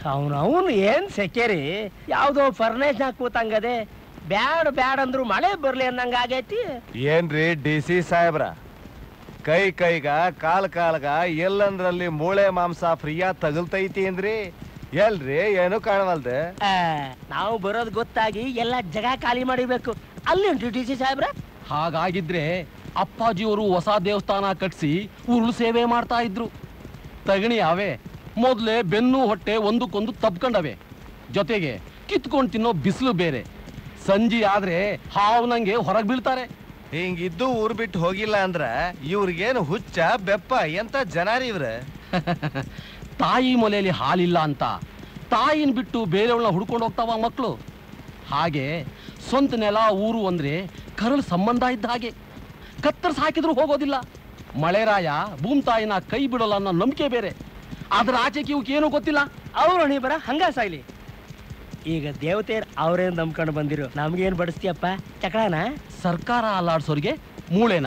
ಅವನು ಅವನು ಏನ್ ಸೆಕೆರಿ ಯಾವ್ದೋ ಫರ್ನೇಶ್ ಕೂತಂಗದೆ ಬ್ಯಾಡ್ ಬ್ಯಾಡ್ ಅಂದ್ರು ಮಳೆ ಬರ್ಲಿ ಅನ್ನಂಗ ಆಗೈತಿ ಏನ್ರಿ ಡಿ ಸಿ ಸಾಹೇಬ್ರ ಕೈ ಕೈಗ ಕಾಲ್ ಕಾಲ್ಗ ಎಲ್ಲಂದ್ರಲ್ಲಿ ಮೂಳೆ ಮಾಂಸ ಫ್ರೀಯಾ ತಗಲ್ತೈತಿ ಅಂದ್ರಿ ಎಲ್ರಿ ಏನು ಕಾಣವಲ್ದೆ ಆ, ನಾವು ಬರೋದ್ ಗೊತ್ತಾಗಿ ಎಲ್ಲ ಜಗ ಖಾಲಿ ಮಾಡಿಬೇಕು ಅಲ್ಲಿ ಉಂಟು ಡಿ ಸಿ ಸಾಹೇಬ್ರ ಹಾಗಾಗಿದ್ರೆ ಅಪ್ಪಾಜಿಯವರು ಹೊಸ ದೇವಸ್ಥಾನ ಕಟ್ಸಿ ಉರುಳು ಸೇವೆ ಮಾಡ್ತಾ ಇದ್ರು ತಗಣಿ ಅವೇ ಮೊದ್ಲೇ ಬೆನ್ನು ಹೊಟ್ಟೆ ಒಂದಕ್ಕೊಂದು ತಬ್ಕೊಂಡವೆ ಜೊತೆಗೆ ಕಿತ್ಕೊಂಡು ತಿನ್ನೋ ಬಿಸಿಲು ಬೇರೆ ಸಂಜೆ ಆದ್ರೆ ಹಾವ್ನಂಗೆ ಹೊರಗೆ ಬೀಳ್ತಾರೆ ಹಿಂಗಿದ್ದು ಊರ್ ಬಿಟ್ಟು ಹೋಗಿಲ್ಲ ಅಂದ್ರ ಇವ್ರಿಗೇನು ಹುಚ್ಚ ಬೆಪ್ಪ ಎಂತ ಜನಾರಿ ಇವ್ರ ತಾಯಿ ಮೊಲೆಯಲ್ಲಿ ಹಾಲಿಲ್ಲ ಅಂತ ತಾಯಿನ ಬಿಟ್ಟು ಬೇರೆಯವಳನ್ನ ಹುಡ್ಕೊಂಡು ಹೋಗ್ತಾವ ಮಕ್ಕಳು ಹಾಗೆ ಸ್ವಂತ ನೆಲ ಊರು ಅಂದ್ರೆ ಕರಳು ಸಂಬಂಧ ಇದ್ದ ಹಾಗೆ ಕತ್ತರ್ಸ್ ಹಾಕಿದ್ರು ಹೋಗೋದಿಲ್ಲ ಮಳೆರಾಯ ಭೂಮ್ತಾಯಿನ ಕೈ ಬಿಡೋಲ್ಲ ಅನ್ನೋ ನಂಬಿಕೆ ಬೇರೆ ಅದ್ರ ಆಚೆಗೆ ಇವಕ್ಕೇನು ಗೊತ್ತಿಲ್ಲ ಅವ್ರು ನೀ ಬರ ಹಂಗ ಸಾಯ್ಲಿ ಈಗ ದೇವತೆಯರ್ ಅವ್ರೇನ್ ನಂಬ್ಕೊಂಡು ಬಂದಿರು ನಮ್ಗೇನ್ ಬಡಿಸ್ತೀಯಪ್ಪ ಚಕಳನ ಸರ್ಕಾರ ಅಲ್ಲಾಡ್ಸೋರಿಗೆ ಮೂಳೆನಾ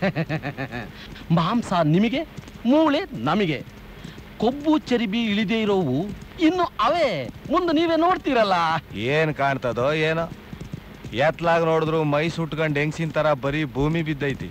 ಮಾಂಸ ನಿಮಗೆ ಮೂಳೆ ನಮಗೆ ಕೊಬ್ಬು ಚರಿಬಿ ಇಳಿದೇ ಇರೋವು ಇನ್ನು ಅವೇ ಮುಂದೆ ನೀವೇ ನೋಡ್ತೀರಲ್ಲ ಏನ್ ಕಾಣ್ತದೋ ಏನೋ ಎತ್ಲಾಗ ನೋಡಿದ್ರು ಮೈ ಸುಟ್ಕೊಂಡ್ ಹೆಂಗ್ಸಿನ ತರ ಬರೀ ಭೂಮಿ ಬಿದ್ದೈತಿ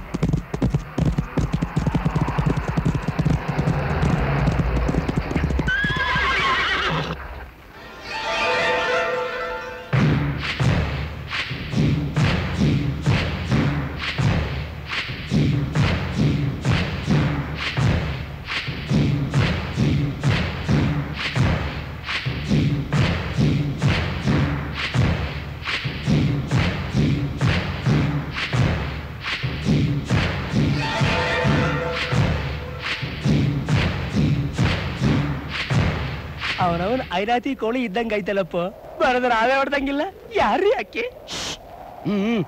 ಅವನವನ್ ಐರಾತಿ ಕೋಳಿ ಇದ್ದಂಗ ಐತಲ್ಲಪ್ಪ ಬರದ್ರ ನಾವೇ ಹೊಡ್ದಂಗಿಲ್ಲ ಯಾರ್ರೀ ಅಕ್ಕಿ ಹ್ಮ್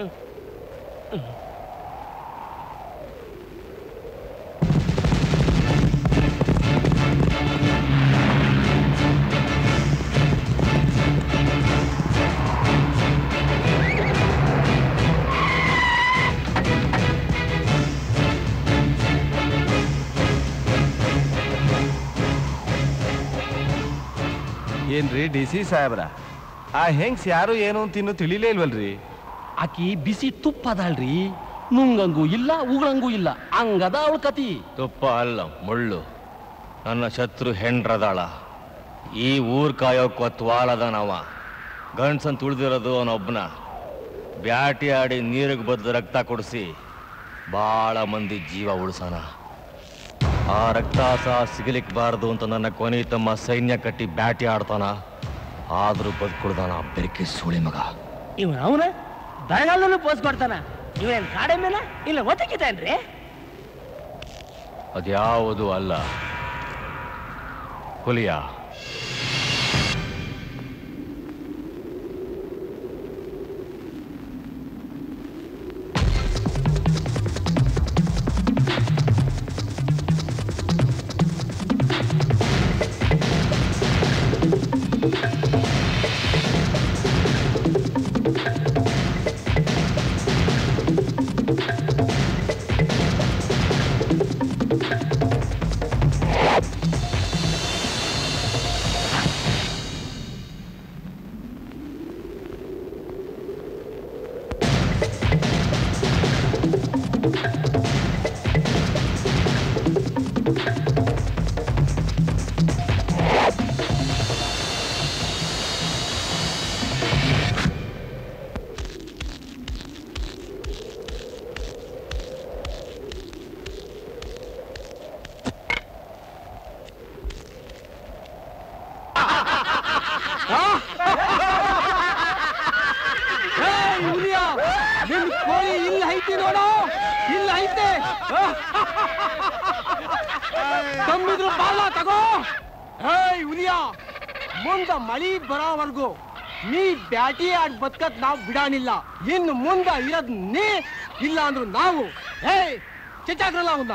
ಏನ್ರಿ ಡಿ ಸಿ ಸಾಹೇಬ್ರ ಆ ಹೆಂಗ್ಸ್ ಯಾರು ಏನು ಅಂತ ಇನ್ನೂ ತಿಳಿಲೇ ಇಲ್ವಲ್ರಿ ಆಕಿ ಬಿಸಿ ತುಪ್ಪ ಅದಾಳ್ರಿ ನುಂಗಂಗೂ ಇಲ್ಲ ಉಗಳಂಗೂ ಇಲ್ಲ ಹಂಗದ ಅವಳ ಕತಿ ತುಪ್ಪ ಅಲ್ಲ ಮುಳ್ಳು ನನ್ನ ಶತ್ರು ಹೆಂಡ್ರದಾಳ ಈ ಊರ್ ಕಾಯೋ ಕೊತ್ವಾಲದ ನಾವ ಗಂಡ್ಸನ್ ತುಳಿದಿರೋದು ಅವನೊಬ್ಬನ ಬ್ಯಾಟಿ ಆಡಿ ನೀರಿಗೆ ಬದ್ದು ರಕ್ತ ಕೊಡಿಸಿ ಭಾಳ ಮಂದಿ ಜೀವ ಉಳಿಸೋಣ ಆ ರಕ್ತ ಸಹ ಸಿಗಲಿಕ್ಬಾರ್ದು ಅಂತ ನನ್ನ ಕೊನೆ ತಮ್ಮ ಸೈನ್ಯ ಕಟ್ಟಿ ಬ್ಯಾಟಿ ಆಡ್ತಾನ ಆದ್ರೂ ಬದುಕುಳ್ದಾನ ಬೆರಕೆ ಸುಳಿ ಮಗ ಇವನ್ ಅವನ ಬರಗಾಲದಲ್ಲೂ ಪೋಸ್ ಕೊಡ್ತಾನ ಇವನೇನ್ ಕಾಡೆ ಮೇಲ ಇಲ್ಲ ಒತ್ತಕಿತಾನ್ರಿ ಅದ್ಯಾವುದು ಅಲ್ಲ ಹುಲಿಯ ನಿನ್ ಕೋಳಿ ಇಲ್ಲ ಐತಿ ನೋಡು ಇಲ್ಲ ಐತೆ ತಮ್ಮಿದ್ರು ಬಾಲ ತಗೋ ಏಯ್ ಹುಲಿಯ ಮುಂದ ಮಳಿ ಬರೋವರೆಗೂ ನೀ ಬ್ಯಾಟಿ ಆಡ್ ಬದ್ಕತ್ ನಾವು ಬಿಡಾನಿಲ್ಲ ಇನ್ನು ಮುಂದ ಇರೋದ್ ನೀ ಇಲ್ಲ ಅಂದ್ರು ನಾವು ಏಯ್ ಚಿಚ್ಚಾಕ್ರಲ್ಲ ಅವನ್ನ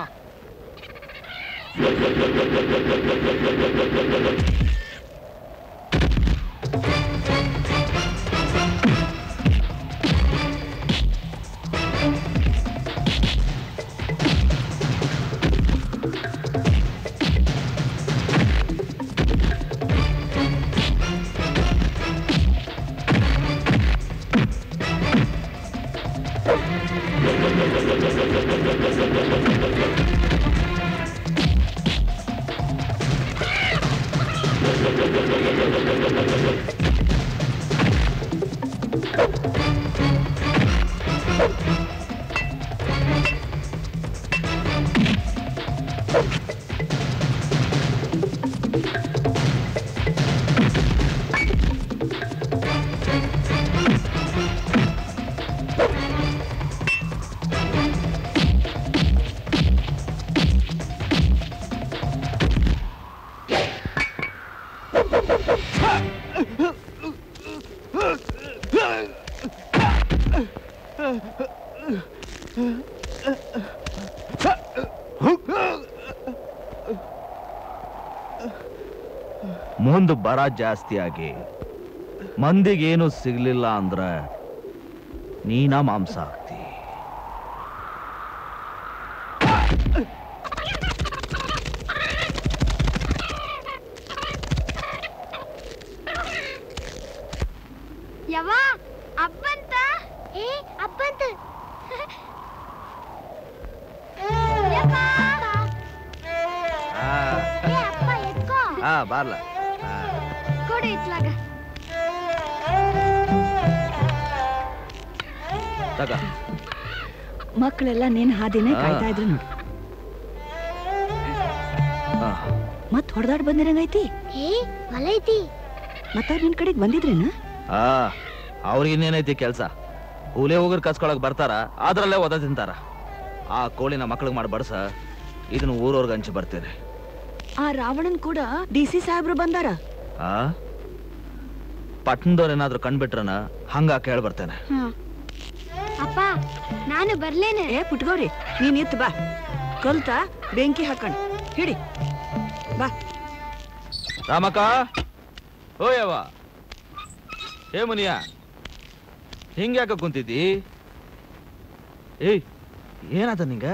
ಮುಂದೆ ಬರ ಜಾಸ್ತಿ ಆಗಿ ಮಂದಿಗೇನು ಸಿಗ್ಲಿಲ್ಲ ಅಂದ್ರೆ ನೀನ ಮಾಂಸ ಆಗ್ತಿ ಯವ್ವ ಅಪ್ಪಂತ ಏ ಅಪ್ಪಂತ ಯಪ್ಪ. ಏ ಅಪ್ಪ ಎತ್ಕೋ ಹಾ ಬಾರ್ಲ ಕೊಡು ಇತ್ಲಾಗ ತಗ ಮಕ್ಕಳೆಲ್ಲ ನಿನ್ ಹಾದಿನೇ ಆ. ಕಾಯ್ತಾ ಇದ್ರು ನೋಡು ಹಾ. ಮತ್ ಹೊಡೆದಾಡ್ ಬಂದಿರಂಗೈತಿ ಏ ಹೊಲ ಐತಿ ಮತ್ತ ನಿನ್ ಕಡೆಗ್ ಬಂದಿದ್ರೇನ ಆ ಅವ್ರಿಗೆ ಇನ್ನೇನೈತಿ ಕೆಲ್ಸ ಹುಲಿ ಹೋಗರ್ ಕಸ್ಕೊಳಕ್ ಬರ್ತಾರ ಅದ್ರಲ್ಲೇ ಒದ ತಿಂತಾರ ಆ ಕೋಳಿನ ಮಕ್ಳಿಗೆ ಮಾಡಿ ಬಡ್ಸ ಇದನ್ನ ಊರವ್ರಿಗೆ ಹಂಚಿ ಬರ್ತೇನೆ ಆ ರಾವಣನ್ ಕೂಡ ಡಿ ಸಿ ಸಾಹೇಬ್ರು ಬಂದಾರ ಆ ಪಟ್ಟಣದವ್ರು ಏನಾದ್ರು ಕಂಡ್ಬಿಟ್ರನ ಹಂಗ ಕೇಳಿ ಬರ್ತೇನೆ ಅಪ್ಪ ನಾನು ಬರ್ಲೇನೆ ಏ ಪುಟ್ಗೌರಿ ನೀನ್ ಇತ್ತು ಬಾ ಕಲ್ತ ಬೆಂಕಿ ಹಾಕಣ್ ಹಿಡಿ ಬಾ ರಾಮಕ್ಕ ಓಯವ್ವ ಏ ಮುನಿಯ ಹಿಂಗ್ಯಾಕ ಕುಂತಿದ್ದಿ ಏಯ್ ಏನಾತ ನಿಂಗ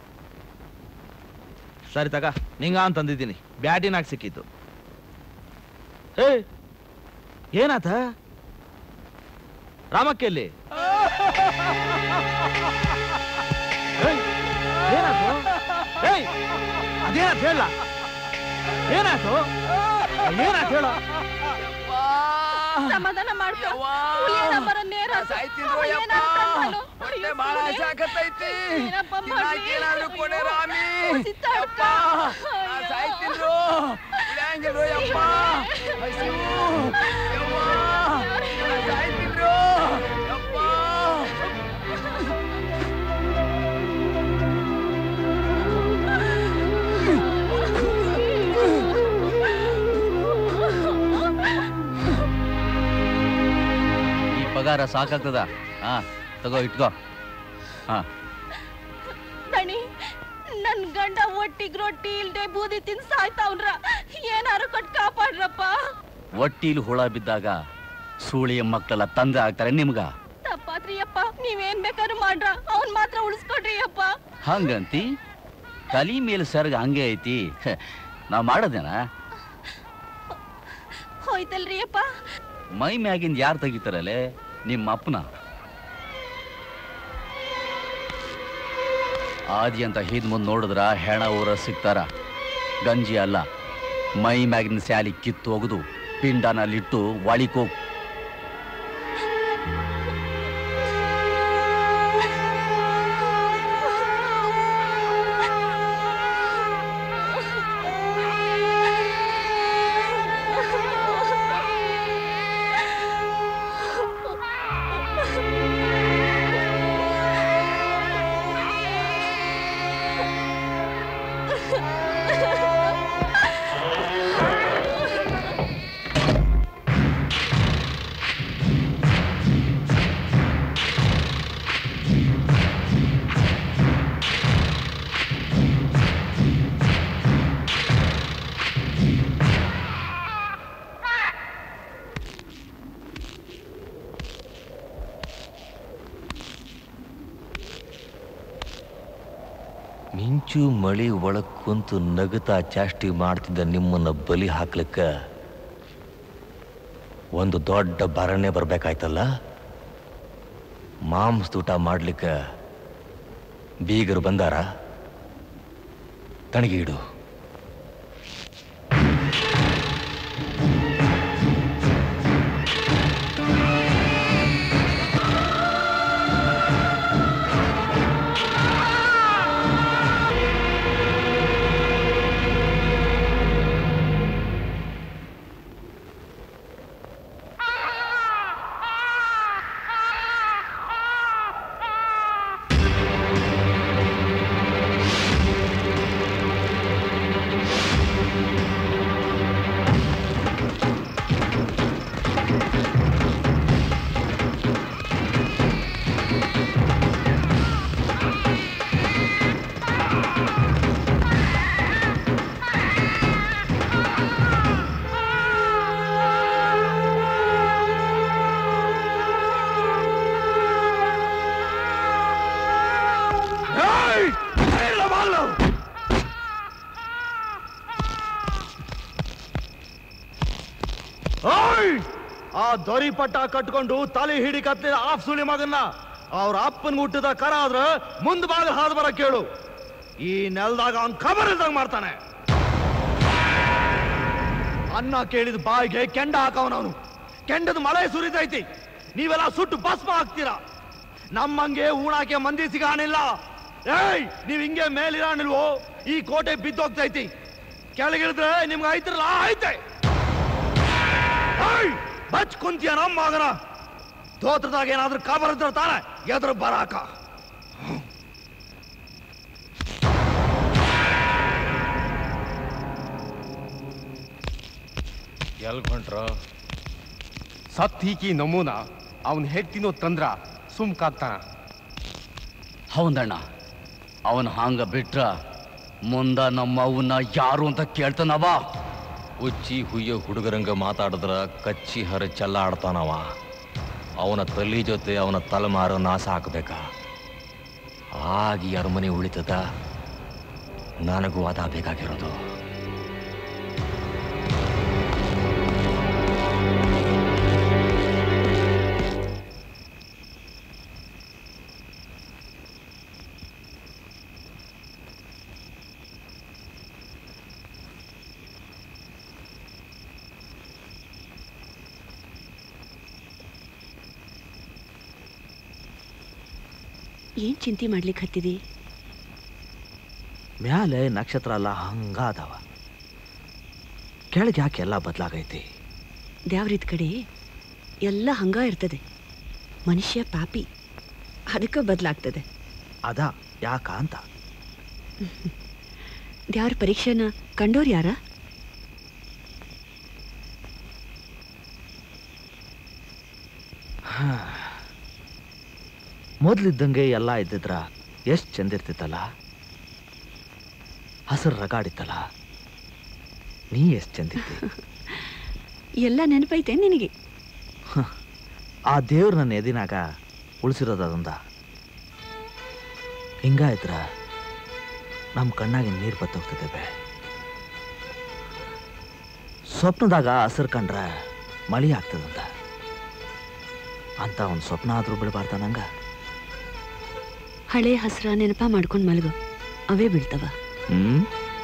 ಸರಿ ತಗ ನಿಂಗ ಅಂತಂದಿದ್ದೀನಿ ಬ್ಯಾಟಿನಾಗ ಸಿಕ್ಕಿತ್ತು ಏಯ್ ಏನಾತ ರಾಮಕ್ಕೆಲ್ಲಿ ಏಯ್, ಏನಾತು ಏಯ್ ಅದೇನಾತ್ ಹೇಳ ಏನಾಯ್ತು ಏನಾಯ್ತು ಹೇಳ ಸಮಾಧಾನ ಮಾಡ್ಕೊ ಹುಲಿಯ ಬರೋ ನೇರ ಈ ಪಗಾರ ಸಾಕಾಗ್ತದ ಹಾ ತಗೋ ಇಟ್ಕೋ ಹಾ ದಣಿ ನನ್ ಗಂಡ ಒಟ್ಟಿಗ್ ರೊಟ್ಟಿ ಇಲ್ದೆ ಬೂದಿ ತಿನ್ ಸಾಯ್ತಾವ್ನ್ರ ಏನಾರು ಕೊಟ್ ಕಾಪಾಡ್ರಪ್ಪ ಒಟ್ಟಿಲಿ ಹುಳ ಬಿದ್ದಾಗ ಸೂಳಿಯ ಮಕ್ಕಳೆಲ್ಲ ತಂದೆ ಆಗ್ತಾರೆ ನಿಮ್ಗ ತಪ್ಪಾತ್ರಿ ಅಪ್ಪ ನೀವೇನ್ ಬೇಕಾದ್ರೂ ಮಾಡ್ರ ಅವ್ನ್ ಮಾತ್ರ ಉಳಿಸ್ಕೊಡ್ರಿ ಅಪ್ಪ ಹಂಗಂತಿ ತಲಿ ಮೇಲೆ ಸರ್ಗ ಹಂಗೆ ಐತಿ ಹ, ನಾವ್ ಮಾಡೋದೇನ ಹೋಯ್ತಲ್ರಿ ಅಪ್ಪ ಮೈ ಮ್ಯಾಗಿಂದ ಯಾರು ತೆಗಿತಾರಲ್ಲೇ ನಿಮ್ಮ ಅಪ್ಪನ ಆದಿ ಅಂತ ಹಿದ್ ಮುಂದ್ ನೋಡಿದ್ರ ಹೆಣ ಊರ ಸಿಗ್ತಾರ ಗಂಜಿ ಅಲ್ಲ ಮೈ ಮ್ಯಾಗಿನ ಸ್ಯಾಲಿ ಕಿತ್ತು ಒಗೆದು ಪಿಂಡನಲ್ಲಿಟ್ಟು ಒಳಿಕೋಗ್ ಮಿಂಚು ಮಳಿ ಒಳಗ್ ಕುಂತು ನಗುತ್ತಾ ಚಾಷ್ಟಿ ಮಾಡ್ತಿದ್ದ ನಿಮ್ಮನ್ನ ಬಲಿ ಹಾಕ್ಲಿಕ್ಕ ಒಂದು ದೊಡ್ಡ ಭರಣೆ ಬರ್ಬೇಕಾಯ್ತಲ್ಲ ಮಾಂಸದೂಟ ಮಾಡ್ಲಿಕ್ಕ ಬೀಗರು ಬಂದಾರ ತಣಗಿಡು ಆ ಓಯ್ ಆ ದೊರಿ ಪಟ್ಟ ಕಟ್ಕೊಂಡು ತಲೆ ಹಿಡಿ ಕತ್ತಿದ ಆಫ್ ಸುಳಿ ಮಗನ್ನ ಅವ್ರ ಅಪ್ಪನ್ ಹುಟ್ಟಿದ ಕರ ಆದ್ರ ಮುಂದ್ ಬಾಗಿಲು ಹಾದು ಬರ ಕೇಳು ಈ ನೆಲದಾಗ ಅವ್ನ್ ಖಬರ್ ಇಲ್ದಂಗ್ ಮಾಡ್ತಾನೆ ಅನ್ನ ಕೇಳಿದ ಬಾಯಿಗೆ ಕೆಂಡ ಹಾಕವನವನು ಕೆಂಡದ ಮಳೆ ಸುರಿತೈತಿ ನೀವೆಲ್ಲ ಸುಟ್ಟು ಭಸ್ಮ ಹಾಕ್ತೀರಾ ನಮ್ಮಂಗೆ ಊಣಾಕೆ ಮಂದಿ ಸಿಗಾಣಿಲ್ಲ ಏಯ್ ನೀವ್ ಹಿಂಗೆ ಮೇಲಿರಾಣಿಲ್ವೋ ಈ ಕೋಟೆ ಬಿದ್ದೋಗ್ತೈತಿ ಕೆಳಗಿಳಿದ್ರೆ ನಿಮ್ಗೆ ಐತ್ರಲ್ಲ ಐತೆ ಏಯ್ ಬಚ್ ಕುಂತಿಯ ನಮ್ಮ ಮಗನ ದೋತ್ರದಾಗ ಏನಾದ್ರೂ ಕಬರ್ ಇದ್ರೆ ತಾನೆ ಎದುರು ಬರಾಕ ಎಲ್ಕೊಂಡ್ರ ಸತ್ತೀಕಿ ನಮೂನ ಅವನ್ ಹೆತ್ತಿನೋ ತಂದ್ರ ಸುಮ್ಕಾಗ್ತಾನ ಹೌದಣ್ಣ ಅವನ್ ಹಾಂಗ ಬಿಟ್ರ ಮುಂದ ನಮ್ಮ ಅವನ್ನ ಯಾರು ಅಂತ ಕೇಳ್ತಾನವ ಉಚ್ಚಿ ಹುಯ್ಯೋ ಹುಡುಗರಂಗ ಮಾತಾಡಿದ್ರ ಕಚ್ಚಿ ಹರ ಚೆಲ್ಲಾಡ್ತಾನವ ಅವನ ತಲೆ ಜೊತೆ ಅವನ ತಲೆಮಾರು ನಾಶ ಹಾಕ್ಬೇಕ ಆಗಿ ಅರಮನೆ ಉಳಿತದ ನನಗೂ ಅದ ಬೇಕಾಗಿರೋದು ಏನ್ ಚಿಂತೆ ಮಾಡ್ಲಿಕ್ಕೆ ಹತ್ತಿದಿ ಮ್ಯಾಲೆ ನಕ್ಷತ್ರ ಎಲ್ಲ ಹಂಗ ಅದಾವ ಕೆಳಗೆ ಯಾಕೆ ಎಲ್ಲ ಬದಲಾಗೈತಿ ದ್ಯಾವ್ರಿದ್ ಕಡೆ ಎಲ್ಲ ಹಂಗ ಇರ್ತದೆ ಮನುಷ್ಯ ಪಾಪಿ ಅದಕ್ಕೆ ಬದಲಾಗ್ತದೆ ಅದ ಯಾಕ ಅಂತ ದ್ಯಾವ್ರ ಪರೀಕ್ಷೆನ ಕಂಡೋರ್ ಯಾರ ಮೊದ್ಲಿದ್ದಂಗೆ ಎಲ್ಲ ಇದ್ದಿದ್ರ ಎಷ್ಟ್ ಚಂದಿರ್ತಿತ್ತಲ್ಲ ಹಸರು ರಗಾಡಿತ್ತಲ್ಲ ನೀ ಎಷ್ಟ್ ಚಂದಿದ್ದಿ ಎಲ್ಲ ನೆನಪೈತೆ ನಿನಗೆ ಆ ದೇವ್ರ ನನ್ನ ಎದಿನಾಗ ಉಳಿಸಿರೋದು ಅದೊಂದ ಹಿಂಗ ಇದ್ರ ನಮ್ಮ ಕಣ್ಣಾಗಿನ ನೀರು ಬತ್ತೋಗ್ತದೆ ಬೇ ಸ್ವಪ್ನದಾಗ ಹಸರು ಕಂಡ್ರ ಮಳಿ ಆಗ್ತದಂತ ಅಂತ ಒಂದು ಸ್ವಪ್ನ ಆದ್ರೂ ಬಿಡಬಾರ್ದ ನಂಗ ಹಳೆ ಹಸ್ರ ನೆನಪ ಮಾಡ್ಕೊಂಡ್ ಮಲ್ಗು ಅವೇ ಬೀಳ್ತವ ಹ್ಮ್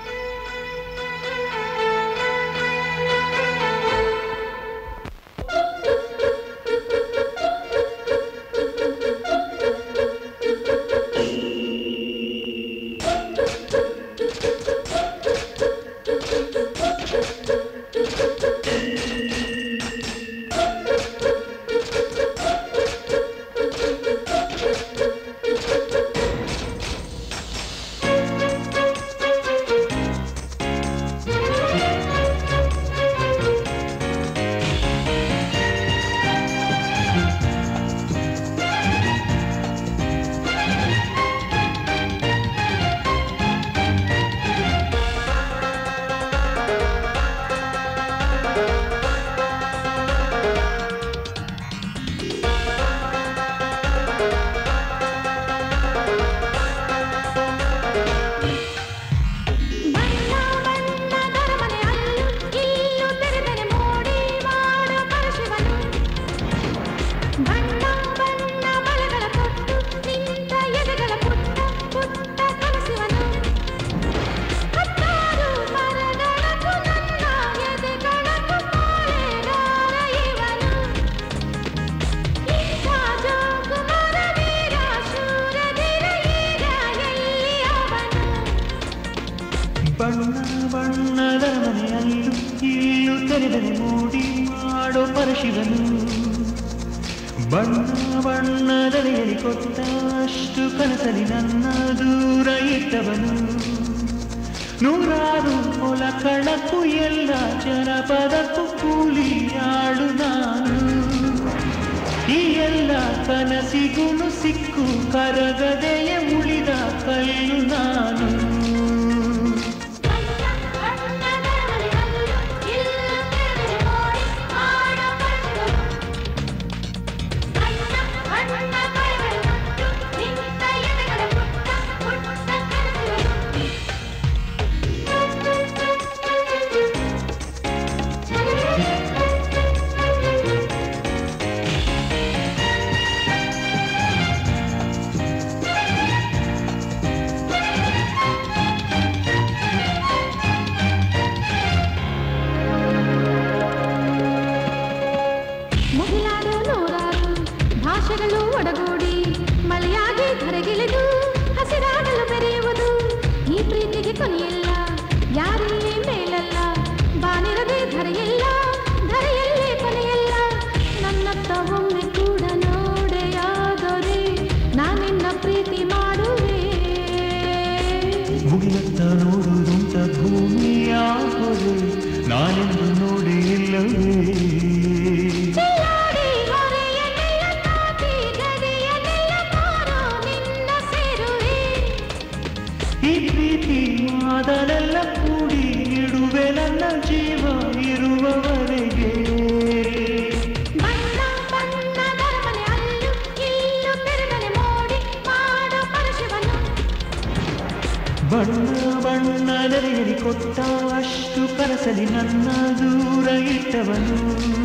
ಬಣ್ಣ ಬಣ್ಣದ ಮನೆಯಲ್ಲೂ ಇಲ್ಲೂ ತೆರೆದರೆ ಮೂಡಿ ಮಾಡೋ ಪರಶಿವನು ಬಣ್ಣ ಬಣ್ಣದಲೆಯಲ್ಲಿ ಕೊಟ್ಟಷ್ಟು ಕನಸಲಿ ನನ್ನ ದೂರ ಇಟ್ಟವನು ನೂರಾರು ಹೊಲ ಕಳಕು ಎಲ್ಲ ಜನಪದಕ್ಕೂ ಕೂಲಿಯಾಳು ನಾನು ಈ ಎಲ್ಲ ಕನಸಿಗೂ ಸಿಕ್ಕು ಕರಗದೆಯ ಉಳಿದ ಕಲ್ಲು ನಾನು Thank you. ಮುಗಿಲತ್ತ ನೋಡುವುದುಂಟ ಭೂಮಿಯ ಹೊರೆ ನಾನೆಂದು ನೋಡಿ ಇಲ್ಲವೇ ಚೆಲ್ಲಾಡಿ ಹೊರೆಯನ್ನೆಲ್ಲ ತಾಕಿ ಗರಿಯನ್ನೆಲ್ಲ ಮಾರೋ ನಿನ್ನ ಸೇರುವೆ ಈ ಪ್ರೀತಿ ಮಾದಲೆಲ್ಲ ಕೂಡಿ ಇಡುವೆ ನನ್ನ ಜೀವ ಇರುವವರೆಗೆ ಬಣ್ಣ ಬಣ್ಣದ ಮನೆ ಅಲ್ಲೂ ಇಲ್ಲೂ ತಿರುಗನೆ ಮೋಡಿ ಮಾಡೋ ಪರಶಿವನು ಬಣ್ಣ ಬಣ್ಣದಲ್ಲಿ ಕೊಟ್ಟ ಅಷ್ಟು ಕನಸಲಿ ನನ್ನ ದೂರ ಇಟ್ಟವನು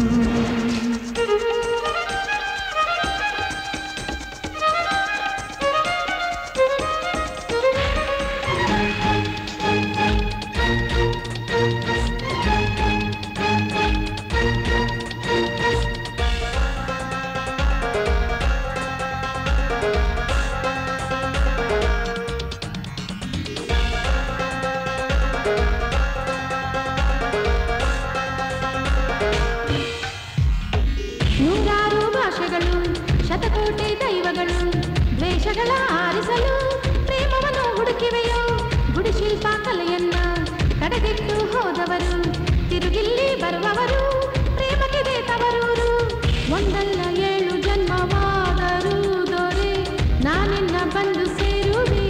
ನೂರಾರು ಭಾಷೆಗಳು ಶತಕೋಟಿ ದೈವಗಳು ದ್ವೇಷಗಳ ಆರಿಸಲು ಪ್ರೇಮವನ್ನು ಹುಡುಕಿವೆಯೋ ಗುಡಿಶಿಲ್ಪ ಕಲೆಯನ್ನ ಕಡೆಗಿಟ್ಟು ಹೋದವರು ತಿರುಗಿಲ್ಲಿ ಬರುವವರು ಪ್ರೇಮಕ್ಕಿದೆ ತವರೂರು ಒಂದಲ್ಲ ಏಳು ಜನ್ಮವಾದರೂ ದೊರೆ ನಾನಿನ್ನ ಬಂದು ಸೇರುವೆ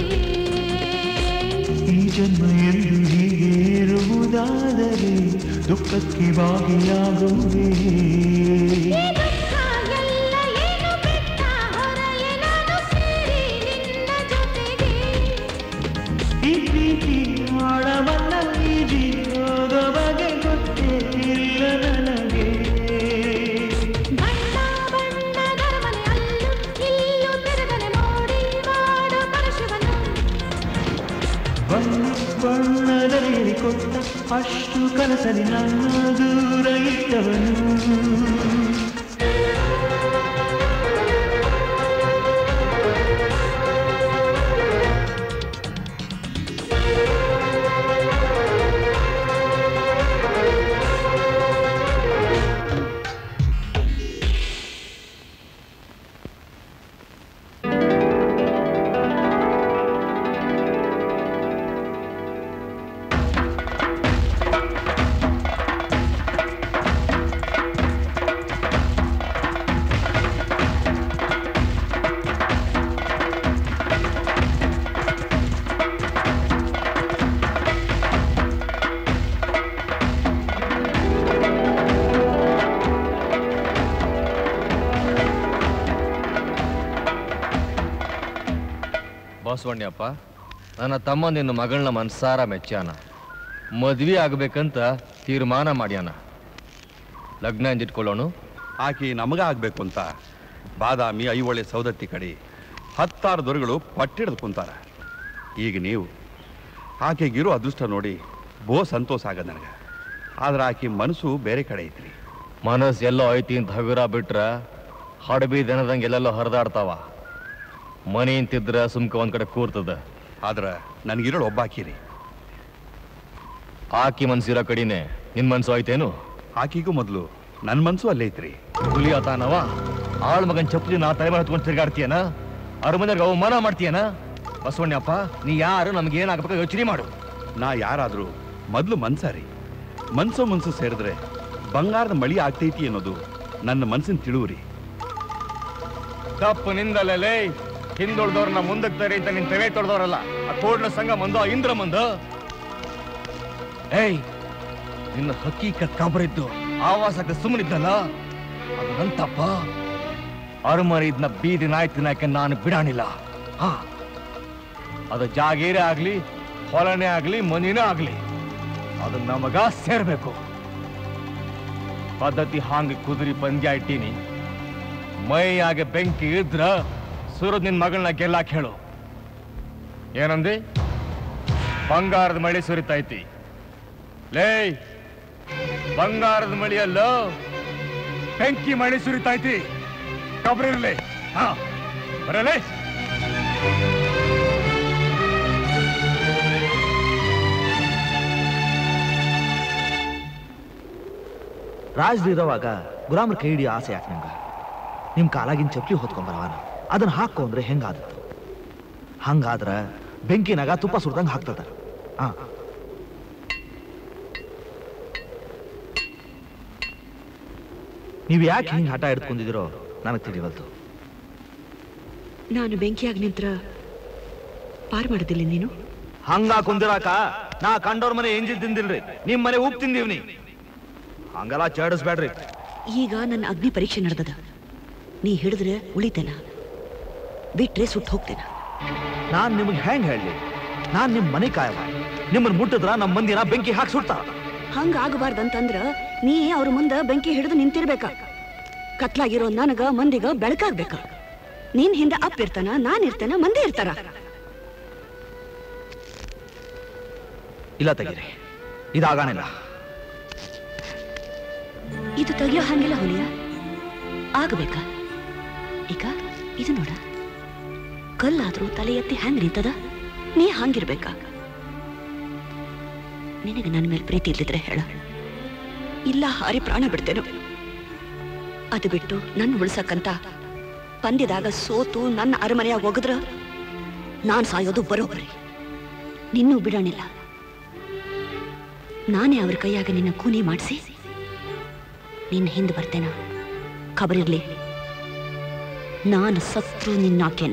ಈ ಜನ್ಮ ಎಂದು ಹೀಗೆ ಇರುವುದಾದರೆ ದುಃಖಕ್ಕೆ ಭಾಗಿಯಾಗುವೆ ಈ ದುಃಖ ಎಲ್ಲ ಏನು ಬೆಟ್ಟ ಹೊರಗೆ ನಾನು ಸೇರಿ ನಿನ್ನ ಜೊತೆಗೆ ಈ ಪ್ರೀತಿ ಆಳವನ್ನ ಈಜಿ ಹೋದ ಬಗೆ ಗೊತ್ತೇ ಇಲ್ಲ ನನಗೆ ಬಣ್ಣ ಬಣ್ಣದ ಮನೆ ಅಲ್ಲೂ ಇಲ್ಲೂ ತಿರುಗನೆ ನೋಡಿ ಮಾಡೋ ಪರಶಿವನು ಬಣ್ಣ ಬಣ್ಣದಲ್ಲಿ ಕೊಟ್ಟ ಅಷ್ಟು ಕನಸಲಿ ನನ್ನ ದೂರ ಇಟ್ಟವನು ಬಸವಣ್ಣಪ್ಪ ನನ್ನ ತಮ್ಮ ನಿನ್ನ ಮಗಳನ್ನ ಮನ್ಸಾರ ಮೆಚ್ಚಾನ ಮದ್ವೆ ಆಗ್ಬೇಕಂತ ತೀರ್ಮಾನ ಮಾಡ್ಯಾನ ಲಗ್ನ ಎಂದಿಟ್ಕೊಳ್ಳೋಣ ಆಕಿ ನಮಗ ಆಗ್ಬೇಕು ಅಂತ ಬಾದಾಮಿ ಐಹೊಳೆ ಸೌದತ್ತಿ ಕಡೆ ಹತ್ತಾರು ದೊರೆಗಳು ಪಟ್ಟಿಡ್ದು ಕುಂತಾರ ಈಗ ನೀವು ಆಕೆಗಿರೋ ಅದೃಷ್ಟ ನೋಡಿ ಬೋ ಸಂತೋಷ ಆಗದ ನನಗೆ ಆದ್ರೆ ಆಕೆ ಮನಸ್ಸು ಬೇರೆ ಕಡೆ ಐತ್ರಿ ಮನಸ್ಸು ಎಲ್ಲೋ ಐತಿ ಅಂತ ಹಗುರ ಬಿಟ್ರ ಹಡಬಿ ದನದಂಗೆ ಎಲ್ಲೆಲ್ಲೋ ಹರಿದಾಡ್ತಾವ ಮನೆ ಅಂತಿದ್ರ ಸುಮ್ಕ ಒಂದ್ ಕಡೆ ಕೂರ್ತದ ಆದ್ರೆ ನನಗಿರೋಳು ಒಬ್ಬಾಕಿರಿ ಆಕಿ ಮನ್ಸಿರೋ ಕಡಿನೇ ನಿನ್ ಮನ್ಸು ಐತೇನು ಆಕಿಗೂ ಮೊದಲು ನನ್ನ ಮನಸ್ಸು ಅಲ್ಲೇ ಐತ್ರಿ ಹುಲಿ ಆತಾನವ ಆಳ್ ಮಗನ್ ಚಪ್ಪಲಿ ನಾ ತಲೆ ಮೇಲೆ ಹತ್ಕೊಂಡು ತಿರ್ಗಾಡ್ತೀಯನ ಅರಮನೆಗೆ ಅವಮಾನ ಮಾಡ್ತೀಯನ ಬಸವಣ್ಣಪ್ಪ ನೀ ಯಾರು ನಮ್ಗೆ ಏನಾಗಬೇಕು ಯೋಚನೆ ಮಾಡು ನಾ ಯಾರಾದ್ರೂ ಮೊದಲು ಮನ್ಸಾರಿ ಮನ್ಸೋ ಮನ್ಸು ಸೇರಿದ್ರೆ ಬಂಗಾರದ ಮಳಿ ಆಗ್ತೈತಿ ಅನ್ನೋದು ನನ್ನ ಮನ್ಸಿನ ತಿಳುವರಿ ತಪ್ಪು ನಿಂದಲೇ ಹಿಂದುಳ್ದವ್ರನ್ನ ಮುಂದಕ್ಕೆ ತರಿ ಅಂತ ನಿನ್ ತೆವೆ ತೊಡ್ದವ್ರಲ್ಲ ಆ ಕೋಡ್ನ ಸಂಘ ಮಂದೋ ಇಂದ್ರ ಮಂದೋ ಏಯ್ ನಿನ್ನ ಹಕ್ಕೀಕತ್ ಕಾಬರಿದ್ದು ಆವಾಸಕ್ಕೆ ಸುಮ್ಮನಿದ್ದಲ್ಲ ಅದು ನನ್ ತಪ್ಪ ಅರುಮರಿದ್ನ ಬೀದಿ ನಾಯ್ ತಿನ್ನಕ್ಕೆ ನಾನು ಬಿಡಾಣಿಲ್ಲ ಹಾ ಅದು ಜಾಗೀರೇ ಆಗ್ಲಿ ಹೊಲನೇ ಆಗ್ಲಿ ಮನಿನೇ ಆಗ್ಲಿ ಅದು ನಮಗ ಸೇರ್ಬೇಕು ಪದ್ಧತಿ ಹಾಂಗ್ ಕುದುರಿ ಪಂದ್ಯ ಇಟ್ಟೀನಿ ಮೈಯಾಗೆ ಬೆಂಕಿ ಇದ್ರ ಸುರದ್ ನಿನ್ ಮಗಳನ್ನ ಗೆಲ್ಲಾಕ್ ಹೇಳು ಏನಂದಿ ಬಂಗಾರದ ಮಳಿ ಸುರಿತೈತಿ ಲೇ ಬಂಗಾರದ ಮಳಿಯಲ್ಲೋ ಬೆಂಕಿ ಮಳಿ ಸುರಿತೈತಿ ಕಬ್ರಿರ್ಲಿ ಹಾ ಬರಲೇ ರಾಜ್ದಿರೋವಾಗ ಗುಲಾಮರ ಕೈ ಹಿಡಿಯೋ ಆಸೆ ಯಾಕೆ ನಂಗೆ ನಿಮ್ಮ ಕಾಲಾಗಿನ ಚಪ್ಪಲಿ ಹೊತ್ಕೊಂಬರವಾನ ಅದನ್ನ ಹಾಕೋ ಅಂದ್ರೆ ಹೆಂಗಾದತ್ತು ಹಂಗಾದ್ರ ಬೆಂಕಿನಾಗ ತುಪ್ಪ ಸುಡ್ದಂಗೆ ಹಾಕ್ತದ ಹಾ ನೀವು ಯಾಕೆ ಹಿಂಗೆ ಹಠ ಹಿಡ್ಕೊಂಡಿದ್ದೀರೋ ನನಗೆ ತಿಳಿವಲ್ತು ನಾನು ಬೆಂಕಿಯಾಗಿ ನಿಂತ್ರ ಪಾರ್ ಮಾಡೋದಿಲ್ಲ ನೀನು ಹಂಗ ಕುಂದಿರಾಕ ನಾ ಕಂಡೋರ್ ಮನೆ ಎಂಜಿ ತಿಂದಿಲ್ರಿ ನಿಮ್ ಮನೆ ಉಪ್ಪು ತಿಂದೀವ್ನಿ ಹಂಗೆಲ್ಲ ಚೇಡಿಸ್ಬೇಡ್ರಿ ಈಗ ನನ್ನ ಅಗ್ನಿ ಪರೀಕ್ಷೆ ನಡೆದದ ನೀ ಹಿಡಿದ್ರೆ ಉಳಿತೇನ ಬಿಟ್ರೆ ಸುಟ್ಟು ಹೋಗ್ತೇನ ನಾನು ನಿಮಗೆ ಹೆಂಗೆ ಹೇಳಲಿ ನಾನು ನಿಮ್ಮ ಮನೆ ಕಾಯವ ನಿಮ್ಮನ್ನ ಮುಟ್ಟಿದ್ರ ನಮ್ಮ ಮಂದಿನ ಬೆಂಕಿ ಹಾಕಿ ಸುಡ್ತಾರ ಹಂಗ ಆಗಬಾರ್ದಂತಂದ್ರ ನೀ ಅವ್ರ ಮುಂದೆ ಬೆಂಕಿ ಹಿಡಿದು ನಿಂತಿರ್ಬೇಕ ಕತ್ಲಾಗಿರೋ ನನಗ ಮಂದಿಗ ಬೆಳಕಾಗ್ಬೇಕ ನೀನ್ ಹಿಂದೆ ಅಪ್ಪ ಇರ್ತಾನ ನಾನ್ ಇರ್ತಾನ ಮಂದಿ ಇರ್ತಾರ ಇಲ್ಲ ತೆಗೀರಿ ಇದಾಗಾಣಿಲ್ಲ ಇದು ತೆಗಿಯೋ ಹಂಗಿಲ್ಲ ಹುಲಿಯ ಆಗಬೇಕ ಈಗ ಇದು ನೋಡ ಕಲ್ಲಾದ್ರೂ ತಲೆ ಎತ್ತಿ ಹ್ಯಾಂಗ್ ನಿಂತದ ನೀ ಹಂಗಿರ್ಬೇಕ ನಿನಗೆ ನನ್ನ ಮೇಲೆ ಪ್ರೀತಿ ಇಲ್ಲಿದ್ರೆ ಹೇಳ ಇಲ್ಲ ಹಾರಿ ಪ್ರಾಣ ಬಿಡ್ತೇನೆ ಅದು ಬಿಟ್ಟು ನನ್ನ ಉಳ್ಸಕ್ಕಂತ ಪಂದ್ಯದಾಗ ಸೋತು ನನ್ನ ಅರಮನೆಯಾಗ ಹೋಗಿದ್ರ ನಾನ್ ಸಾಯೋದು ಬರೋಬರಿ ನಿನ್ನೂ ಬಿಡೋಣಿಲ್ಲ ನಾನೇ ಅವ್ರ ಕೈಯಾಗ ನಿನ್ನ ಕೂನಿ ಮಾಡಿಸಿ ನಿನ್ನ ಹಿಂದೆ ಬರ್ತೇನ ಖಬರಿರ್ಲಿ ನಾನು ಸತ್ರು ನಿನ್ನಾಕೆನ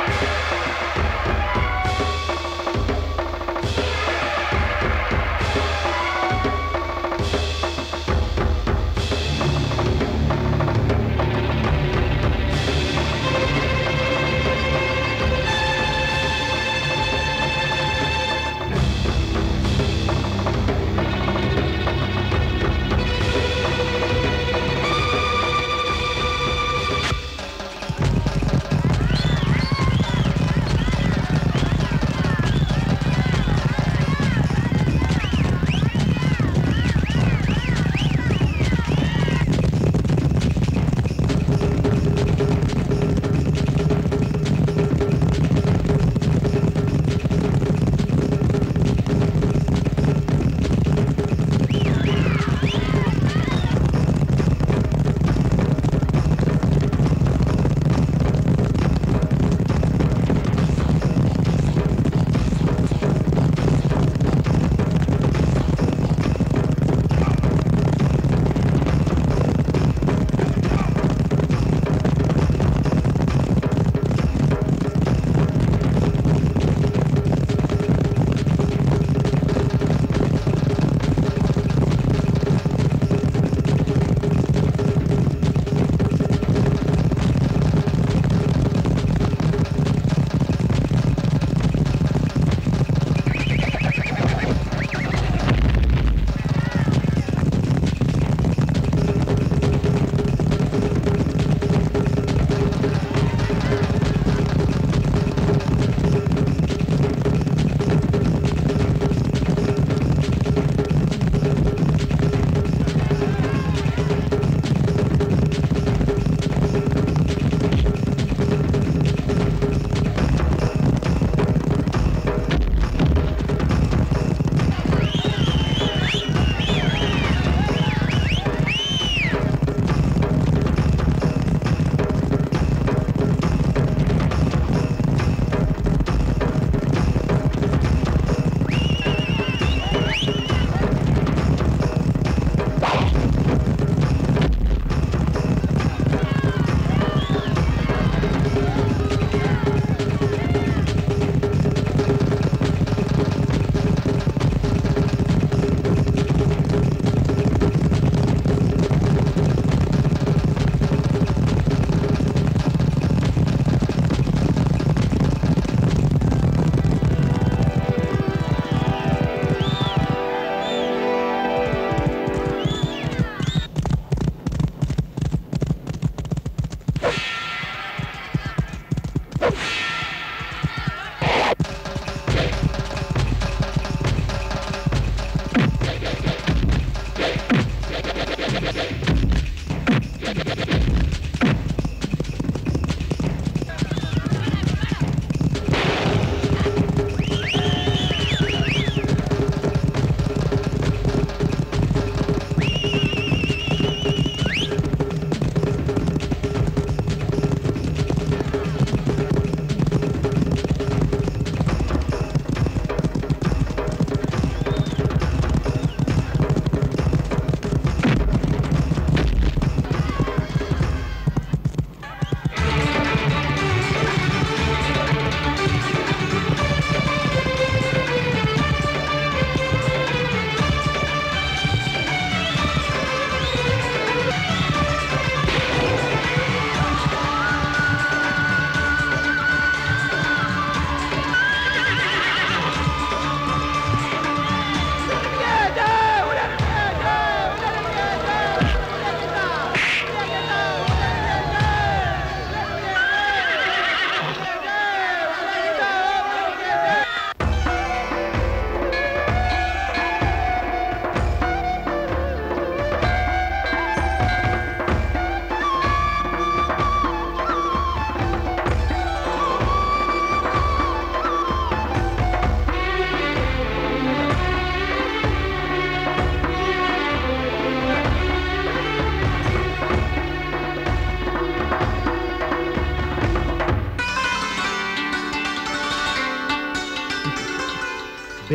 ಆ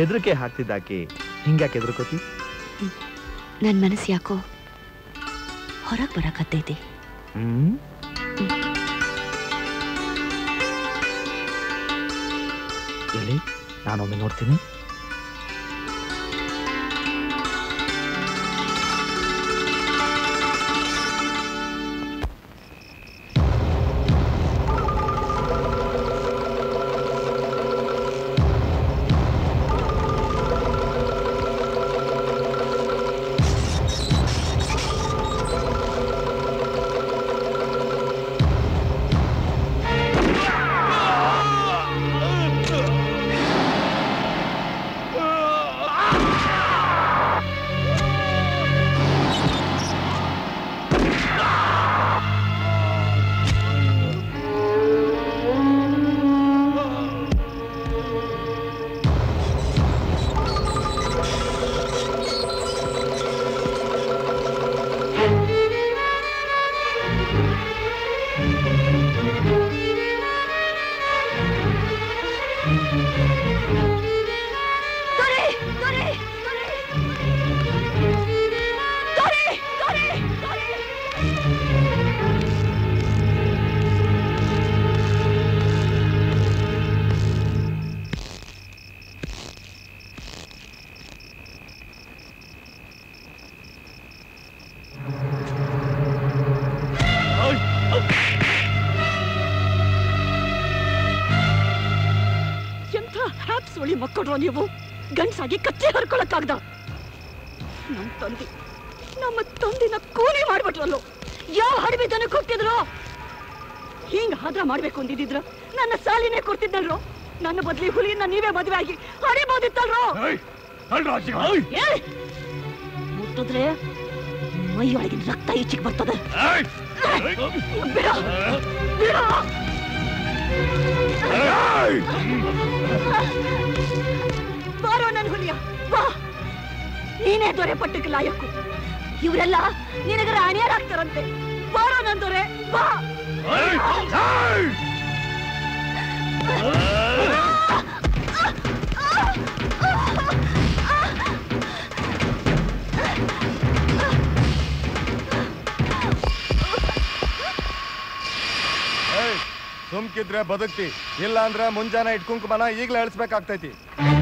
ಬೆದರಿಕೆ ಹಾಕ್ತಿದ್ದಾಕಿ ಹಿಂಗ್ಯಾಕೆ ಎದುರ್ಕೋತಿ ನನ್ನ ಮನಸ್ಸು ಯಾಕೋ ಹೊರಗೆ ಬರಕತ್ತೈತಿ ಹ್ಮ್ ಎಲ್ಲಿ ನಾನೊಮ್ಮೆ ನೋಡ್ತೀನಿ ದೊರೆ ದೊರೆ ದೊರೆ ದೊರೆ ದೊರೆ ದೊರೆ ಎಂಥ ಹ್ಯಾಪ್ ಸುಳಿ ಮಕ್ಕಳ್ರೋ ನೀವು ಗಂಡ್ಸಾಗಿ ಕಚ್ಚೆ ಹರ್ಕೊಳಕ್ಕಾಗ್ದ ನಮ್ ತಂದೆ ನಮ್ಮ ತಂದಿನ ಕೂಲಿ ಮಾಡ್ಬಿಟ್ರಲ್ಲೋ ಯಾವ ಹಡವಿ ದನ ಕೊಟ್ಟಿದ್ರು ಹಿಂಗ್ ಹದ ಮಾಡ್ಬೇಕು ಅಂದಿದ್ರ ನನ್ನ ಸಾಲಿನೇ ಕೊಡ್ತಿದ್ದಲ್ರೋ ನನ್ನ ಬದ್ಲಿ ಹುಲಿನ ನೀವೇ ಮದುವೆ ಆಗಿ ಹರಿಬೋದಿತ್ತಲ್ರೋ ಏಯ್! ಮುಟ್ಟಿದ್ರೆ ಮೈಯೊಳಗಿನ ರಕ್ತ ಈಚೆಗೆ ಬರ್ತದೆ ಬಿಡ ಬಿಡ ಬಾರೋ ನನ್ ಹುಲಿಯ ಬಾ ನೀನೇ ದೊರೆ ಪಟ್ಟಕ್ಕೆ ಲಾಯಕ್ಕು ಇವರೆಲ್ಲ ನಿನಗ ರಾಣಿಯರಾಗ್ತಾರಂತೆ ಬಾರೋ ನನ್ ದೊರೆ ಬಾ ಏಯ್, ಸುಮ್ಕಿದ್ರೆ ಬದುಕ್ತಿ ಇಲ್ಲ ಅಂದ್ರೆ ಮುಂಜಾನೆ ಇಟ್ ಕುಂಕುಮನ ಈಗ್ಲೇ ಇಳಿಸ್ಬೇಕಾಗ್ತೈತಿ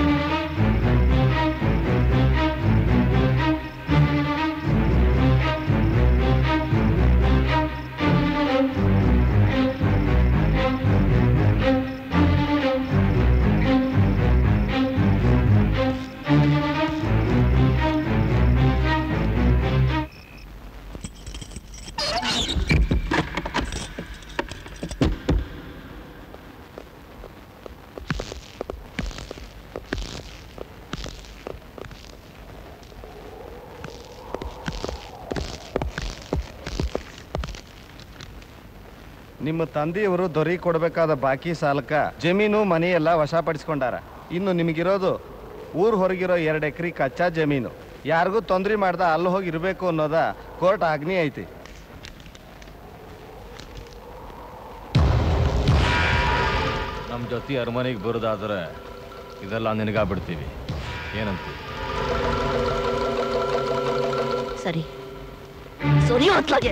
ನಿಮ್ಮ ತಂದೆಯವರು ದೊರೆ ಕೊಡಬೇಕಾದ ಬಾಕಿ ಸಾಲಕ್ಕ ಜಮೀನು ಮನೆಯೆಲ್ಲ ವಶಪಡಿಸ್ಕೊಂಡಾರ ಇನ್ನು ನಿಮಗಿರೋದು ಊರ್ ಹೊರಗಿರೋ ಎರಡು ಎಕರೆ ಕಚ್ಚಾ ಜಮೀನು ಯಾರಿಗೂ ತೊಂದರೆ ಮಾಡ್ದ ಅಲ್ಲಿ ಹೋಗಿ ಇರಬೇಕು ಅನ್ನೋದ ಕೋರ್ಟ್ ಆಜ್ಞೆ ಐತಿ ನಮ್ಮ ಜೊತೆ ಅರಮನೆಗೆ ಬರೋದಾದ್ರೆ ಇದೆಲ್ಲ ನಿನಗ ಬಿಡ್ತೀವಿ ಏನಂತೀವಿ ಸರಿ ಸರಿ ಹೊತ್ಲಾಗೆ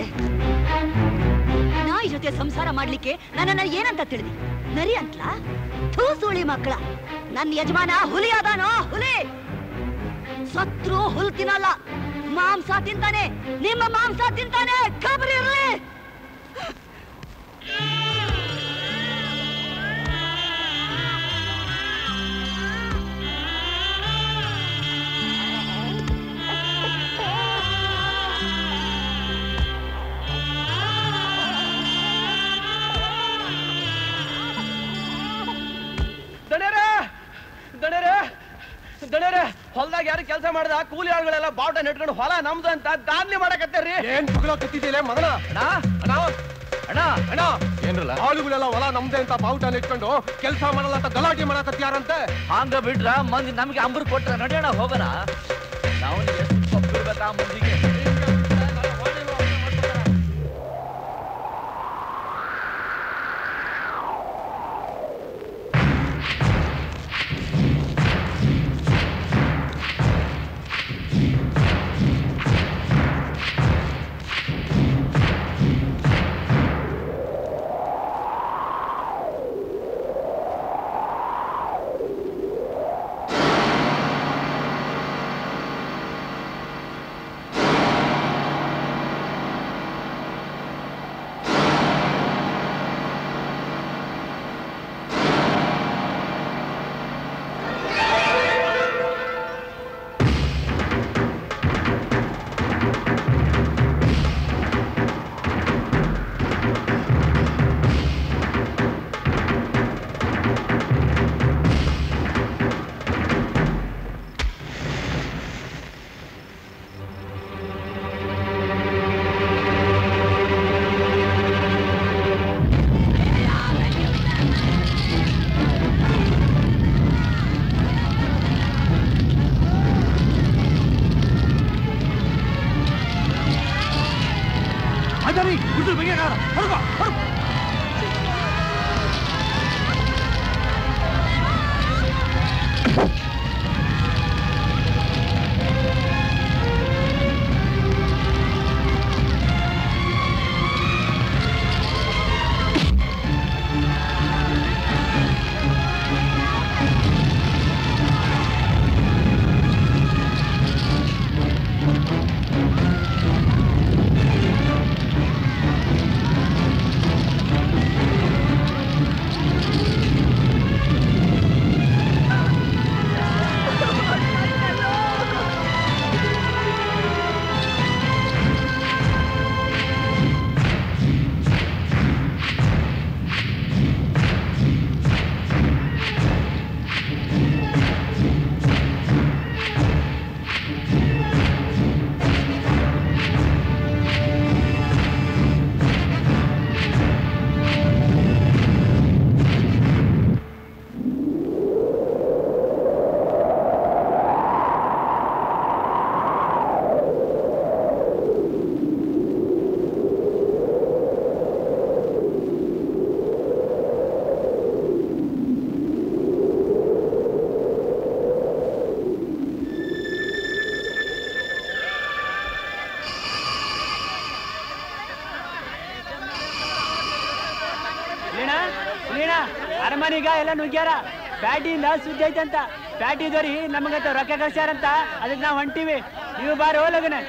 ನಾಯಿ ಜೊತೆ ಸಂಸಾರ ಮಾಡ್ಲಿಕ್ಕೆ ನನ್ನನ್ನ ಏನಂತ ತಿಳಿದಿ ನರಿ ಅಂತಲ ಥೂಸುಳಿ ಮಕ್ಕಳ ನನ್ನ ಯಜಮಾನ ಹುಲಿ ಅದಾನೋ ಹುಲಿ ಸತ್ರು ಹುಲ್ ತಿನ್ನಲ್ಲ ಮಾಂಸ ತಿಂತಾನೆ ನಿಮ್ಮ ಮಾಂಸ ತಿಂತಾನೆ ಖಬರ್ ಇರ್ಲಿ ದಣೇರೆ ದಣೇರೆ ದಣೇರೆ ಹೊಲ್ದಾಗ ಯಾರು ಕೆಲಸ ಮಾಡ್ದ ಕೂಲಿ ಆಳುಗಳೆಲ್ಲ ಬಾವುಟ ನೆಟ್ಕೊಂಡು ಹೊಲ ನಮ್ದು ಅಂತ ದಾನ್ಲಿ ಮಾಡಕತ್ತಾರ್ರಿ ಏನ್ ಪುಗ್ಲ ಕತ್ತಿದ್ದಿಲ್ಲ ಮಗನ ಅಣ್ಣ ಅಣ್ಣ ಅಣ್ಣ ಅಣ್ಣ ಏನ್ರಲ್ಲ ಆಳುಗಳೆಲ್ಲ ಹೊಲ ನಮ್ದೆ ಅಂತ ಬಾವುಟ ನೆಟ್ಕೊಂಡು ಕೆಲಸ ಮಾಡಲ್ಲ ಅಂತ ಗಲಾಟೆ ಮಾಡಕತ್ಯಾರಂತೆ ಹಂಗ ಬಿಟ್ರ ಮಂದಿ ನಮ್ಗೆ ಅಂಬರ್ ಕೊಟ್ರ ನಡೆಯೋಣ ಹೋಗೋಣ ನಾವು ಕೊಟ್ಟಿರ್ಬೇಕಾ ಮಂದಿಗೆ ಆ ಅದಾರಿ ಗುಡ್ಡ ಬಗ್ಗೆ ಹೊರಗೋ ಹೊರಗೋ ಲೀಣ ಲೀಣ ಅರಮನೆಗ ಎಲ್ಲ ನುಗ್ಗ್ಯಾರ ಪ್ಯಾಟಿಯಿಂದ ಸುದ್ದಿ ಐತಂತ ಪ್ಯಾಟಿ ಇದ್ದವ್ರಿ ನಮಗಂತ ರೊಕ್ಕ ಕಳ್ಸ್ಯಾರಂತ ಅದಕ್ಕೆ ನಾವು ಹೊಂಟಿವಿ ನೀವು ಬಾರಿ ಹೋಲಗನ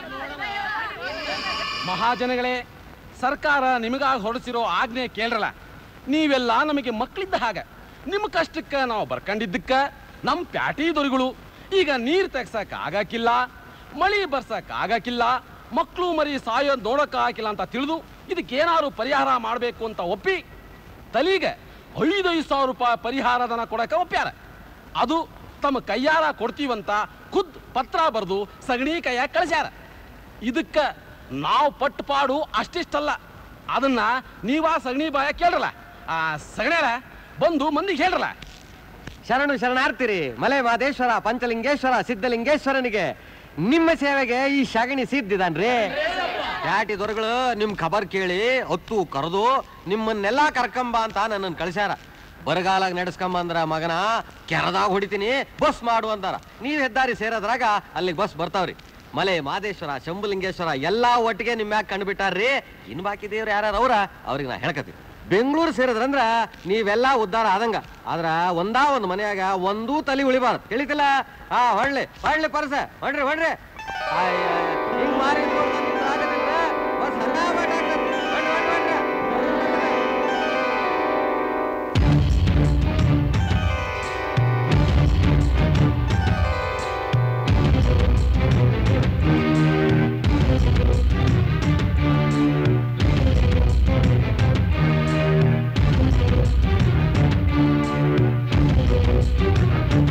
ಮಹಾಜನಗಳೇ ಸರ್ಕಾರ ನಿಮಗಾಗಿ ಹೊರಡಿಸಿರೋ ಆಜ್ಞೆ ಕೇಳ್ರಲ್ಲ ನೀವೆಲ್ಲ ನಮಗೆ ಮಕ್ಕಳಿದ್ದ ಹಾಗ ನಿಮ್ಮ ಕಷ್ಟಕ್ಕೆ ನಾವು ಬರ್ಕೊಂಡಿದ್ದಕ್ಕ ನಮ್ಮ ಪ್ಯಾಟಿ ದೊರೆಗಳು ಈಗ ನೀರು ತೆಗ್ಸಕ್ ಆಗಾಕಿಲ್ಲ ಮಳಿ ಬರ್ಸಕ್ ಆಗಾಕಿಲ್ಲ ಮಕ್ಕಳು ಮರಿ ಸಾಯೋದ್ ನೋಡಕ್ ಆಗಿಲ್ಲ ಅಂತ ತಿಳಿದು ಇದಕ್ಕೇನಾದ್ರು ಪರಿಹಾರ ಮಾಡಬೇಕು ಅಂತ ಒಪ್ಪಿ ತಲಿಗೆ ಐದೈದು ಸಾವಿರ ರೂಪಾಯಿ ಪರಿಹಾರಧನ ಕೊಡಕ್ಕೆ ಒಪ್ಪ್ಯಾರ ಅದು ತಮ್ಮ ಕೈಯಾರ ಕೊಡ್ತೀವಂತ ಖುದ್ ಪತ್ರ ಬರೆದು ಸಗಣಿ ಕೈಯಾಗ ಕಳಿಸ್ಯಾರ ಇದಕ್ಕ ನಾವು ಪಟ್ಟು ಪಾಡು ಅಷ್ಟಿಷ್ಟಲ್ಲ ಅದನ್ನ ನೀವಾ ಸಗಣಿ ಬಾಯ ಕೇಳ್ರಲ್ಲ ಆ ಸಗಣ್ಯಾರ ಬಂದು ಮಂದಿಗೆ ಹೇಳ್ರಲ್ಲ ಶರಣು ಶರಣಾರ್ಥಿರಿ ಮಲೆ ಮಾದೇಶ್ವರ ಪಂಚಲಿಂಗೇಶ್ವರ ಸಿದ್ಧಲಿಂಗೇಶ್ವರನಿಗೆ ನಿಮ್ಮ ಸೇವೆಗೆ ಈ ಶಗಣಿ ಸಿದ್ಧಿದಾನ್ರಿ ಪ್ಯಾಟಿ ದೊರೆಗಳು ನಿಮ್ ಖಬರ್ ಕೇಳಿ ಹೊತ್ತು ಕರೆದು ನಿಮ್ಮನ್ನೆಲ್ಲ ಕರ್ಕಂಬ ಅಂತ ನನ್ನನ್ನು ಕಳಿಸ್ಯಾರ ಬರಗಾಲಾಗ ನಡೆಸ್ಕೊಂಬಂದ್ರ ಮಗನ ಕೆರದಾಗ ಹೊಡಿತೀನಿ ಬಸ್ ಮಾಡು ಅಂತಾರ ನೀವ್ ಹೆದ್ದಾರಿ ಸೇರೋದ್ರಾಗ ಅಲ್ಲಿಗೆ ಬಸ್ ಬರ್ತಾವ್ರಿ ಮಲೆ ಮಾದೇಶ್ವರ ಶಂಭುಲಿಂಗೇಶ್ವರ ಎಲ್ಲಾ ಒಟ್ಟಿಗೆ ನಿಮ್ಮ ಮ್ಯಾಗ ಕಂಡುಬಿಟ್ಟಾರ್ರಿ ಇನ್ ಬಾಕಿ ದೇವ್ರು ಯಾರು ಅವ್ರ ಅವ್ರಿಗೆ ನಾ ಹೇಳ್ಕತ್ತೀನಿ ಬೆಂಗಳೂರು ಸೇರಿದ್ರಂದ್ರ ನೀವೆಲ್ಲ ಉದ್ಧಾರ ಆದಂಗ ಆದ್ರ ಒಂದಾ ಒಂದು ಮನ್ಯಾಗ ಒಂದೂ ತಲಿ ಉಳಿಬಾರ್ದು ತಿಳಿತಿಲ್ಲ ಆ ಹೊಳ್ಳಿ ಹೊಳ್ಳಿ ಪರ್ಸ ಹೊಡ್ರಿ ಹೊಡ್ರಿ ಅಯ್ಯ, ಹಿಂಗ್ ಮಾರಿ ಆಗದಿಲ್ಲ ಬಸ್ ಹಂಗಾಗ್ಬಿಟ್ಟಾಗ್ತದೆ. ಹೊಡ್ರಿ, ಹೊಡ್ರಿ, ಹೊಡ್ರಿ.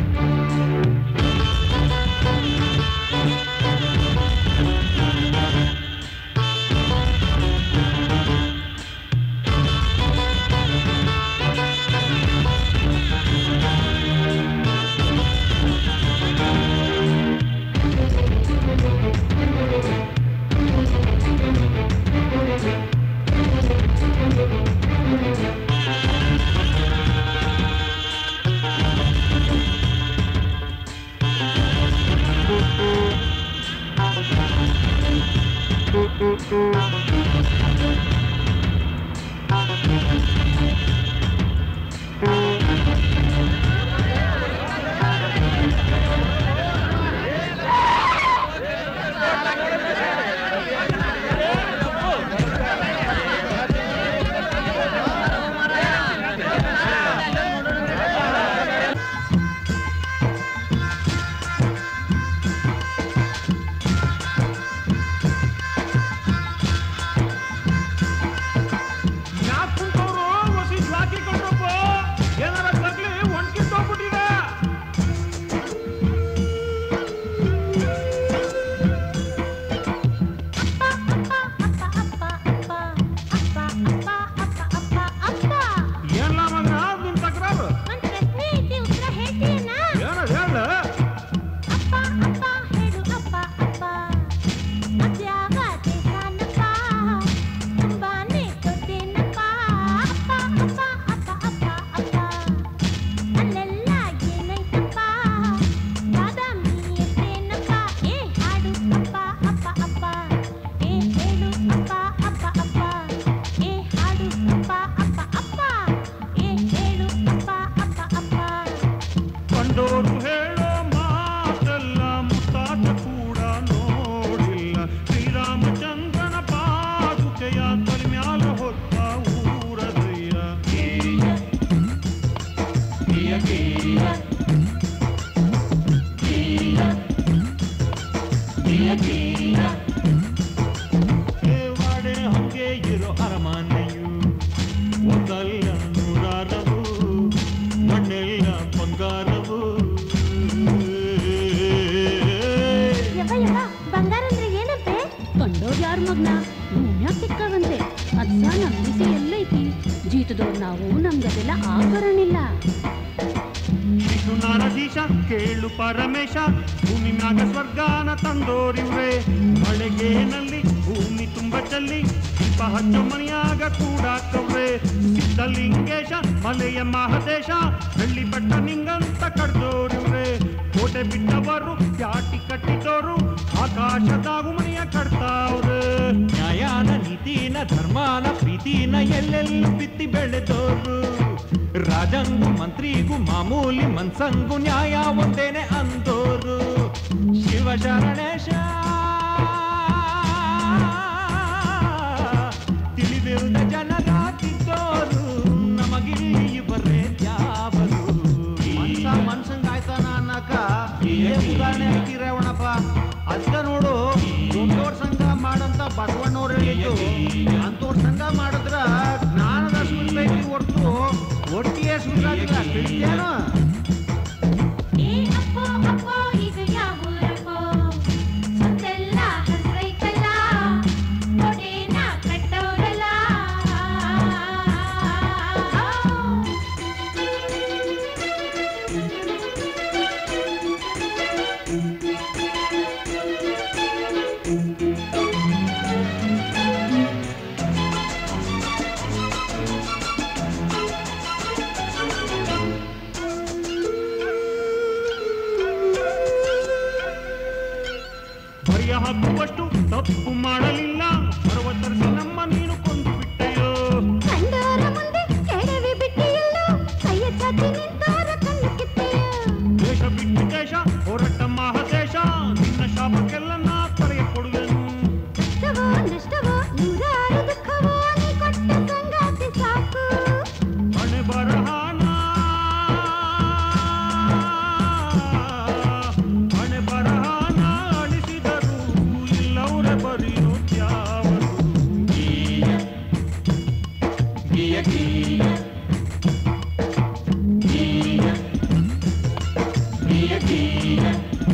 Thank ಸಿಕ್ಕವಂತೆ ಅದ್ಸ ನಮ್ ಬಿಸಿ ಎಲ್ಲೈತಿ ಜೀತದವ್ರು ನಾವು ನಮ್ಗದೆಲ್ಲ ಆಭರಣಿಲ್ಲ ಇದು ನಾರದೀಶ ಕೇಳು ಪರಮೇಶ ಭೂಮಿ ಮ್ಯಾಗ ಸ್ವರ್ಗಾನ ತಂದೋರಿವ್ರೆ ಮಳೆಗೇನಲ್ಲಿ ಭೂಮಿ ತುಂಬ ಚಲ್ಲಿ ದೀಪ ಹಚ್ಚೋ ಮನೆಯಾಗ ಕೂಡಾಕವ್ರೆ ಸಿದ್ಧಲಿಂಗೇಶ ಮಲೆಯ ಮಹದೇಶ ಬೆಳ್ಳಿ ಬಟ್ಟ ನಿಂಗಂತ ಕಡ್ದೋರಿವ್ರೆ ಕೋಟೆ ಬಿಟ್ಟವರು ಪ್ಯಾಟಿ ಕಟ್ಟಿದೋರು ಆಕಾಶದಾಗು ಮನೆಯ ಕಟ್ತಾವ್ರೆ ನ್ಯಾಯಾನ ನೀತಿನ ಧರ್ಮಾನ ಪ್ರೀತಿನ ಎಲ್ಲೆಲ್ಲೂ ಬಿತ್ತಿ ಬೆಳೆದೋರು ರಾಜಂಗು ಮಂತ್ರಿಗೂ ಮಾಮೂಲಿ ಮನ್ಸಂಗು ನ್ಯಾಯ ಒಂದೇನೆ ಅಂದೋರು ಶಿವ ಶರಣೇಶ ತಿಳಿದಿರುದ ಜನರ ತಿದ್ದೋರು ನಮಗಿಲ್ಲಿ ಇವರೇ ದ್ಯಾವರು ಮನ್ಸ ಮನ್ಸಂಗ್ ಆಯ್ತಾನ ಅನ್ನಕ ಇದೇ ಉದಾಹರಣೆ ಹಾಕಿರೇವಣಪ್ಪ ಅದ್ಕ ನೋಡು ದೊಡ್ಡೋರ್ ಸಂಘ ಮಾಡಂತ ಬಸವಣ್ಣವ್ರು ಹೇಳಿದ್ದು ಅಂತವ್ರ ಸಂಘ ಮಾಡಿದ್ರ ಜ್ಞಾನದ ಸುತ್ತೈತಿ ಹೊರ್ತು ಒಟ್ಟಿಗೆ ಸುತ್ತಾಗಿಲ್ಲ ತಿಳಿತೇನು ಬರಿಯ ಹಾಕುವಷ್ಟು ತಪ್ಪು ಮಾಡಲಿಲ್ಲ ಪರ್ವತರ್ಸಿ ನಮ್ಮ ನೀನು ಕೊಂದು ಬಿಟ್ಟೆಯೋ ಕಂಡೋರ ಮುಂದೆ ಕೆಡವಿ ಬಿಟ್ಟಿಯಲ್ಲೋ ಕೈಯ ಚಾಚಿ ನಿಂತೋರ ಕಣ್ಣು ಕಿತ್ತೆಯೋ ದೇಶ ಬಿಟ್ಟು ದೇಶ ಹೊರಟ ಮಹಾದೇಶ ನಿನ್ನ ಶಾಪಕ್ಕೆಲ್ಲ ನಾ ಪಡೆಯ ಕೊಡುವೆನು ಕಷ್ಟವೋ ನಷ್ಟವೋ ನೂರಾರು ದುಃಖವೋ ನೀ ಕೊಟ್ಟ ಸಂಗಾತಿ ಸಾಕು ಹಣೆ ಬರಹಾನ ಹಣೆ ಬರಹಾನ ಅಳಿಸಿದರು ಇಲ್ಲವರ ಬರಿಯೋ ತ್ಯಾವರು ಗೀಯ ಗೀಯ ಗೀಯ ಗೀಯ ಗೀಯ ಗೀಯ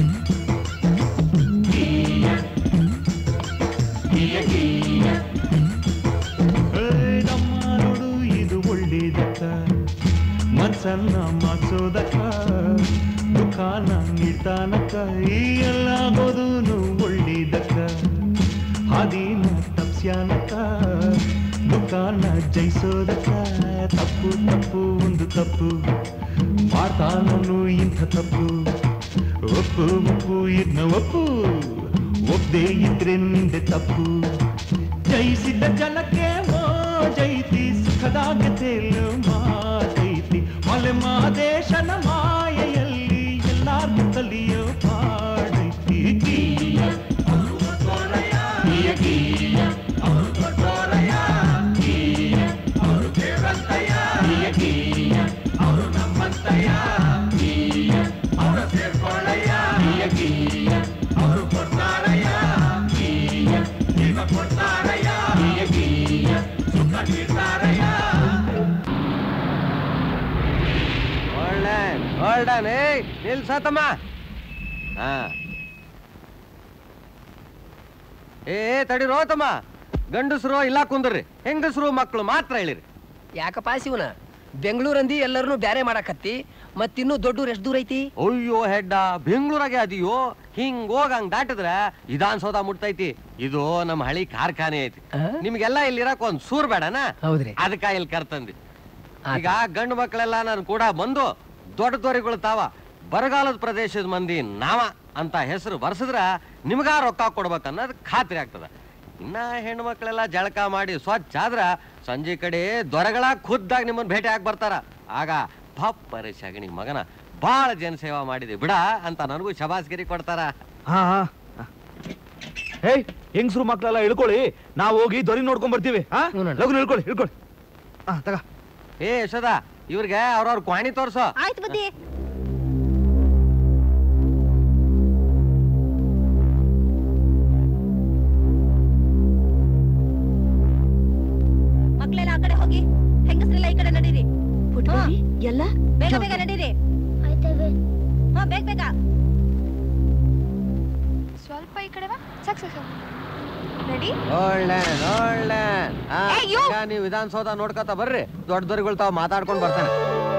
ಗೀಯ ಗೀಯ ಗೀಯ ಏ, ನಮ್ಮ ನೋಡು ಇದು ಒಳ್ಳೇದಕ್ಕ ಮನ್ಸನ್ನ ಮಾಸೋದಕ್ಕ ದುಃಖಾನ ನೀಡ್ತಾನಕ್ಕ ಈ ಎಲ್ಲ ಆಗೋದೂನು ಒಳ್ಳೇದಕ್ಕ ಹಾದಿನ ತಪ್ಸ್ಯಾನಕ್ಕ ದುಃಖಾನ ಜಯಿಸೋದಕ್ಕ ತಪ್ಪು ತಪ್ಪು ಒಂದು ತಪ್ಪು ಮಾಡ್ತಾನನು ಇಂಥ ತಪ್ಪು ಒಪ್ಪು ಒಪ್ಪು ಇದನ್ನ ಒಪ್ಪು ಒಪ್ಪದೇ ಇದ್ರೆ ನಿಂದೆ ತಪ್ಪು ಜಯಿಸಿದ ಜನಕ್ಕೆ ಮೋಜೈತಿ ಸುಖದಾಗ ತೇಲು ಮಾತೈತಿ ಮಲೆ ಮಾದೇಶನ ಮಾಯೆಯಲ್ಲಿ ಎಲ್ಲಾರ್ಗೂ ಕಲಿಯೋ ಪಾಡೈತಿ ಗೀಯ ಗೀಯ ಗೀಯ ಗೀಯ ಗೀಯ ಗೀಯ ಅವರು ನಮ್ಮಂತಯ್ಯ ಗೀಯ ಅವರ ಸೇರ್ಕೊಳ್ಳಯ್ಯ ಗೀಯ ಗೀಯ ಅವರು ಕೊಡ್ತಾರಯ್ಯ ಗೀಯ ಈಗ ಕೊಡ್ತಾರಯ್ಯ ಗೀಯ ಗೀಯ ಸುಖ ನೀಡ್ತಾರಯ್ಯ ಒಳ್ಳೆ ಹೊಲ್ಡನ್ ಏ ನಿಲ್ಸತಮ್ಮ ಹಾ ಏ ತಡಿರೋ ತಮ್ಮ ಗಂಡಸರು ಇಲ್ಲ ಕುಂದ್ರಿ ಹೆಂಗಸರು ಮಕ್ಕಳು ಮಾತ್ರ ಹೇಳಿರಿ ಯಾಕಪ್ಪ ಶಿವನ ಬೆಂಗಳೂರಂದಿ ಎಲ್ಲರನ್ನು ಬ್ಯಾರೆ ಮಾಡಕತ್ತಿ ಮತ್ತಿನ್ನೂ ದೊಡ್ಡೂರ್ ಎಷ್ಟ್ ದೂರ ಐತಿ ಅಯ್ಯೋ ಹೆಡ್ಡ ಬೆಂಗಳೂರಾಗೆ ಅದಿಯೋ ಹಿಂಗ್ ಹೋಗ್ ಹಂಗ್ ದಾಟಿದ್ರ ವಿಧಾನಸೌಧ ಮುಟ್ತೈತಿ ಇದು ನಮ್ಮ ಹಳಿ ಕಾರ್ಖಾನೆ ಐತಿ ನಿಮ್ಗೆಲ್ಲ ಇಲ್ಲಿ ಇರಕ್ ಒಂದ್ ಸೂರ್ ಬೇಡನಾ ಹೌದ್ರಿ ಅದಕ್ಕ ಇಲ್ಲಿ ಕರ್ತಂದಿ ಈಗ ಗಂಡು ಮಕ್ಕಳೆಲ್ಲ ನಾನು ಕೂಡ ಬಂದು ದೊಡ್ಡ ದೊರೆಗಳು ತಾವ ಬರಗಾಲದ ಪ್ರದೇಶದ ಮಂದಿ ನಾವ ಅಂತ ಹೆಸರು ಬರ್ಸಿದ್ರ ನಿಮ್ಗ ರೊಕ್ಕ ಕೊಡ್ಬೇಕನ್ನೋದು ಖಾತ್ರಿ ಆಗ್ತದ ಇನ್ನ ಹೆಣ್ಣು ಮಕ್ಕಳೆಲ್ಲ ಜಳಕ ಮಾಡಿ ಸ್ವಚ್ಛ ಆದ್ರ ಸಂಜೆ ಕಡೆ ದೊರೆಗಳ ಖುದ್ದಾಗಿ ನಿಮ್ಮನ್ನ ಭೇಟಿ ಆಗಿ ಬರ್ತಾರ ಆಗ ಪಪ್ಪರೆ ಶಗಣಿ ಮಗನ ಬಾಳ ಜನಸೇವಾ ಮಾಡಿದೆ ಬಿಡ ಅಂತ ನನಗೂ ಶಬಾಸ್ಗಿರಿ ಕೊಡ್ತಾರ ಹಾ ಹಾ ಹೇಯ್ ಹೆಂಗ್ಸ್ರು ಮಕ್ಳೆಲ್ಲ ಇಳ್ಕೊಳ್ಳಿ ನಾವು ಹೋಗಿ ದೊರಿ ನೋಡ್ಕೊಂಡ್ ಬರ್ತೀವಿ ಹಾ ಲಗು ಇಳ್ಕೊಳ್ಳಿ ಇಳ್ಕೊಳ್ಳಿ ಹಾ ತಗ ಏ ಯಶೋದ ಇವ್ರಿಗೆ ಅವ್ರವ್ರ ಕ್ವಾಣಿ ತೋರ್ಸೋ ಆಯ್ತು ಬುದ್ಧಿ ಮಕ್ಳೆಲ್ಲ ಆ ಕಡೆ ಹೋಗಿ ಹೆಂಗಸ್ರೆಲ್ಲ ಈ ಕಡೆ ನಡೀರಿ ಎಲ್ಲ ಬೇಗ ಬೇಗ ನಡೀರಿ ಹಾ ಬೇಗ ಬೇಗ ಸ್ವಲ್ಪ ಈ ಕಡೆ ಬಾ ಸಾಕು ಸಾಕು ರೆಡಿ ಒಳ್ಳೆ ಒಳ್ಳೆ ಆ, ಏ, ಯೋ! ಈಗ ನೀವು ವಿಧಾನಸೌಧ ನೋಡ್ಕೊತ ಬರ್ರಿ ದೊಡ್ಡ ದೊರೆಗಳು ತಾವ್ ಮಾತಾಡ್ಕೊಂಡ್ ಬರ್ತಾನೆ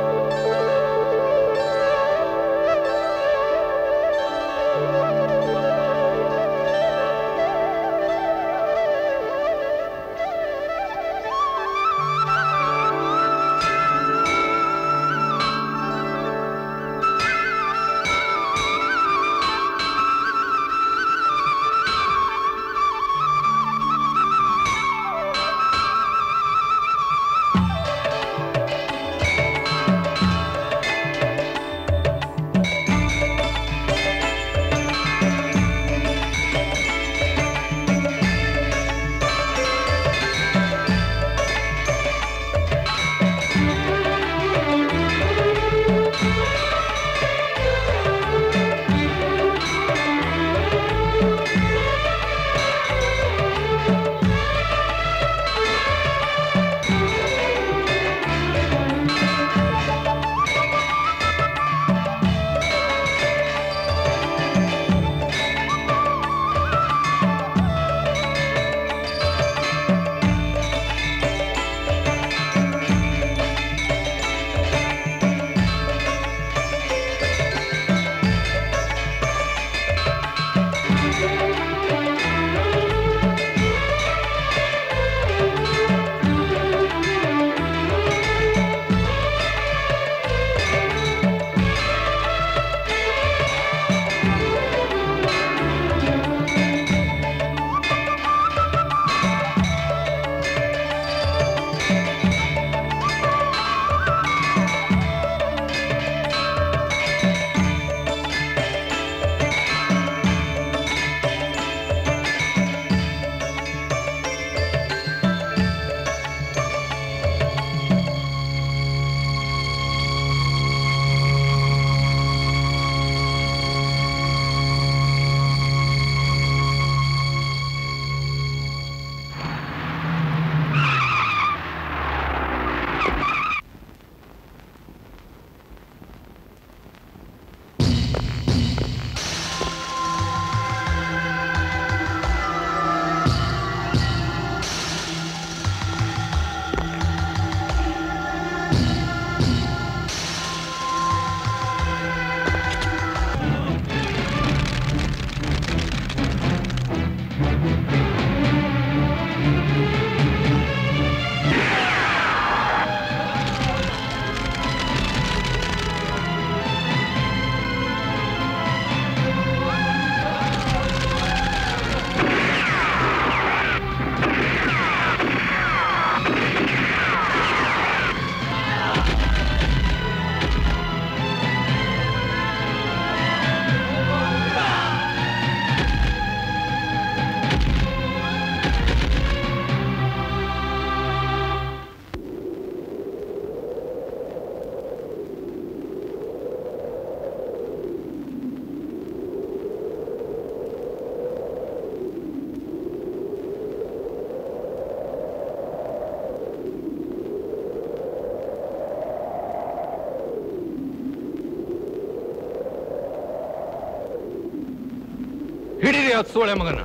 ಹಿಡೀರಿ ಅದು ಸೋಳೆ ಮಗನ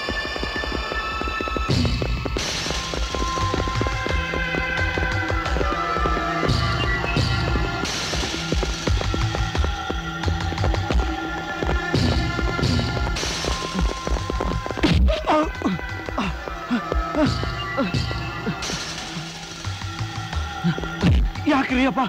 ಯಾಕ್ರಿ ಅಪ್ಪ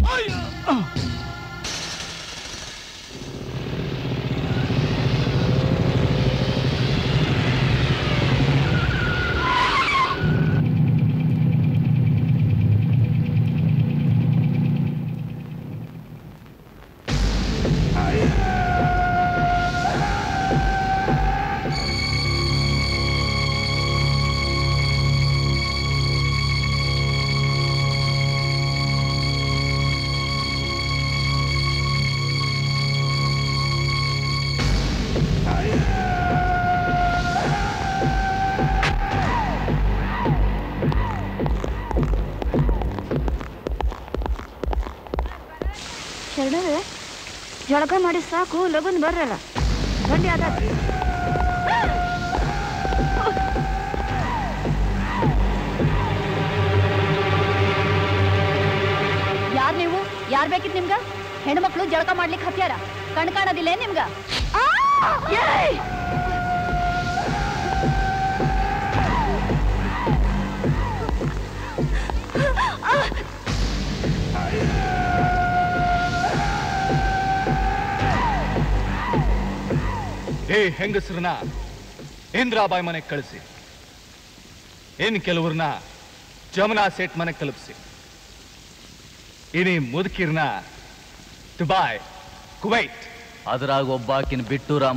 ಶರಣರೇ ಜಳಕ ಮಾಡಿ ಸಾಕು ಲಗುನ್ ಬರ್ರಲ್ಲ ಬಂಡಿ ಅದ ಬೇಕಿತ್ ನಿಮ್ಗ ಹೆಣ್ಮಕ್ಳು ಜಳಕ ಮಾಡ್ಲಿಕ್ಕೆ ಹತ್ಯಾರ ಕಣ್ ಕಾಣೋದಿಲ್ಲ ಏನ್ ನಿಮ್ಗ ಏಯ್! ಏ ಹೆಂಗಸ್ರನ್ನ ಇಂದ್ರಾಬಾಯಿ ಮನೆಗೆ ಕಳಿಸಿ ಇನ್ ಕೆಲವ್ರನ್ನ ಜಮುನಾ ಸೇಟ್ ಮನೆಗೆ ತಲುಪಿಸಿ ಇನಿ ಮುದುಕಿರ್ನ ದುಬಾಯ್ ಕುವೈಟ್ ಅದ್ರಾಗ ಒಬ್ಬಾಕಿನ ಬಿಟ್ಟು ರಾಮ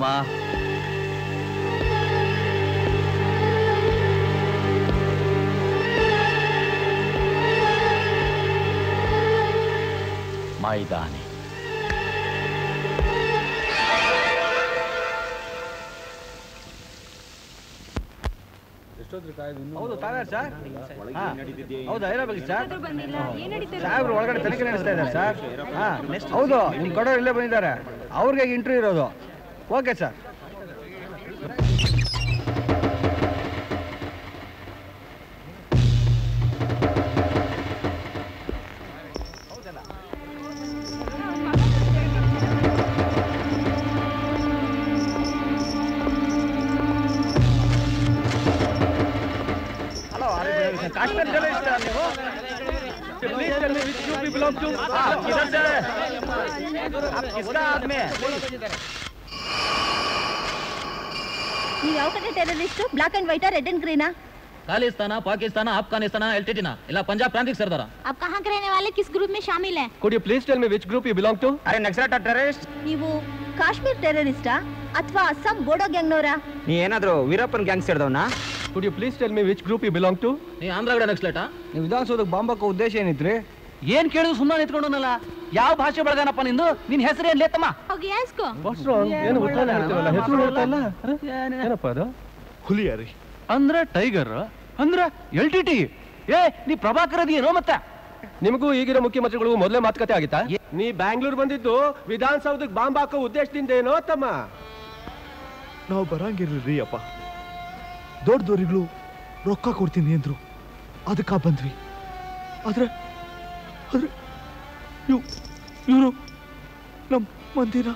ಮೈದಾನಿ ಹೌದು ತಾವೇ ಸರ್ ಹಾ. ಹೌದಾ ಇರಬೇಕು ಸರ್ ಸಾಹೇಬ್ರು ಒಳಗಡೆ ತನಿಖೆ ನಡೆಸ್ತಾ ಇದ್ದಾರೆ ಸರ್ ಹಾ ಹೌದು ನಿಮ್ ಕೊಡೋರು ಇಲ್ಲೇ ಬಂದಿದ್ದಾರೆ ಅವ್ರಿಗೆ ಇಂಟರ್ವ್ಯೂ ಇರೋದು ಓಕೆ ಸರ್ ಹಲೋ ಕಾಶ್ಮೀರ್ ಜನ ಇಷ್ಟ ನೀವು Please tell me which group you belong to. आप किधर से हैं? आप किसका आदमी है? ನೀವ್ ಯಾವ ಕಡೆ ಟೆರರಿಸ್ಟ್ ಬ್ಲಾಕ್ ಅಂಡ್ ವೈಟಾ ರೆಡ್ ಅಂಡ್ ಗ್ರೀನಾ ಖಾಲಿಸ್ತಾನ ಪಾಕಿಸ್ತಾನ ಅಫ್ಘಾನಿಸ್ತಾನ ಎಲ್ಟಿಟಿನ ಇಲ್ಲ ಪಂಜಾಬ್ ಪ್ರಾಂತಿಗೆ ಸರ್ದಾರ आप कहाँ के रहने वाले किस ग्रुप में शामिल है Could you please tell me which group you belong to? ಅರೆ ನಕ್ಸಲಟ್ ಟೆರರಿಸ್ಟ್ ನೀವು ಕಾಶ್ಮೀರ್ ಟೆರರಿಸ್ಟಾ ಅಥವಾ ಅಸ್ಸಾಂ ಬೋಡೋ ಗ್ಯಾಂಗ್ನವರಾ ನೀ ಏನಾದ್ರು ವೀರಪ್ಪನ್ ಗ್ಯಾಂಗ್ ಸೇರಿದವನ Could you please tell me which group you belong to? ನೀ ಆಂಧ್ರಗಡೆ ನಕ್ಸ್ಲೇಟಾ ನೀವು ವಿಧಾನಸೌಧಕ್ಕೆ ಬಾಂಬಕ್ಕೋ ಉದ್ದೇಶ ಏನಿತ್ರಿ ಏನ್ ಕೇಳಿದ್ರು ಸುಮ್ಮನೆ ನಿಂತ್ಕೊಂಡನಲ್ಲ ಯಾವ ಭಾಷೆ ಬೆಳಗಾನಪ್ಪ ನಿಂದು ನಿನ್ ಹೆಸರು ಏನ್ ಲೇತಮ್ಮ ಹೋಗಿ ಯಾಸ್ಕೋ What's wrong? ಏನು ಗೊತ್ತಾಗ್ತಾ ಹೇಳ್ತೀವಲ್ಲ ಹೆಸರು ಹೇಳ್ತಾ ಇಲ್ಲ ಏನಪ್ಪ ಅದು ಹುಲಿಯಾರಿ ಅಂದ್ರೆ ಟೈಗರ್ ಅಂದ್ರೆ ಎಲ್ ಟಿ ಟಿ ಏ ನೀ ಪ್ರಭಾಕರ್ ಅದೇನೋ ಮತ್ತೆ ನಿಮಗೂ ಈಗಿರೋ ಮುಖ್ಯಮಂತ್ರಿಗಳು ಮೊದಲೇ ಮಾತುಕತೆ ಆಗಿತ್ತಾ ನೀ ಬ್ಯಾಂಗ್ಳೂರ್ ಬಂದಿದ್ದು ವಿಧಾನಸೌಧಕ್ಕೆ ಬಾಂಬ್ ಹಾಕೋ ಉದ್ದೇಶದಿಂದ ಏನೋ ತಮ್ಮ ನಾವು ಬರಂಗಿರ್ಲಿ ಅಪ್ಪ ದೊಡ್ಡ ದೊರಿಗಳು ರೊಕ್ಕ ಕೊಡ್ತೀನಿ ಅಂದ್ರು ಅದಕ್ಕ ಬಂದ್ವಿ ಆದ್ರೆ ಆದ್ರೆ ಇವ್ ಇವರು ನಮ್ಮ ಮಂದಿರ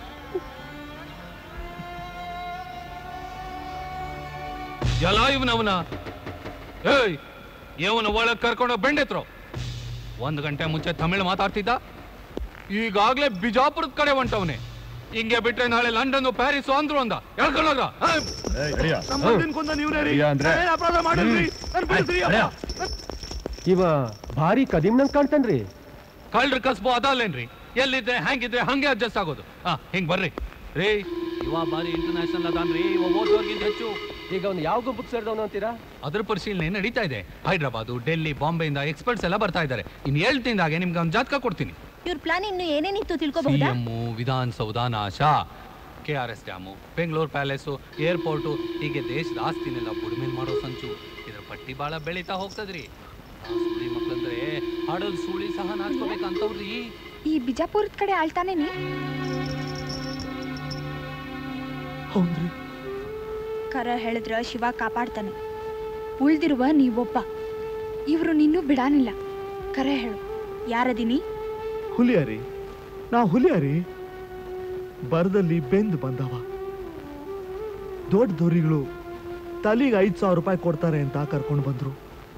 ಎಲ್ಲ ಇವನವನ ಏಯ್ ಇವನ ಒಳಗ್ ಕರ್ಕೊಂಡು ಬೆಂಡೆತ್ರು ಒಂದ್ ಗಂಟೆ ಮುಂಚೆ ತಮಿಳು ಮಾತಾಡ್ತಿದ್ದ ಈಗಾಗ್ಲೇ ಬಿಜಾಪುರದ ಕಡೆ ಹೊಂಟವನೆ ಹಿಂಗೆ ಬಿಟ್ರೆ ನಾಳೆ ಲಂಡನ್ ಪ್ಯಾರಿಸ್ ಅಂದ್ರು ಅಂದ ಹೇಳ್ಕೊಂಡೋಗ ನಮ್ಮ ಮಂದಿನ ಕೊಂದ ನೀವ್ನೇ ರೀ ಅಂದ್ರೆ- ನಾನೇನ್ ಅಪರಾಧ ಮಾಡಿಲ್ರಿ ನನ್ ಬಿಡಿಸ್ರಿ ಅಪ್ಪ. ಇವ ಭಾರಿ ಕದಿಮ್ನಂಗ್ ಕಾಣ್ತಾನ್ರಿ ಕಳ್ರ ಕಸ್ಬು ಅದಲ್ಲೇನ್ರಿ ಎಲ್ಲಿದ್ರೆ ಹೆಂಗಿದ್ರೆ ಹಂಗೆ ಅಡ್ಜಸ್ಟ್ ಆಗೋದು ಹಾ ಹಿಂಗ್ ಬರ್ರಿ ರೀ ಇವ ಬಾರಿ ಇಂಟರ್ನ್ಯಾಷನಲ್ ಅದಾನ್ರಿ ಓದೋರ್ಗಿಂತ ಹೆಚ್ಚು ಈಗ ಅವ್ನು ಯಾವ ಗುಂಪಕ್ಕೆ ಸೇರಿದವನು ಅಂತೀರಾ ಅದ್ರ ಪರಿಶೀಲನೆ ನಡೀತಾ ಇದೆ ಹೈದರಾಬಾದು ಡೆಲ್ಲಿ ಬಾಂಬೆಯಿಂದ ಎಕ್ಸ್ಪರ್ಟ್ಸ್ ಎಲ್ಲ ಬರ್ತಾ ಇದ್ದಾರೆ ಇನ್ ಏಳು ತಿಂದಾಗೆ ನಿಮ್ಗೆ ಒಂದು ಜಾತಕ ಕೊಡ್ತೀನಿ ಇವ್ರ ಪ್ಲಾನ್ ಇನ್ನು ಏನೇನಿತ್ತು ಸಿ ತಿಳ್ಕೊಬಹುದಾ ಎಮ್ಮು ವಿಧಾನಸೌಧ ನಾಶ K R S dam Bengaluru palace airport ಹೀಗೆ ದೇಶದ ಆಸ್ತಿನೆಲ್ಲ ಬುಡ್ಮೇಲ್ ಮಾಡೋ ಸಂಚು ಇದ್ರ ಪಟ್ಟಿ ಭಾಳ ಬೆಳೀತಾ ಹೋಗ್ತದ್ರಿ ಆ ಸುಳಿ ಮಕ್ಳಂದ್ರೆ ಹಾಡಲ್ ಸುಳಿ ಸಹ ನಾಚ್ಕೋಬೇಕಂತವ್ರಿ ಈ ಬಿಜಾಪುರದ ಕಡೆ ಆಳ್ತಾನೇನಿ ಹೌದ್ರಿ ಕರ ಹೇಳಿದ್ರ ಶಿವ ಕಾಪಾಡ್ತಾನೆ ಉಳ್ದಿರುವ ನೀವೊಬ್ಬ ಇವರು ನಿನ್ನೂ ಬಿಡಾನಿಲ್ಲ ಕರ ಹೇಳು ಯಾರದಿನಿ ಹುಲಿಯಾರಿ ನಾ ಹುಲಿಯಾರಿ ಬರದಲ್ಲಿ ಬೆಂದ್ ಬಂದವ ದೊಡ್ಡ ದೊರಿಗಳು ತಲಿಗೆ ಐದ್ ಸಾವಿರ ರೂಪಾಯಿ ಕೊಡ್ತಾರೆ ಅಂತ ಕರ್ಕೊಂಡು ಬಂದ್ರು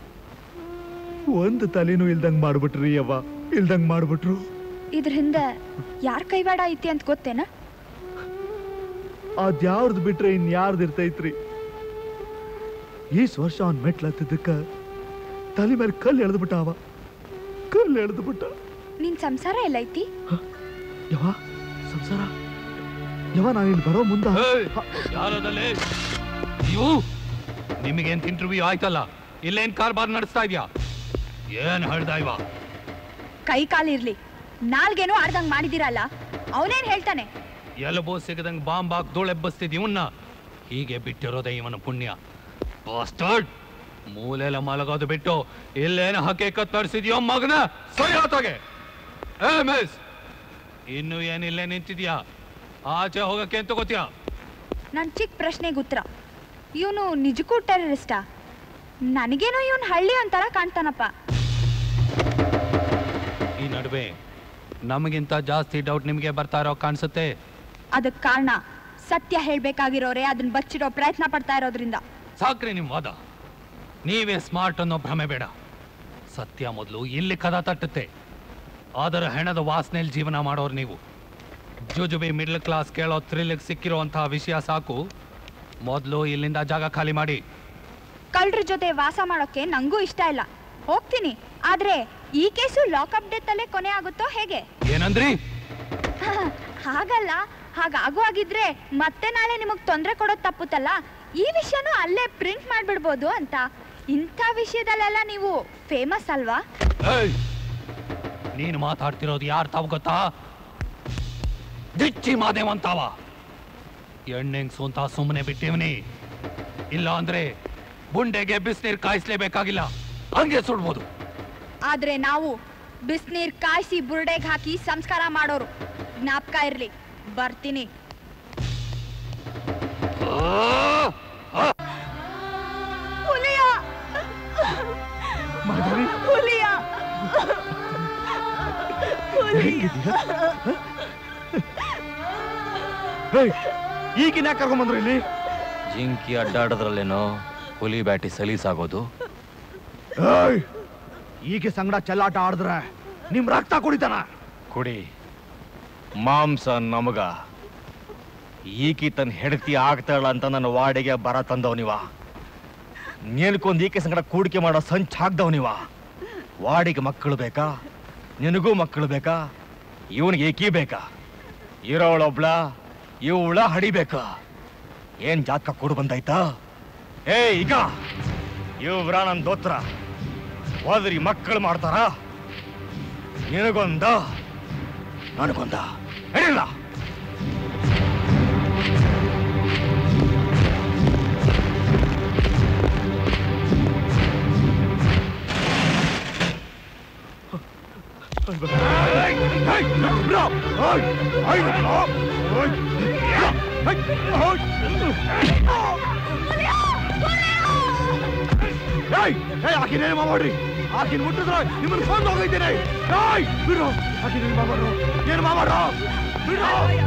ಒಂದ್ ತಲೆನೂ ಇಲ್ದಂಗ್ ಮಾಡ್ಬಿಟ್ರಿ ಅವ್ವ ಇಲ್ದಂಗ್ ಮಾಡ್ಬಿಟ್ರು ಇದ್ರ ಹಿಂದೆ ಯಾರ್ ಕೈವಾಡ ಐತಿ ಅಂತ ಗೊತ್ತೇನ ಅದ್ಯಾವ್ದು ಬಿಟ್ರೆ ಇನ್ ಯಾರ್ದು ಇರ್ತೈತ್ರಿ ಈಸ್ ವರ್ಷ ಅವ್ನ್ ಮೆಟ್ಲ ಹತ್ತಿದ್ದಕ್ಕ ತಲೆ ಮೇಲೆ ಕಲ್ಲು ಎಳೆದು ಬಿಟ್ಟ ಅವ ಕಲ್ಲು ಎಳೆದು ಬಿಟ್ಟ ನಿನ್ ಸಂಸಾರ ಎಲ್ಲೈತಿ ಯವ ಸಂಸಾರ ಯವ ನಾನು ಇಲ್ಲಿ ಬರೋ ಮುಂದ ಯಾರದಲ್ಲೇ ನೀವು ನಿಮಗೇನ್ ಇಂಟರ್ವ್ಯೂ ಆಯ್ತಲ್ಲ ಇಲ್ಲೇನ್ ಕಾರ್ಬಾರ್ ನಡೆಸ್ತಾ ಇದ್ಯಾ ಏನ್ ಹೇಳ್ದ ಇವ ಕೈ ಕಾಲಿರ್ಲಿ ನಾಲ್ಗೇನೋ ಆಡ್ದಂಗ್ ಮಾಡಿದಿರಲ್ಲ ಅವನೇನ್ ಹೇಳ್ತಾನೆ ಎಲಬೋ ಸಿಗದಂಗ್ ಬಾಂಬ್ ಹಾಕ್ ಧೂಳೆಬ್ಬಸ್ತಿದ್ ಇವನ್ನ ಹೀಗೆ ಬಿಟ್ಟಿರೋದೇ ಇವನ ಪುಣ್ಯ ಬಾಸ್ಟರ್ಡ್ ಮೂಲೆಲ್ಲ ಮಲಗೋದು ಬಿಟ್ಟು ಇಲ್ಲೇನು ಹಕೀಕತ್ ನಡೆಸಿದ್ಯೋ ಮಗನ ಸರಿ ಆತೋಗೆ ಏ ಮಿಸ್ ಇನ್ನು ಏನಿಲ್ಲೇ ನಿಂತಿದ್ಯಾ ಆಚೆ ಹೋಗಕ್ಕೆ ಅಂತ ಗೊತ್ತ್ಯಾ ನನ್ ಚಿಕ್ಕ ಪ್ರಶ್ನೆಗೆ ಉತ್ತರ ಇವನು ನಿಜಕ್ಕೂ ಟೆರರಿಸ್ಟಾ ನನಗೇನೋ ಇವನ್ ಹಳ್ಳಿ ಅಂತಾರ ಕಾಣ್ತಾನಪ್ಪ ಈ ನಡುವೆ ನಮಗಿಂತ ಜಾಸ್ತಿ ಡೌಟ್ ನಿಮಗೆ ಬರ್ತಾ ಇರೋ ಕಾಣಿಸುತ್ತೆ ಅದಕ್ ಕಾರಣ ಸತ್ಯ ಹೇಳ್ಬೇಕಾಗಿರೋರೆ ಅದನ್ನ ಬಚ್ಚಿಡೋ ಪ್ರಯತ್ನ ಪಡ್ತಾ ಇರೋದ್ರಿಂದ ಸಾಕ್ರಿ ನಿಮ್ಮ ವಾದ ನೀವೇ ಸ್ಮಾರ್ಟ್ ಅನ್ನೋ ಭ್ರಮೆ ಬೇಡ ಸತ್ಯ ಮೊದಲು ಇಲ್ಲಿ ಕದ ತಟ್ಟುತ್ತೆ ಅದರ ಹೆಣದ ವಾಸನೆಯಲ್ಲಿ ಜೀವನ ಮಾಡೋರು ನೀವು ಜುಜುಬಿ ಮಿಡ್ಲ್ ಕ್ಲಾಸ್ ಕೇಳೋ ಥ್ರಿಲ್ಗೆ ಸಿಕ್ಕಿರುವಂತಹ ವಿಷಯ ಸಾಕು ಮೊದಲು ಇಲ್ಲಿಂದ ಜಾಗ ಖಾಲಿ ಮಾಡಿ ಕಳ್ರ ಜೊತೆ ವಾಸ ಮಾಡೋಕೆ ನಂಗೂ ಇಷ್ಟ ಇಲ್ಲ ಹೋಗ್ತೀನಿ ಆದ್ರೆ ಈ ಕೇಸು ಲಾಕಪ್ ಡೆತ್ ಅಲ್ಲೇ ಕೊನೆ ಆಗುತ್ತೋ ಹೇಗೆ ಏನಂದ್ರಿ ಹಾಗಲ್ಲ ಹಾಗಾಗುವಾಗಿದ್ರೆ ಮತ್ತೆ ನಾಳೆ ನಿಮಗ್ ತೊಂದರೆ ಕೊಡೋದು ತಪ್ಪುತ್ತಲ್ಲ ಈ ವಿಷಯನೂ ಅಲ್ಲೇ ಪ್ರಿಂಟ್ ಮಾಡ್ಬಿಡ್ಬೋದು ಅಂತ ಇಂಥ ವಿಷಯದಲ್ಲೆಲ್ಲ ನೀವು ಫೇಮಸ್ ಅಲ್ವಾ ಏಯ್! ನೀನು ಮಾತಾಡ್ತಿರೋದು ಯಾರು ತಾವು ಗೊತ್ತಾ ದಿಚ್ಚಿ ಮಾದೇವಂತಾವ ಎಣ್ಣೆಂಗ್ ಸೋಂತ ಸುಮ್ಮನೆ ಬಿಟ್ಟಿವ್ನಿ ಇಲ್ಲ ಅಂದ್ರೆ ಬುಂಡೆಗೆ ಬಿಸಿನೀರು ಕಾಯಿಸ್ಲೇಬೇಕಾಗಿಲ್ಲ ಹಂಗೆ ಸುಡ್ಬೋದು ಆದ್ರೆ ನಾವು ಬಿಸ್ನೀರ್ ಕಾಯಿಸಿ ಬುರುಡೆಗೆ ಹಾಕಿ ಸಂಸ್ಕಾರ ಮಾಡೋರು ಜ್ಞಾಪಕ ಇರ್ಲಿ ಬರ್ತೀನಿ ಹುಲಿಯ ಹುಲಿಯ ಈಗಿನ ಯಾಕೆ ಕರ್ಕೊಂಬಂದ್ರು ಇಲ್ಲಿ ಜಿಂಕಿ ಅಡ್ಡಾಡೋದ್ರಲ್ಲೇನೋ ಹುಲಿ ಬ್ಯಾಟಿ ಸಲೀಸಾಗೋದು ಏಯ್! ಈಗ ಸಂಗಡ ಚೆಲ್ಲಾಟ ಆಡಿದ್ರೆ ನಿಮ್ ರಕ್ತ ಕುಡಿತಾನ ಕುಡಿ ಮಾಂಸ ನಮಗ ಈಕಿ ತನ್ನ ಹೆಂಡತಿ ಆಗ್ತಾಳ ಅಂತ ನನ್ನ ವಾಡಿಗೆ ಬರ ತಂದವನಿವ ನೇಲ್ಕೊಂದ್ ಈಕೆ ಸಂಗಡ ಕೂಡಿಕೆ ಮಾಡೋ ಸಂಚ್ ಹಾಕ್ದವನಿವ ವಾಡಿಗೆ ಮಕ್ಕಳು ಬೇಕಾ ನಿನಗೂ ಮಕ್ಕಳು ಬೇಕಾ ಇವನಿಗೆ ಏಕಿ ಬೇಕಾ ಇರೋಳೊಬ್ಳ ಇವಳ ಹಡಿಬೇಕಾ ಏನ್ ಜಾತಕ ಕೂಡು ಬಂದಾಯ್ತಾ ಏ ಈಗ ಇವ್ರ ನನ್ ದೋತ್ರ ಹೋದ್ರಿ ಮಕ್ಕಳು ಮಾಡ್ತಾರ ನಿನಗೊಂದ ನನಗೊಂದ ಹೇಳಿಲ್ಲ ಆಕಿನ ಏನು ಮಾಡ್ರಿ ಆಕಿನ ಮುಟ್ಟಿದ್ರೆ ನಿಮ್ಮನ್ನ ಕೊಂದು ಹೋಗಿದ್ದೀನಿ ಏಯ್ ಬಿಡು ಆಕಿನ ಏನು ಮಾಡ್ರು ಏನು ಮಾಡ್ರು ಬಿಡು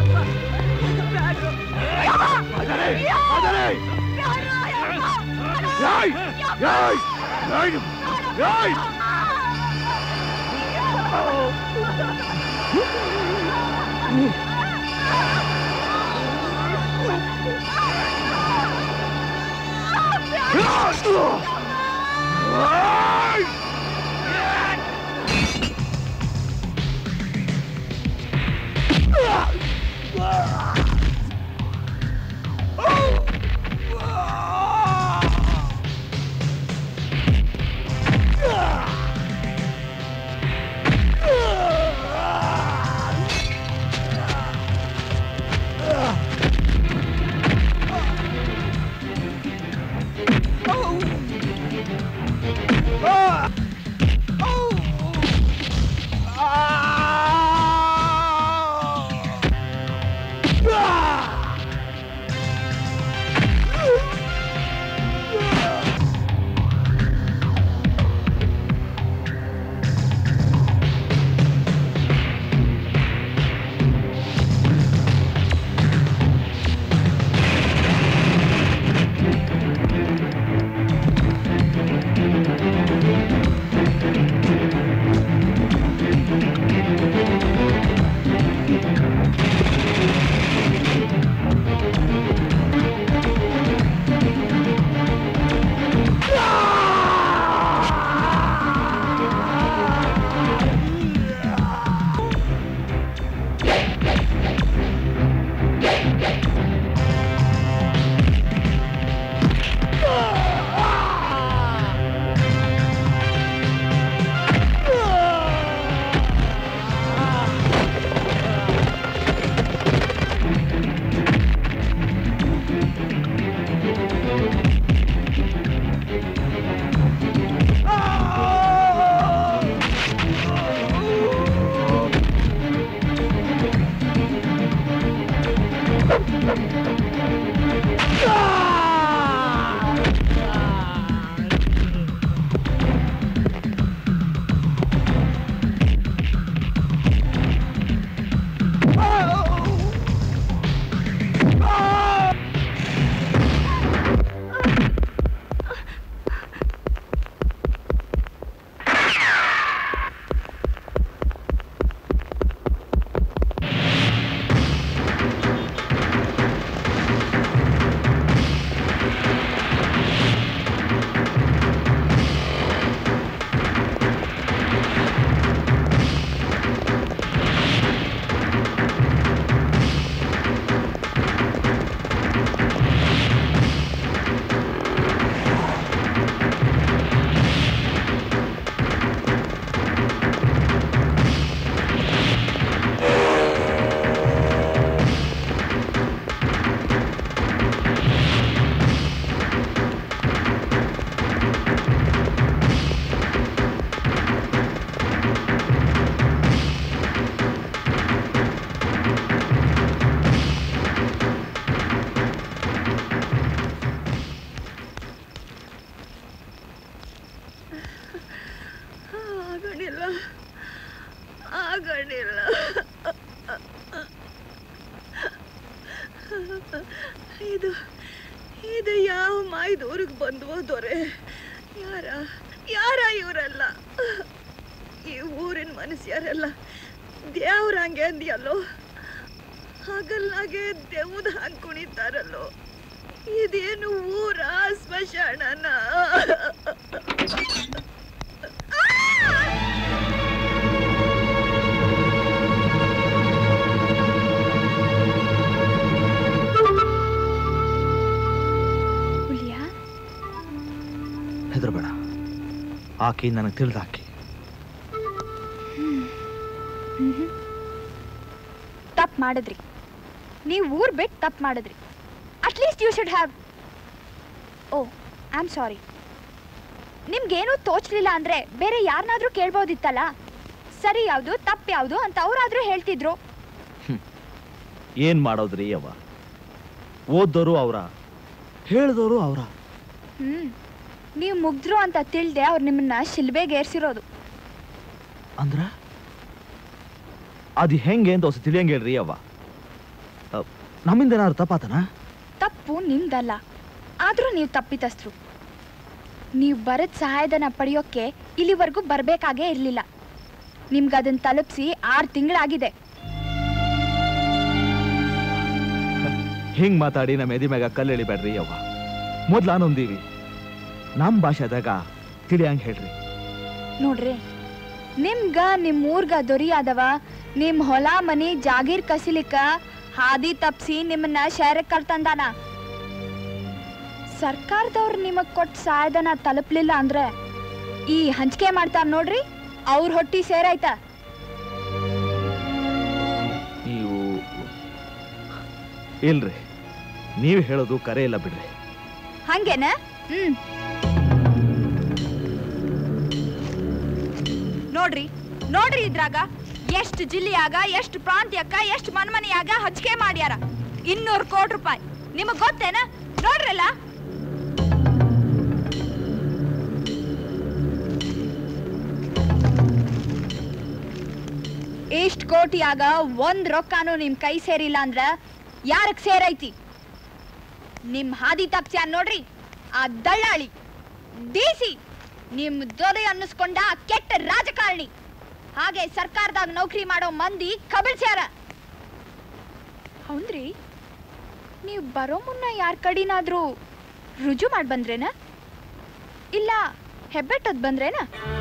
ಅದರೇ ಅದರೇ ಏಯ್ ಏಯ್ ಏಯ್ ಏಯ್ Oh! ಆಗಣಿಲ್ಲ ಆಗಣಿಲ್ಲ ಇದು ಇದು ಯಾವ ಮಾಯ್ದೂರಿಗೆ ಬಂದ್ವೋ ದೊರೆ ಯಾರ ಯಾರ ಇವರೆಲ್ಲ ಈ ಊರಿನ ಮನುಷ್ಯರೆಲ್ಲ ದೇವ್ರ ಹಂಗೆ ಅಂದ್ಯಲ್ಲೋ ಹಗಲ್ನಾಗೆ ದೇವ್ದ ಹಂಗೆ ಕುಣಿತಾರಲ್ಲೋ ಇದೇನು ಊರ ಸ್ಮಶಾನನ ಹುಲಿಯಾ ಹೆದರ್ಬೇಡ ಆಕಿ ನನಗೆ ತಿಳಿದ ಆಕಿ ತಪ್ಪು ಮಾಡಿದ್ರಿ ನೀವು ಊರ್ ಬಿಟ್ಟು ತಪ್ಪು ಮಾಡಿದ್ರಿ at least you should have oh I am sorry ನಿಮ್ಗೇನೂ ತೋಚ್ಲಿಲ್ಲ ಅಂದ್ರೆ ಬೇರೆ ಯಾರನ್ನಾದ್ರೂ ಕೇಳ್ಬೋದಿತ್ತಲ್ಲ ಸರಿ ಯಾವುದು ತಪ್ಪು ಯಾವುದು ಅಂತ ಅವರಾದ್ರೂ ಹೇಳ್ತಿದ್ರು ಏನ್ ಮಾಡೋದ್ರಿ ಅವ್ವ ಓದ್ದೋರು ಅವ್ರ ಹೇಳ್ದೋರು ಅವ್ರ ಹ್ಮ್ ನೀವು ಮುಗ್ದ್ರು ಅಂತ ತಿಳಿದೆ ಅವ್ರು ನಿಮ್ಮನ್ನ ಶಿಲ್ಬೆಗೆ ಏರ್ಸಿರೋದು ಅಂದ್ರ ಅದು ಹೆಂಗೆ ಅಂತ ಹೊಸ ತಿಳಿಯಂಗೆ ಹೇಳ್ರಿ ಅವ್ವ ಅ, ನಮ್ಮಿಂದ ಏನಾದ್ರು ತಪ್ಪಾತನ ತಪ್ಪು ನಿಮ್ದಲ್ಲ ಆದ್ರೂ ನೀವು ತಪ್ಪಿತಸ್ಥರು ನೀವು ಬರದ್ ಸಹಾಯಧನ ಪಡೆಯೋಕೆ ಇಲ್ಲಿವರೆಗೂ ಬರ್ಬೇಕಾಗೇ ಇರ್ಲಿಲ್ಲ ನಿಮ್ಗೆ ಅದನ್ನ ತಲುಪಿಸಿ ಆರು ತಿಂಗಳಾಗಿದೆ ಹಿಂಗ್ ಮಾತಾಡಿ ನಮ್ಮ ಎದಿ ಮ್ಯಾಗ ಕಲ್ಲೆಳಿಬೇಡ್ರಿ ಅವ್ವ ಮೊದ್ಲು ಆನೊಂದೀವಿ ನಮ್ಮ ಭಾಷೆದಾಗ ತಿಳಿಯಂಗೆ ಹೇಳ್ರಿ ನೋಡ್ರಿ ನಿಮ್ಗ ನಿಮ್ ಊರ್ಗ ದೊರಿಯಾದವ ನಿಮ್ ಹೊಲ ಮನಿ ಜಾಗೀರ್ ಕಸಿಲಿಕ್ಕ ಹಾದಿ ತಪ್ಸಿ ನಿಮ್ಮನ್ನ ಶಹರಕ್ಕೆ ಕರ್ತಂದಾನ ಸರ್ಕಾರದವ್ರು ನಿಮಗ್ ಕೊಟ್ಟ ಸಹಾಯಧನ ತಲುಪ್ಲಿಲ್ಲ ಅಂದ್ರೆ ಈ ಹಂಚಿಕೆ ಮಾಡ್ತಾರ ನೋಡ್ರಿ ಅವ್ರ ಹೊಟ್ಟಿ ಸೇರಾಯ್ತ ನೀವು ಇಲ್ರಿ ನೀವು ಹೇಳೋದು ಕರೆ ಇಲ್ಲ ಬಿಡ್ರಿ ಹಂಗೇನ ಹ್ಮ್ ನೋಡ್ರಿ ನೋಡ್ರಿ ಇದ್ರಾಗ ಎಷ್ಟು ಜಿಲ್ಲೆಯಾಗ ಎಷ್ಟು ಪ್ರಾಂತ್ಯಕ್ಕ ಎಷ್ಟು ಮನ್ಮನಿಯಾಗ ಹಂಚಿಕೆ ಮಾಡ್ಯಾರ ಇನ್ನೂರು ಕೋಟಿ ರೂಪಾಯಿ ನಿಮಗ್ ಗೊತ್ತೇನ ನೋಡ್ರಲ್ಲ ಇಷ್ಟ್ ಕೋಟಿಯಾಗ ಒಂದ್ ರೊಕ್ಕನೂ ನಿಮ್ ಕೈ ಸೇರಿಲ್ಲ ಅಂದ್ರ ಯಾರಕ್ ಸೇರೈತಿ ನಿಮ್ ಹಾದಿ ತಪ್ಸ್ಯಾನ್ ನೋಡ್ರಿ ಆ ದಳ್ಳಾಳಿ ಡಿಸಿ ನಿಮ್ ದೊರೆ ಅನ್ನಿಸ್ಕೊಂಡ ಆ ಕೆಟ್ಟ ರಾಜಕಾರಣಿ ಹಾಗೆ ಸರ್ಕಾರದಾಗ ನೌಕರಿ ಮಾಡೋ ಮಂದಿ ಕಬಳ್ಸ್ಯಾರ ಹೌದ್ರಿ ನೀವು ಬರೋ ಮುನ್ನ ಯಾರ ಕಡಿನಾದ್ರೂ ರುಜು ಮಾಡಿ ಬಂದ್ರೇನ ಇಲ್ಲ ಹೆಬ್ಬೆಟ್ಟದ್ ಬಂದ್ರೇನ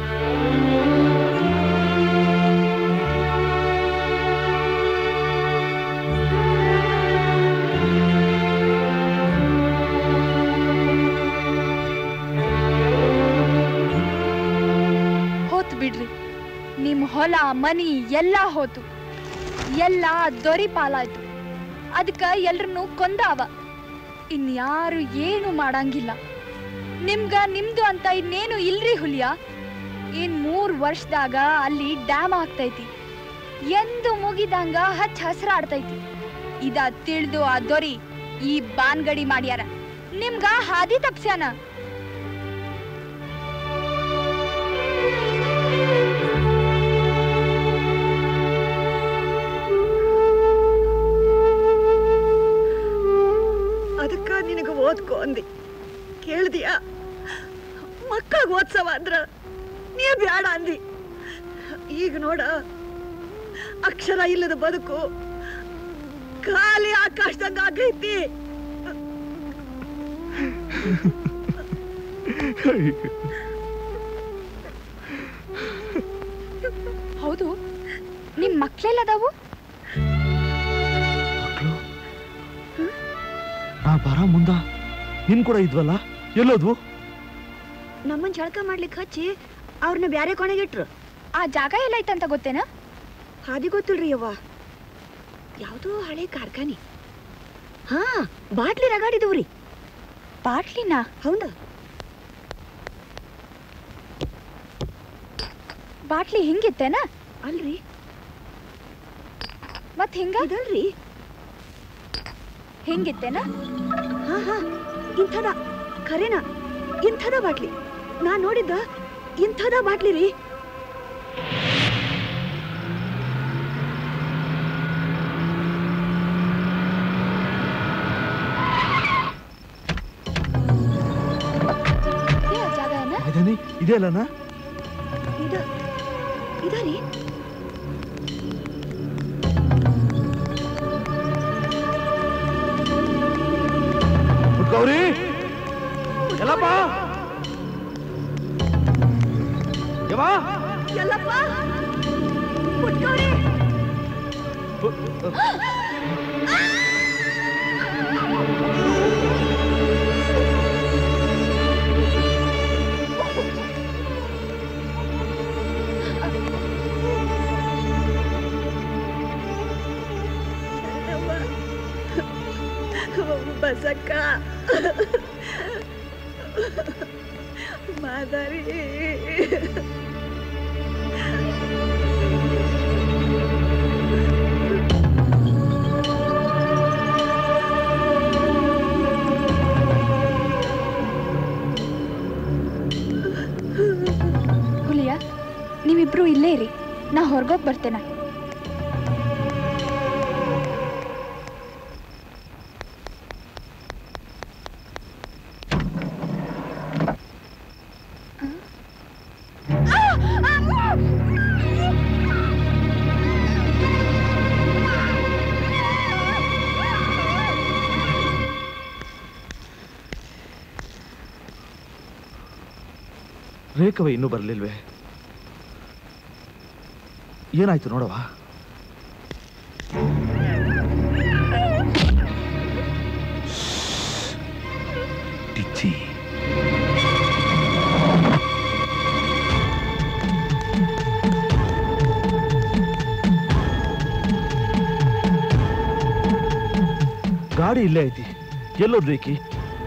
ಹೋತ್ ಬಿಡ್ರಿ ನಿಮ್ ಹೊಲ ಮನಿ ಎಲ್ಲ ಹೋತು ಎಲ್ಲ ದೊರಿ ಪಾಲಾಯ್ತು ಅದಕ್ಕ ಎಲ್ರನ್ನೂ ಕೊಂದಾವ ಇನ್ಯಾರು ಏನು ಮಾಡಂಗಿಲ್ಲ ನಿಮ್ಗ ನಿಮ್ದು ಅಂತ ಇನ್ನೇನು ಇಲ್ರಿ ಹುಲಿಯ ಇನ್ ಮೂರ್ ವರ್ಷದಾಗ ಅಲ್ಲಿ ಡ್ಯಾಮ್ ಆಗ್ತೈತಿ ಎಂದು ಮುಗಿದಂಗ ಹಚ್ಚ ಹಸ್ರಾಡ್ತೈತಿ ಇದ ತಿಳಿದು ಆ ದೊರಿ ಈ ಬಾನ್ಗಡಿ ಮಾಡ್ಯಾರ ನಿಮ್ಗ ಹಾದಿ ತಪ್ಸ್ಯಾನ ಅದಕ್ಕ ನಿನಗ ಓದ್ಕೊ ಅಂದಿ ಕೇಳ್ದಿಯಾ ಮಕ್ಕಳಿಗೆ ಓದ್ಸವ ಅಂದ್ರ ನೀ ಬ್ಯಾಡ ಅಂದಿ ಈಗ ನೋಡ ಅಕ್ಷರ ಇಲ್ಲದ ಬದುಕು ಖಾಲಿ ಆಕಾಶದಂಗ ಆಗೈತಿ ಹೌದು ನಿಮ್ ಮಕ್ಳೆಲ್ಲದಾವು ನಾ ಬರ ಮುಂದ ನಿನ್ ಕೂಡ ಇದ್ವಲ್ಲ ಎಲ್ಲೋದ್ವು ನಮ್ಮನ್ ಜಳಕ ಮಾಡ್ಲಿಕ್ಕೆ ಹಚ್ಚಿ ಅವ್ರನ್ನ ಬ್ಯಾರೆ ಕೊನೆಗಿಟ್ರು ಆ ಜಾಗ ಎಲ್ಲೈತಂತ ಗೊತ್ತೇನ ಹಾದಿ ಗೊತ್ತಿಲ್ರಿ ಯವ್ವ ಯಾವ್ದೋ ಹಳೆ ಕಾರ್ಖಾನೆ ಹಾ ಬಾಟ್ಲಿ ರಗಾಡಿದವ್ರಿ ಬಾಟ್ಲಿನ ಹೌದಾ ಬಾಟ್ಲಿ ಹಿಂಗಿತ್ತೇನ ಅಲ್ರಿ ಮತ್ ಹಿಂಗ ಇದಲ್ರಿ ಹಿಂಗಿತ್ತೇನ ಹಾ ಹಾ ಇಂಥದ ಖರೇನ ಇಂಥದ ಬಾಟ್ಲಿ ನಾ ನೋಡಿದ್ದ ಇಂಥದ ಬಾಟ್ಲಿ ರೀ ಇದೆಯಲ್ಲನ ಇದ ಇದಾರಿ ಗೌರಿ ಎಲ್ಲಪ್ಪ ಯವ್ವ ಎಲ್ಲಪ್ಪ ಪುಟ್ಗೌರಿ ಬಸಕ್ಕ ಮಾದಾರಿ ಹುಲಿಯ ನೀವಿಬ್ರು ಇಲ್ಲೇ ಇರಿ ನಾ ಹೊರಗೋಗಿ ಬರ್ತೇನೆ ರೇಖವ ಇನ್ನೂ ಬರಲಿಲ್ವೇ ಏನಾಯ್ತು ನೋಡವ ಟಿಚ್ಚಿ ಗಾಡಿ ಇಲ್ಲೇ ಐತಿ ಎಲ್ಲೋದ್ ರೇಖಿ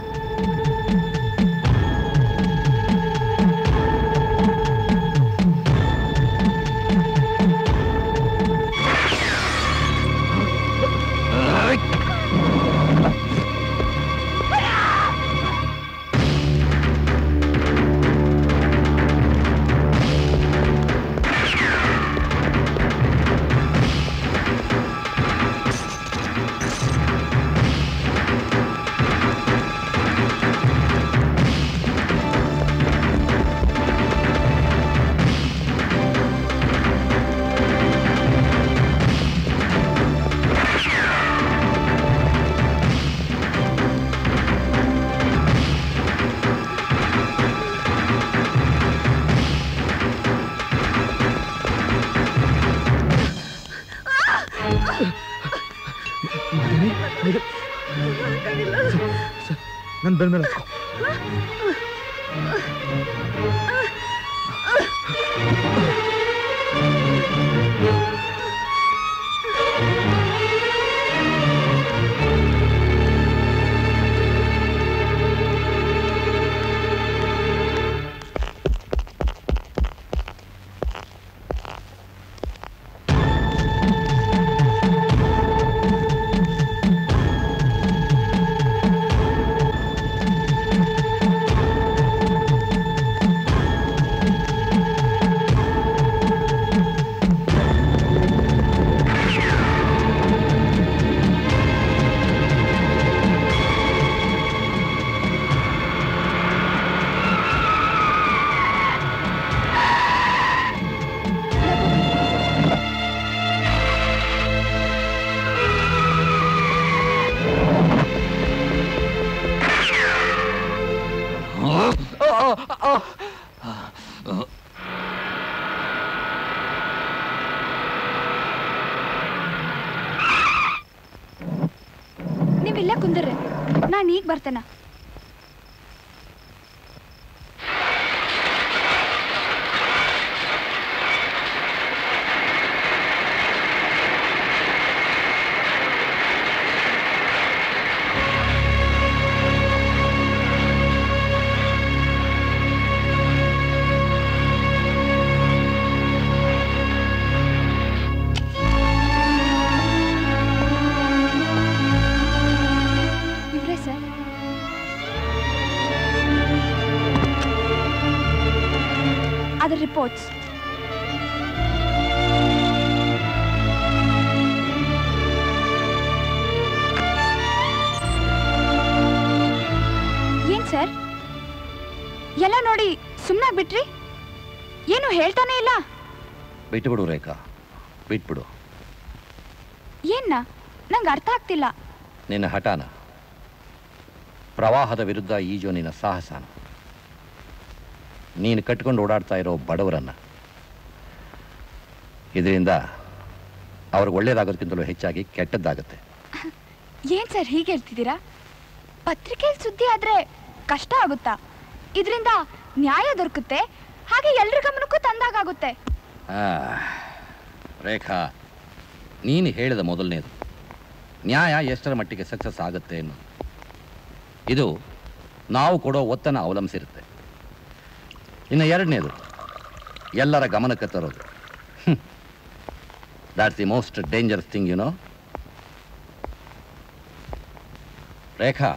ನನ್ನ ಬೆಲ್ ಮೇಲೆ ಹತ್ಕೊ. ನೀವ್ ಇಲ್ಲೇ ಕುಂದಿರ್ರಿ ನಾನು ಈಗ ಬರ್ತೇನೆ ಇವ್ರೇ ಸರ್ ಅದರ ರಿಪೋರ್ಟ್ಸ್ ಏನ್ ಸರ್ ಎಲ್ಲ ನೋಡಿ ಸುಮ್ಮನಾಗ್ಬಿಟ್ರಿ ಏನು ಹೇಳ್ತಾನೆ ಇಲ್ಲ ಬಿಟ್ಬಿಡು ರೇಖಾ ಬಿಟ್ಬಿಡು ಏನ್ನ ನಂಗೆ ಅರ್ಥ ಆಗ್ತಿಲ್ಲ ನಿನ್ನ ಹಠಾನ ಪ್ರವಾಹದ ವಿರುದ್ಧ ಈಜೋ ನಿನ್ನ ಸಾಹಸನ ನೀನು ಕಟ್ಕೊಂಡು ಓಡಾಡ್ತಾ ಇರೋ ಬಡವರನ್ನ ಇದರಿಂದ ಅವ್ರಿಗೆ ಒಳ್ಳೇದಾಗೋದಕ್ಕಿಂತಲೂ ಹೆಚ್ಚಾಗಿ ಕೆಟ್ಟದ್ದಾಗುತ್ತೆ ಏನ್ ಸರ್ ಹೀಗೆ ಹೇಳ್ತಿದ್ದೀರಾ ಪತ್ರಿಕೆಯಲ್ಲಿ ಸುದ್ದಿ ಆದ್ರೆ ಕಷ್ಟ ಆಗುತ್ತಾ ಇದರಿಂದ ನ್ಯಾಯ ದೊರಕುತ್ತೆ ಹಾಗೆ ಎಲ್ರ ಗಮನಕ್ಕೂ ತಂದಾಗುತ್ತೆ ಆ, ರೇಖಾ ನೀನು ಹೇಳಿದ ಮೊದಲನೇದು ನ್ಯಾಯ ಎಷ್ಟರ ಮಟ್ಟಿಗೆ ಸಕ್ಸಸ್ ಆಗುತ್ತೆ ಅನ್ನೋದು ಇದು ನಾವು ಕೊಡೋ ಒತ್ತನ್ನು ಅವಲಂಬಿಸಿರುತ್ತೆ ಇನ್ನು ಎರಡನೇದು ಎಲ್ಲರ ಗಮನಕ್ಕೆ ತರೋದು that's the most dangerous thing you know Rekha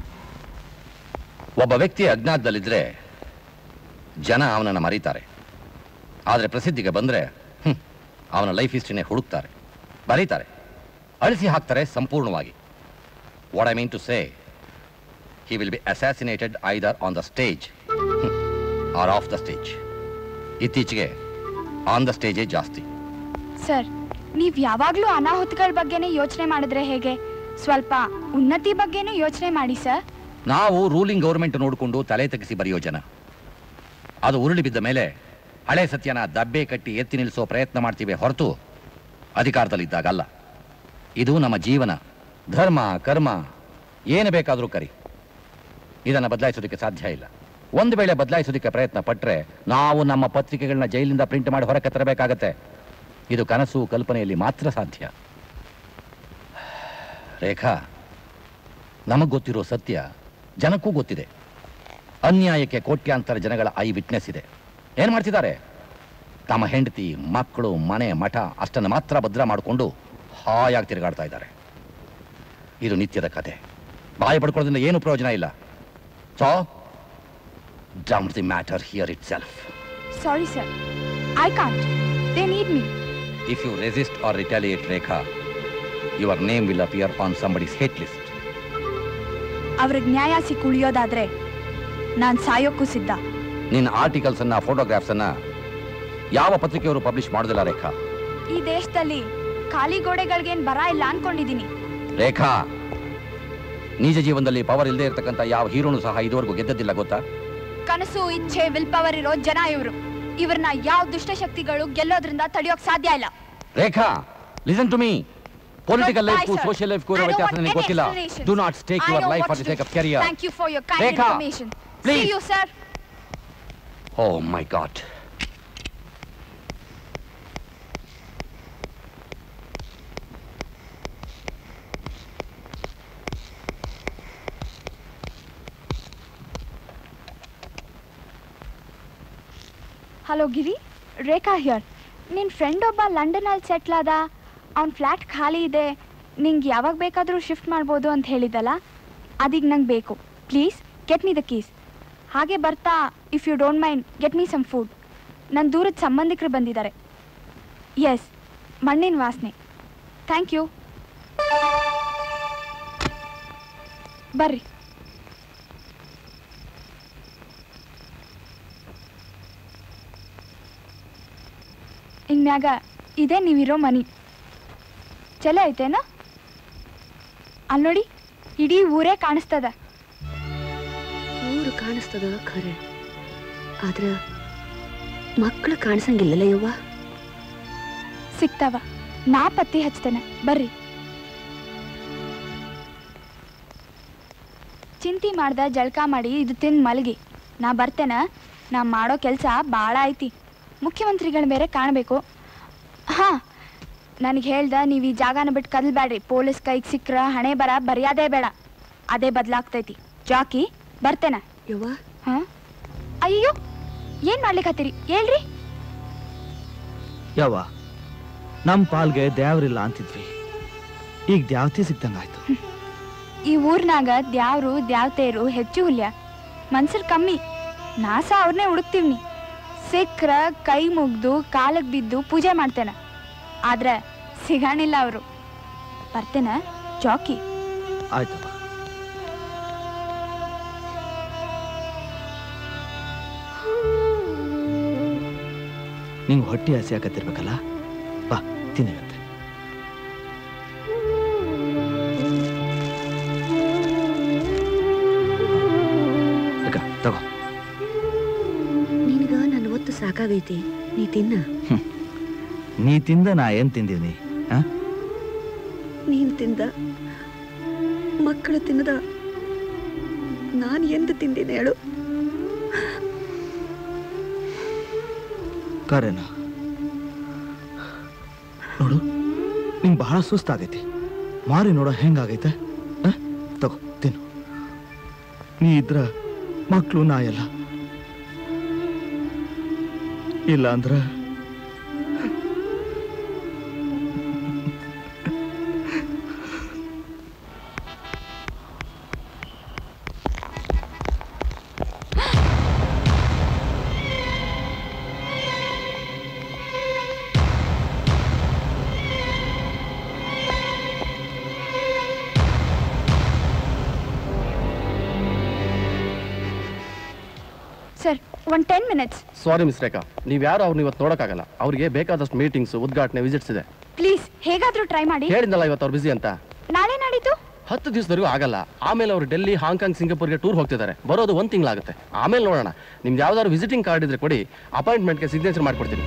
ಒಬ್ಬ ವ್ಯಕ್ತಿ ಅಜ್ಞಾತದಲ್ಲಿದ್ದರೆ ಜನ ಅವನನ್ನು ಮರೀತಾರೆ ಆದರೆ ಪ್ರಸಿದ್ಧಿಗೆ ಬಂದರೆ ಅವನ ಲೈಫ್ ಹಿಸ್ಟ್ರಿನೇ ಹುಡುಕ್ತಾರೆ ಬರೀತಾರೆ ಅಳಿಸಿ ಹಾಕ್ತಾರೆ ಸಂಪೂರ್ಣವಾಗಿ what I mean to say he will be assassinated either on the stage or off the stage ಇತ್ತೀಚೆಗೆ ಆನ್ ದ ಸ್ಟೇಜೇ ಜಾಸ್ತಿ ಸರ್ ನೀವ್ ಯಾವಾಗ್ಲೂ ಅನಾಹುತಗಳ ಬಗ್ಗೆನೇ ಯೋಚನೆ ಮಾಡಿದ್ರೆ ಹೇಗೆ ಸ್ವಲ್ಪ ಉನ್ನತಿ ಬಗ್ಗೆನೂ ಯೋಚನೆ ಮಾಡಿ ಸರ್ ನಾವು ರೂಲಿಂಗ್ ಗೌರ್ಮೆಂಟ್ ನೋಡಿಕೊಂಡು ತಲೆ ತಗ್ಗಿಸಿ ಬರೆಯೋ ಜನ ಅದು ಉರುಳಿ ಬಿದ್ದ ಮೇಲೆ ಹಳೆ ಸತ್ಯನ ದಬ್ಬೆ ಕಟ್ಟಿ ಎತ್ತಿ ನಿಲ್ಲಿಸೋ ಪ್ರಯತ್ನ ಮಾಡ್ತೀವಿ ಹೊರತು ಅಧಿಕಾರದಲ್ಲಿದ್ದಾಗಲ್ಲ ಇದು ನಮ್ಮ ಜೀವನ ಧರ್ಮ ಕರ್ಮ ಏನು ಬೇಕಾದರೂ ಕರಿ ಇದನ್ನು ಬದಲಾಯಿಸೋದಕ್ಕೆ ಸಾಧ್ಯ ಇಲ್ಲ ಒಂದು ವೇಳೆ ಬದಲಾಯಿಸೋದಕ್ಕೆ ಪ್ರಯತ್ನ ಪಟ್ಟರೆ ನಾವು ನಮ್ಮ ಪತ್ರಿಕೆಗಳನ್ನ ಜೈಲಿಂದ ಪ್ರಿಂಟ್ ಮಾಡಿ ಹೊರಕ್ಕೆ ತರಬೇಕಾಗತ್ತೆ ಇದು ಕನಸು ಕಲ್ಪನೆಯಲ್ಲಿ ಮಾತ್ರ ಸಾಧ್ಯ ರೇಖಾ ನಮಗೆ ಗೊತ್ತಿರೋ ಸತ್ಯ ಜನಕ್ಕೂ ಗೊತ್ತಿದೆ ಅನ್ಯಾಯಕ್ಕೆ ಕೋಟ್ಯಾಂತರ ಜನಗಳ ಐ ವಿಟ್ನೆಸ್ ಇದೆ ಏನು ಮಾಡ್ತಿದ್ದಾರೆ ತಮ್ಮ ಹೆಂಡತಿ ಮಕ್ಕಳು ಮನೆ ಮಠ ಅಷ್ಟನ್ನು ಮಾತ್ರ ಭದ್ರ ಮಾಡಿಕೊಂಡು ಹಾಯಾಗಿ ತಿರುಗಾಡ್ತಾ ಇದ್ದಾರೆ ಇದು ನಿತ್ಯದ ಕತೆ ಬಾಯಿ ಪಡ್ಕೊಳ್ಳೋದ್ರಿಂದ ಏನು ಪ್ರಯೋಜನ ಇಲ್ಲ so down the matter here itself sorry sir I can't they need me if you resist or retaliate Rekha your name will appear on somebody's hate list ಅವ್ರಿಗೆ ನ್ಯಾಯ ಸಿಕ್ಕಿ ಉಳಿಯೋದಾದ್ರೆ ನಾನ್ ಸಾಯೋಕ್ಕೂ ಸಿದ್ಧ ನಿನ್ನ ಆರ್ಟಿಕಲ್ಸ್ ಅನ್ನ ಫೋಟೋಗ್ರಾಫ್ಸ್ ಅನ್ನ ಯಾವ ಪತ್ರಿಕೆಯವರು ಪಬ್ಲಿಷ್ ಮಾಡೋದಿಲ್ಲ ರೇಖಾ ಈ ದೇಶದಲ್ಲಿ ಖಾಲಿ ಗೋಡೆಗಳಿಗೇನ್ ಬರ ಇಲ್ಲ ಅನ್ಕೊಂಡಿದೀನಿ ರೇಖಾ ನಿಜ ಜೀವನದಲ್ಲಿ ಪವರ್ ಇಲ್ಲದೆ ಇರತಕ್ಕಂಥ ಯಾವ ಹೀರೋನು ಸಹ ಇದುವರೆಗೂ ಗೆದ್ದದಿಲ್ಲ ಗೊತ್ತಾ ಕನಸು ಇಚ್ಛೆ ವಿಲ್ ಪವರ್ ಇರೋ ಜನ ಇವರು ಇವ್ರನ್ನ ಯಾವ ದುಷ್ಟಶಕ್ತಿಗಳು ಗೆಲ್ಲೋದ್ರಿಂದ ತಡೆಯೋಕ್ ಸಾಧ್ಯ ಇಲ್ಲ Rekha listen to me political Goodbye, life sir. Social life I ಇರೋ don't ವ್ಯತ್ಯಾಸ want ನನಗೆ any ಗೊತ್ತಿಲ್ಲ explanations. Do not stake I your know life what for the to sake do. Of career Thank you for your kind Rekha, information. please. See you, sir. Oh my god hello Giri Rekha here ನಿನ್ನ friend ಒಬ್ಬ ಲಂಡನಲ್ಲಿ settle ಆದ ಅವ್ನ flat ಖಾಲಿ ಇದೆ ನಿಂಗೆ ಯಾವಾಗ ಬೇಕಾದರೂ ಶಿಫ್ಟ್ ಮಾಡ್ಬೋದು ಅಂತ ಹೇಳಿದಲ್ಲ ಅದೀಗ ನಂಗೆ ಬೇಕು please get me the keys ಹಾಗೆ ಬರ್ತಾ if you don't mind get me some food ನನ್ನ ದೂರದ ಸಂಬಂಧಿಕರು ಬಂದಿದ್ದಾರೆ ಎಸ್ ಮಣ್ಣಿನ ವಾಸನೆ ಥ್ಯಾಂಕ್ ಯು ಬರ್ರಿ ಇನ್ಮ್ಯಾಗ ಇದೇ ನೀವಿರೋ ಮನಿ ಚಲೋ ಐತೇನ ಅಲ್ಲಿ ನೋಡಿ ಇಡೀ ಊರೇ ಕಾಣಿಸ್ತದ ಊರು ಕಾಣಿಸ್ತದ ಖರೆ ಆದ್ರ ಮಕ್ಕಳು ಕಾಣಿಸಂಗಿಲ್ಲಲ್ಲ ಯವ್ವ ಸಿಗ್ತಾವ ನಾ ಪತ್ತಿ ಹಚ್ತೇನೆ ಬರ್ರಿ ಚಿಂತಿ ಮಾಡ್ದ ಜಳಕ ಮಾಡಿ ಇದು ತಿಂದು ಮಲಗಿ ನಾ ಬರ್ತೇನ ನಾ ಮಾಡೋ ಕೆಲಸ ಭಾಳ ಐತಿ ಮುಖ್ಯಮಂತ್ರಿಗಳ ಮೇಲೆ ಕಾಣಬೇಕು ಹಾಂ ನನಗೆ ಹೇಳ್ದ ನೀವು ಈ ಜಾಗನ ಬಿಟ್ಟು ಕದಲ್ಬೇಡ್ರಿ ಪೊಲೀಸ್ ಕೈಗೆ ಸಿಕ್ಕ್ರ ಹಣೆ ಬರ ಬರೆಯೋದೇ ಬೇಡ ಅದೇ ಬದಲಾಗ್ತೈತಿ ಜಾಕಿ ಬರ್ತೇನ ಯವ್ವ ಹಾಂ ಅಯ್ಯೋ ಏನು ಮಾಡ್ಲಿಕ್ಕತ್ತೀರಿ ಹೇಳ್ರಿ ಯವ್ವ ನಮ್ಮ ಪಾಲ್ಗೆ ದ್ಯಾವ್ರಿಲ್ಲ ಅಂತಿದ್ವಿ ಈಗ ದ್ಯಾವತಿ ಸಿಕ್ತಂಗಾಯ್ತು ಈ ಊರ್ನಾಗ ದ್ಯಾವ್ರು ದ್ಯಾವ್ತೇರು ಹೆಚ್ಚು ಹುಲ್ಯ ಮನ್ಸರ್ ಕಮ್ಮಿ ನಾಸ ಅವ್ರನ್ನೇ ಹುಡುಕ್ತೀವ್ನಿ ಸಿಕ್ಕ್ರ ಕೈ ಮುಗ್ದು ಕಾಲಕ್ ಬಿದ್ದು ಪೂಜೆ ಮಾಡ್ತೇನೆ ಆದ್ರೆ ಸಿಗಾಣಿಲ್ಲ ಅವರು ಬರ್ತೇನ ಜಾಕಿ ಆಯ್ತಪ್ಪ ಆ ನಿಂಗೆ ಹೊಟ್ಟೆ ಹಸಿ ಆಗತ್ತಿರ್ಬೇಕಲ್ಲ ಬಾ ತಿನ್ನಗತ್ತೆ ಅಕ್ಕ ತಗೋ ನಿನಗ ನನ್ನ ಒತ್ತು ಸಾಕಾಗೈತಿ ನೀ ತಿನ್ನ ನೀ ತಿಂದ ನಾ ಏನ್ ತಿಂದೀನಿ ಆ ನೀನ್ ತಿಂದ ಮಕ್ಕಳು ತಿನ್ನದ ನಾನು ಎಂದು ತಿಂದಿನಿ ಹೇಳು ಕರೆನ ನೋಡು ನಿಂಗೆ ಬಹಳ ಸುಸ್ತಾಗೈತಿ ಮಾರಿ ನೋಡೋ ಹೆಂಗಾಗೈತೆ ಆ? ತಗೋ ತಿನ್ನು ನೀ ಇದ್ರ ಮಕ್ಕಳು ನಾಯಲ್ಲ ಇಲ್ಲ ಅಂದ್ರ sir one ten minutes sorry miss Rekha ನೀವು ಯಾರು ಅವ್ರನ್ನ ಇವತ್ತು ನೋಡೋಕ್ಕಾಗಲ್ಲ ಅವ್ರಿಗೆ ಬೇಕಾದಷ್ಟು ಮೀಟಿಂಗ್ಸ್ ಉದ್ಘಾಟನೆ ವಿಸಿಟ್ಸ್ ಇದೆ ಪ್ಲೀಸ್ ಹೇಗಾದ್ರೂ ಟ್ರೈ ಮಾಡಿ ಹೇಳಿದ್ನಲ್ಲ ಇವತ್ತು ಅವ್ರು ಬಿಸಿ ಅಂತ ನಾಳೆ ನಾಡಿದ್ದು ಹತ್ತು ದಿವಸದವರೆಗೂ ಆಗಲ್ಲ ಆಮೇಲೆ ಅವರು ಡೆಲ್ಲಿ ಹಾಂಗ್ಕಾಂಗ್ ಸಿಂಗಾಪುರ್ಗೆ ಟೂರ್ ಹೋಗ್ತಿದ್ದಾರೆ ಬರೋದು ಒಂದು ತಿಂಗಳಾಗುತ್ತೆ ಆಮೇಲೆ ನೋಡೋಣ ನಿಮ್ದು ಯಾವ್ದಾದ್ರು ವಿಸಿಟಿಂಗ್ ಕಾರ್ಡ್ ಇದ್ರೆ ಕೊಡಿ ಅಪಾಯಿಂಟ್ಮೆಂಟ್ಗೆ ಸಿಗ್ನೇಚರ್ ಮಾಡ್ಕೊಡ್ತೀನಿ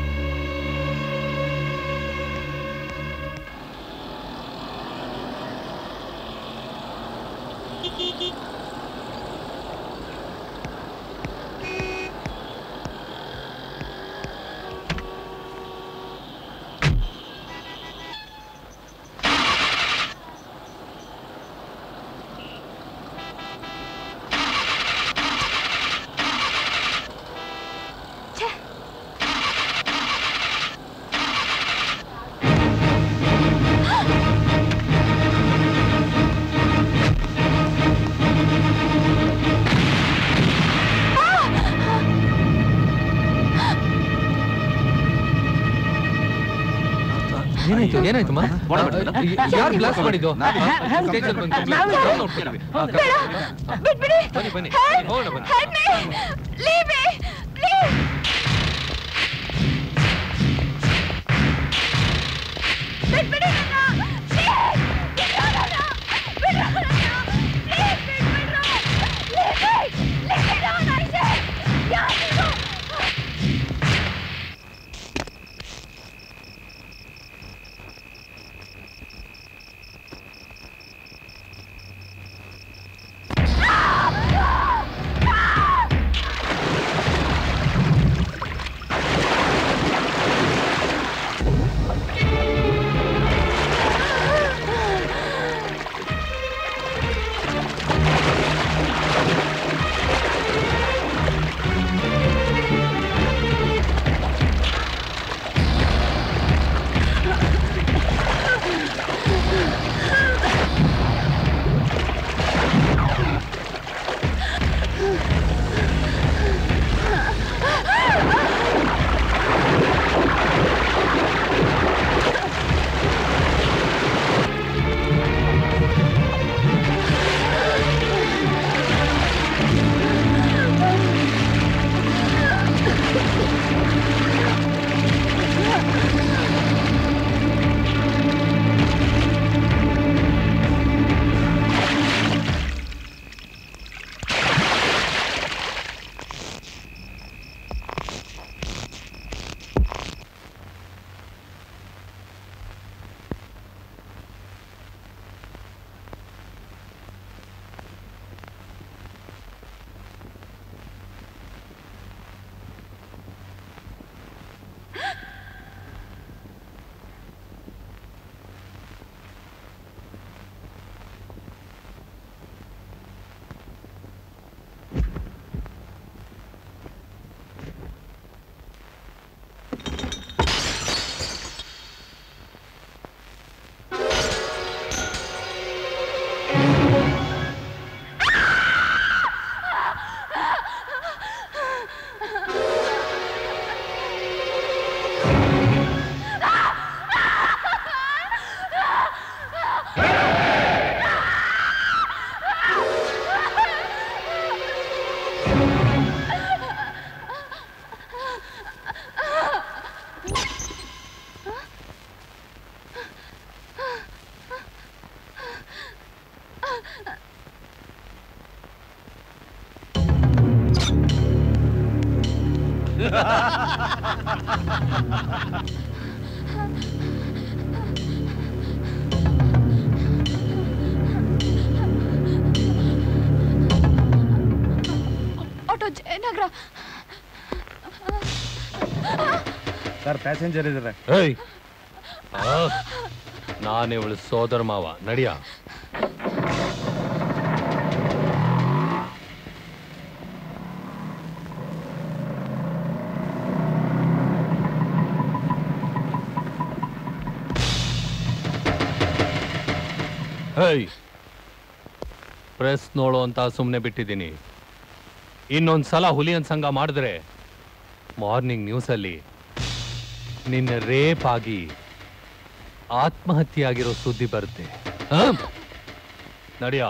ಏನಾಯ್ತು ಏನಾಯ್ತಮ್ಮ ಯಾರು ಬ್ಲಾಸ್ಟ್ ಮಾಡಿದ್ದು ನಾವೇ- ಸ್ಟೇಷನ್ ಬಂದು ನಾವೇ- ಕಂಪ್ಲೇಂಟ್ ನೋಡ್ತೀವಿ ಬಿಟ್ಬಿಡಿ ಬನ್ನಿ ಬನ್ನಿ Help! ಹೋಗೋಣ ಬನ್ನಿ Help me! Leave me! Please! ಬಿಟ್ಬಿಡಿ ನನ್ನ! Please! ಬಿಟ್ಬಿಡು ನನ್ನ! ಬಿಟ್ಬಿಡು ನನ್ನ! Please ಬಿಟ್ಬಿಡ್ರು! Leave me! Leave me alone, I said! ಯಾರ್ ನೀವು? ಆಟೋ ಜಯನಗರ ಸರ್ ಪ್ಯಾಸೆಂಜರ್ ಇದ್ದಾರೆ ಏಯ್ ನಾನೇ ಅವಳು ಸೋದರ ಮಾವ ನಡಿಯ ಹೇಯ್ ಪ್ರೆಸ್ ನೋಡು ಅಂತ ಸುಮ್ಮನೆ ಬಿಟ್ಟಿದ್ದೀನಿ ಇನ್ನೊಂದು ಸಲ ಹುಲಿಯನ್ ಸಂಘ ಮಾಡಿದ್ರೆ ಮಾರ್ನಿಂಗ್ ನ್ಯೂಸಲ್ಲಿ ನಿನ್ನ ರೇಪ್ ಆಗಿ ಆತ್ಮಹತ್ಯೆ ಆಗಿರೋ ಸುದ್ದಿ ಬರುತ್ತೆ ಆ? ನಡಿಯಾ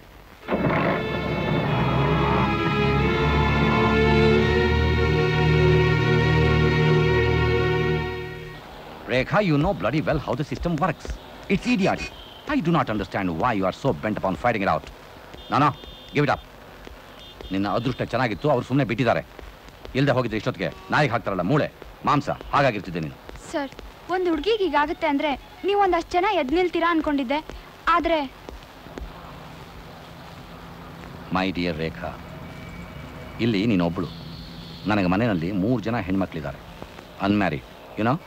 Rekha, you know bloody well how the system works. It's idiotic. I do not understand why you are so bent upon fighting it out. No, no, give it up. ನಿನ್ನ ಅದೃಷ್ಟ ಚೆನ್ನಾಗಿತ್ತು ಅವ್ರು ಸುಮ್ಮನೆ ಬಿಟ್ಟಿದ್ದಾರೆ ಇಲ್ಲದೆ ಹೋಗಿದ್ರೆ ಇಷ್ಟೊತ್ತಿಗೆ ನಾಯಿಗೆ ಹಾಕ್ತಾರಲ್ಲ ಮೂಳೆ ಮಾಂಸ ಹಾಗಾಗಿರ್ತಿದ್ದೆ ನೀನು ಸರ್ ಒಂದು ಹುಡುಗಿಗೆ ಹೀಗಾಗುತ್ತೆ ಅಂದ್ರೆ ನೀವು ಒಂದಷ್ಟು ಜನ ಎದ್ ನಿಲ್ತೀರಾ ಅನ್ಕೊಂಡಿದ್ದೆ ಆದ್ರೆ ಮೈ ಡಿಯರ್ ರೇಖಾ ಇಲ್ಲಿ ನೀನೊಬ್ಬಳು ನನಗೆ ಮನೆಯಲ್ಲಿ ಮೂರು ಜನ ಹೆಣ್ಮಕ್ಳಿದ್ದಾರೆ ಅನ್ಮ್ಯಾರಿಡ್ ಯುನೋ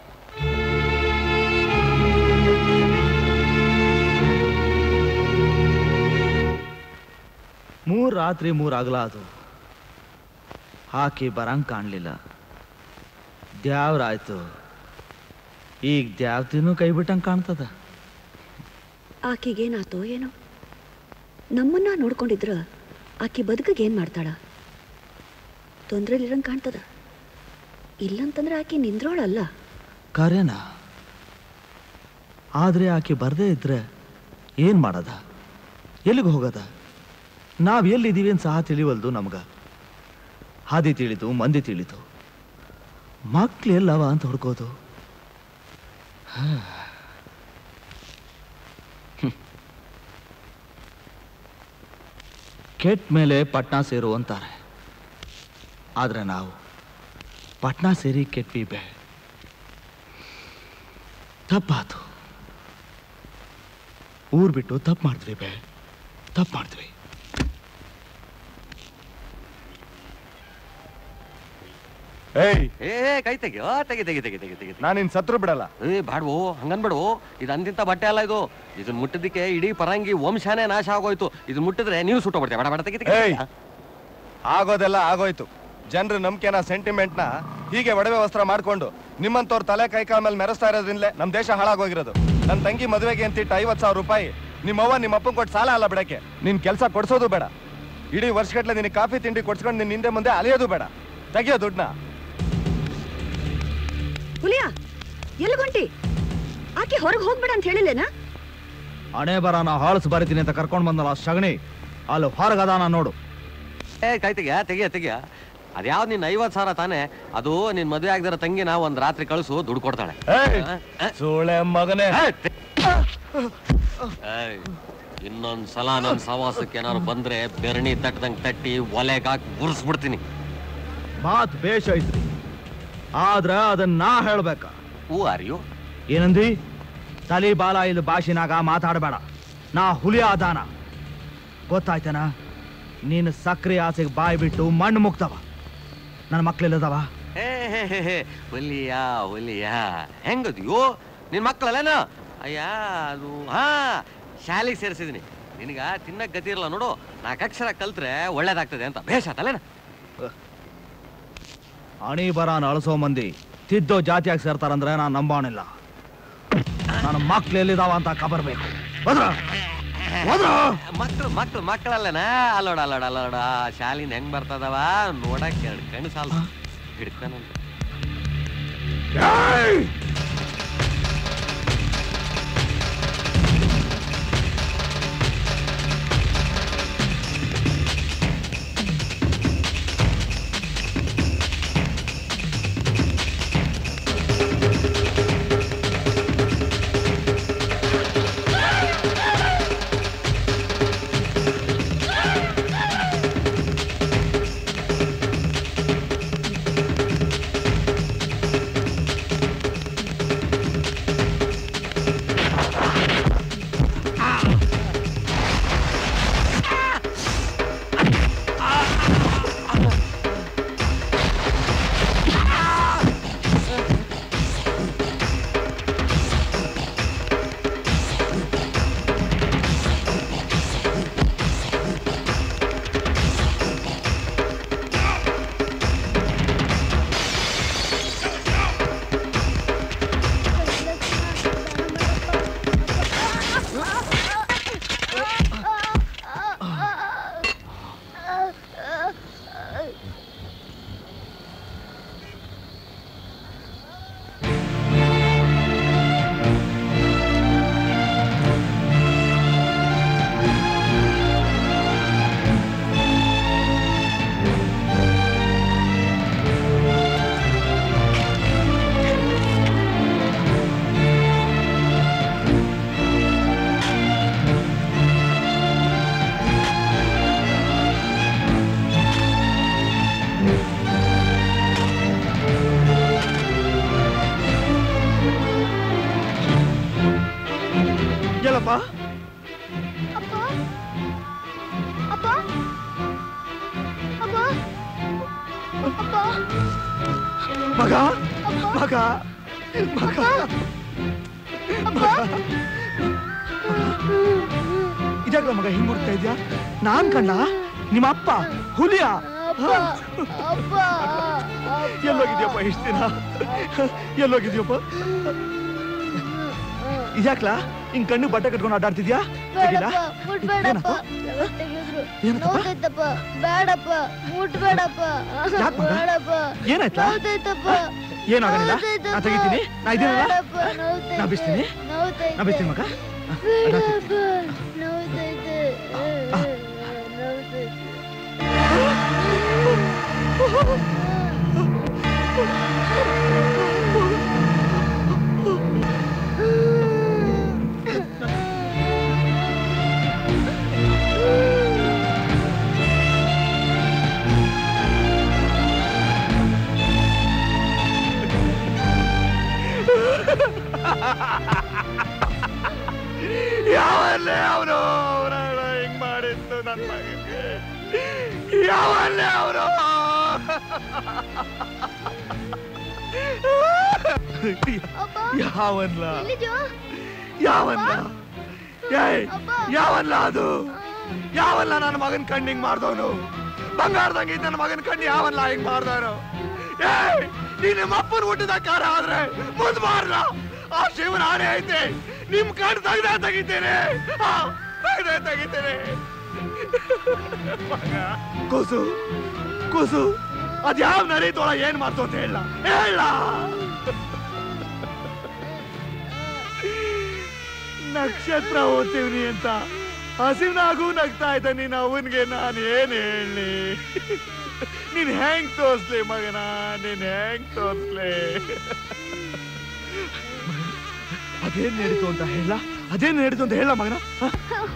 ಮೂರ್ ರಾತ್ರಿ ಮೂರ್ ಹಗಲ ಅದು ಹಾಕಿ ಬರಂಗ್ ಕಾಣ್ಲಿಲ್ಲ ದ್ಯಾವ್ರಾಯ್ತು ಈಗ ದ್ಯಾವ್ತಿನೂ ಕೈ ಬಿಟ್ಟಂಗ್ ಕಾಣ್ತದ ಆಕೆಗೇನಾತೋ ಏನೋ ನಮ್ಮನ್ನ ನೋಡ್ಕೊಂಡಿದ್ರ ಆಕೆ ಬದುಕಿಗೆ ಏನ್ ಮಾಡ್ತಾಳ ತೊಂದ್ರೆಲಿರಂಗ್ ಕಾಣ್ತದ ಇಲ್ಲಂತಂದ್ರೆ ಆಕೆ ನಿಂದ್ರೋಳಲ್ಲ ಕರೆನಾ ಆದ್ರೆ ಆಕೆ ಬರ್ದೇ ಇದ್ರೆ ಏನ್ ಮಾಡದ ಎಲ್ಲಿಗೆ ಹೋಗದ ನಾವ್ ಎಲ್ಲಿದ್ದೀವಿ ಅಂತ ಸಹ ತಿಳಿವಲ್ದು ನಮ್ಗ ಹಾದಿ ತಿಳಿತು ಮಂದಿ ತಿಳಿತು ಮಕ್ಳು ಎಲ್ಲವ ಅಂತ ಹುಡ್ಕೋದು ಹಾ. ಹ್ಮ್. ಕೆಟ್ಟ ಮೇಲೆ ಪಟ್ನಾ ಸೇರು ಅಂತಾರೆ ಆದ್ರೆ ನಾವು ಪಟ್ನಾ ಸೇರಿ ಕೆಟ್ವಿ ಬೇ ತಪ್ಪಾತು ಊರ್ ಬಿಟ್ಟು ತಪ್ಪು ಮಾಡಿದ್ವಿ ಬೇ ತಪ್ಪು ಮಾಡಿದ್ವಿ ಏಯ್ ಏ ಕೈ ತೆಗಿಯೋ ತೆಗಿ ತೆಗಿ ತೆಗಿ ತೆಗಿ ತೆಗಿ ನಾನು ಇನ್ ಸತ್ರು ಬಿಡಲ್ಲ ಏ ಬಾಡ್ವು ಹಂಗನ್ಬೇಡು ಇದು ಅಂತಿಂತ ಬಟ್ಟೆ ಅಲ್ಲ ಇದು ಇದನ್ನ ಮುಟ್ಟಿದ್ದಕ್ಕೆ ಇಡೀ ಪರಂಗಿ ವಂಶನೇ ನಾಶ ಆಗೋಯ್ತು ಇದನ್ನ ಮುಟ್ಟಿದ್ರೆ ನೀವು ಸುಟ್ಟೋಗ್ಬಿಡ್ತೀವಿ ಬೇಡ ಬೇಡ ತೆಗಿ ತೆಗಿ ಏಯ್ ಆಗೋದೆಲ್ಲ ಆಗೋಯ್ತು ಜನರ ನಂಬಿಕೆನ ಸೆಂಟಿಮೆಂಟ್ನ ಹೀಗೆ ಒಡವೆ ವಸ್ತ್ರ ಮಾಡ್ಕೊಂಡು ನಿಮ್ಮಂತವ್ರ ತಲೆ ಕೈಕಾಲ ಮೇಲೆ ಮೆರೆಸ್ತಾ ಇರೋದ್ರಿಂದಲೇ ನಮ್ಮ ದೇಶ ಹಾಳಾಗೋಗಿರೋದು ನನ್ನ ತಂಗಿ ಮದುವೆಗೆ ಅಂತಿಟ್ಟು ಐವತ್ತು ಸಾವಿರ ರೂಪಾಯಿ ನಿಮ್ಮವ್ವ ನಿಮ್ಮ ಅಪ್ಪನ್ ಕೊಟ್ಟು ಸಾಲ ಅಲ್ಲ ಬಿಡಕ್ಕೆ ನಿನ್ ಕೆಲಸ ಕೊಡ್ಸೋದು ಬೇಡ ಇಡೀ ವರ್ಷಗಟ್ಲೆ ನಿನಗೆ ಕಾಫಿ ತಿಂಡಿ ಕೊಡ್ಸ್ಕೊಂಡು ನಿನ್ನ ಹಿಂದೆ ಮುಂದೆ ಅಲಿಯೋದು ಬೇಡ ತೆಗಿಯೋ ದುಡ್ಡನ್ನ ಹುಲಿಯ ಎಲ್ಗೊಂಟಿ ಆಕೆ ಹೊರಗೆ ಹೋಗ್ಬೇಡ ಅಂತ ಹೇಳಿಲ್ಲೇನಾ ಹಣೆ ಬರ ನಾ ಹಾಳ್ಸ್ ಬರಿತೀನಿ ಅಂತ ಕರ್ಕೊಂಡ್ ಬಂದಲ್ಲ ಆ ಸಗಣಿ ಅಲ್ಲಿ ಹೊರಗದಾನ ನೋಡು ಏ ಕೈ ತೆಗಿಯ ತೆಗಿಯ ತೆಗಿಯ ಅದ್ಯಾವ್ದು ನಿನ್ನ ಐವತ್ತು ಸಾವಿರ ತಾನೆ ಅದು ನಿನ್ ಮದುವೆ ಆಗದಿರೋ ತಂಗಿನ ಒಂದ್ ರಾತ್ರಿ ಕಳಿಸು ದುಡ್ಡು ಕೊಡ್ತಾಳೆ ಏಯ್! ಆ, ಆ. ಸೋಳೆ ಮಗನೇ ಏಯ್, ಇನ್ನೊಂದ್ ಸಲ ನನ್ ಸವಾಸಕ್ಕೆ ಏನಾದ್ರು ಬಂದ್ರೆ ಬೆರಣಿ ತಟ್ಟದಂಗ್ ತಟ್ಟಿ ಒಲೆಗಾಕಿ ಉರ್ಸ್ಬಿಡ್ತೀನಿ ಮಾತ್ ಬೇಷ ಐತ್ರಿ ಆದ್ರ ಅದನ್ನ ನಾ ಹೇಳ್ಬೇಕ ಹೂ ಆರ್ ಯು ಏನಂದಿ ತಲಿ ಬಾಲ ಇಲ್ಲಿ ಭಾಷಿನಾಗ ಮಾತಾಡಬೇಡ ನಾ ಹುಲಿ ಆದಾನ ಗೊತ್ತಾಯ್ತೇನ ನೀನು ಸಕ್ರೆ ಆಸೆಗೆ ಬಾಯಿ ಬಿಟ್ಟು ಮಣ್ಣು ಮುಗ್ತವ ನನ್ನ ಮಕ್ಳಿಲ್ಲದವ ಹೇ ಹೇ ಹೇ ಹೇ ಹುಲಿಯ ಹುಲಿಯ ಹೆಂಗದ್ಯೋ ನಿನ್ ಮಕ್ಕಳಲ್ಲೇನ ಅಯ್ಯ ಅದು ಹಾ ಶಾಲೆಗೆ ಸೇರಿಸಿದೀನಿ ನಿನಗ ತಿನ್ನಕ್ ಗತಿ ಇರಲ್ಲ ನೋಡು ನಾಲ್ಕು ಅಕ್ಷರ ಕಲ್ತ್ರೆ ಒಳ್ಳೇದಾಗ್ತದೆ ಅಂತ ಬೇಷ ಆತಲ್ಲೇನ ಅಣಿ ಬರಾನ್ ಅಳಸೋ ಮಂದಿ ತಿದ್ದೋ ಜಾತಿಯಾಗಿ ಸೇರ್ತಾರಂದ್ರೆ ನಾನು ನಂಬಾಣಿಲ್ಲ ನನ್ನ ಮಕ್ಳು ಎಲ್ಲಿದಾವ ಅಂತ ಖಬರ್ ಬೇಕು ಹೋದ್ರ ಹೋದ್ರ ಮಕ್ಳು ಮಕ್ಳು ಮಕ್ಕಳಲ್ಲನ ಅಲ್ಲೋಡ ಅಲ್ಲೋಡ ಅಲ್ಲೋಡ ಶಾಲಿನ ಹೆಂಗ್ ಬರ್ತದವ ನೋಡಕ್ ಎರಡು ಕಣ್ಣು ಸಾಲ ಹಿಡ್ತಾನಂತ ಆ ಮಗ ಮಗ ಮಗ ಇದಾಗ್ಲ ಮಗ ಹಿಂಗ್ ಹುಡ್ತಾ ಇದ್ಯಾ ನಾನ್ ಕಣ್ಣ ನಿಮ್ಮ ಅಪ್ಪ ಹುಲಿಯ ಎಲ್ಲೋಗಿದ್ಯಪ್ಪ ಇಷ್ಟ ದಿನ ಎಲ್ಲೋಗಿದ್ಯಪ್ಪ ಇದ್ಯಾಕ್ಲಾ ಹಿಂಗ್ ಕಣ್ಣು ಬಟ್ಟೆ ಕಟ್ಕೊಂಡು ಆಟಾಡ್ತಿದ್ಯಾ ತೆಗಿಲ ಮುಟ್ಬೇಡಪ್ಪ ನೋವ್ತೈತಪ್ಪ ಬೇಡಪ್ಪ ಮುಟ್ಬೇಡಪ್ಪ ಯಾಕ್ ಮಗ? ಬೇಡಪ್ಪ ಏನಾಯ್ತಾ? ನೋವ್ತೈತಪ್ಪ ಏನಾಗಲ್ಲ ನೋವ್ತೈತಪ್ಪ. ನಾ ತೆಗಿತೀನಿ ನಾ ಇದೀನಲ್ಲ ಬೇಡಪ್ಪ, ನೋವ್ತೈತೆ. ನಾ ಬಿಸ್ತೀನಿ ನೋವ್ತೈತೆ. ನಾ ಬಿಸ್ತೀನಿ ಮಗ ಬೇಡಪ್ಪ ನೋವ್ತೈತೆ ನೋವ್ತೈತೆ ಯಾವಲ್ಲೇ ಅವನು ಹಿಂಗ್ ಮಾಡಿದ್ದು ನನ್ನ ಮಗನಿಗೆ ಯಾವಲ್ಲೇ ಅವನು ಯಾವನ್ಲ ಯಾವನ್ಲ ಏಯ್ ಯಾವನ್ಲ ಅದು ಯಾವಲ್ಲ ನನ್ನ ಮಗನ್ ಕಣ್ಣಿಂಗ್ ಮಾಡ್ದವನು ಬಂಗಾರದಂಗ ನನ್ನ ಮಗನ್ ಕಣ್ಣು ಯಾವಲ್ಲ ಹಿಂಗ್ ಮಾಡ್ದವನು ಏಯ್ ನೀನ್ ನಿಮ್ಮ ಅಪ್ಪನ ಹುಟ್ಟಿದ ಕಾರ ಆದ್ರೆ ಮುಂದ್ ಮಾರ್ಲ ಆ ಶಿವನ ಆಣೆ ಐತೆ ನಿಮ್ ಕಣ್ ತೆಗ್ದ ತೆಗಿತೇನೆ ಆ, ತೆಗ್ದೇ ತೆಗಿತೇನೆ ಮಗ, ಕೂಸು ಕೂಸು ಅದ್ಯಾವ ನಡೀತೋಳ ಏನ್ ಮಾಡ್ತು ಅಂತ ಹೇಳ ಹೇಳ ನಕ್ಷತ್ರ ಓದ್ತೀವ್ನಿ ಅಂತ ಹಸಿನಾಗೂ ನಗ್ತಾ ಇದ್ದ ನೀನ್ ಅವನ್ಗೆ ನಾನು ಏನ್ ಹೇಳಿ ನೀನ್ ಹೆಂಗ್ ತೋರ್ಸ್ಲಿ ಮಗನ ನೀನ್ ಹೆಂಗ್ ತೋರ್ಸ್ಲಿ ಅದೇನ್ ನಡೀತು ಅಂತ ಹೇಳ ಅದೇನ್ ನಡೀತು ಅಂತ ಹೇಳ ಮಗನ ಹ?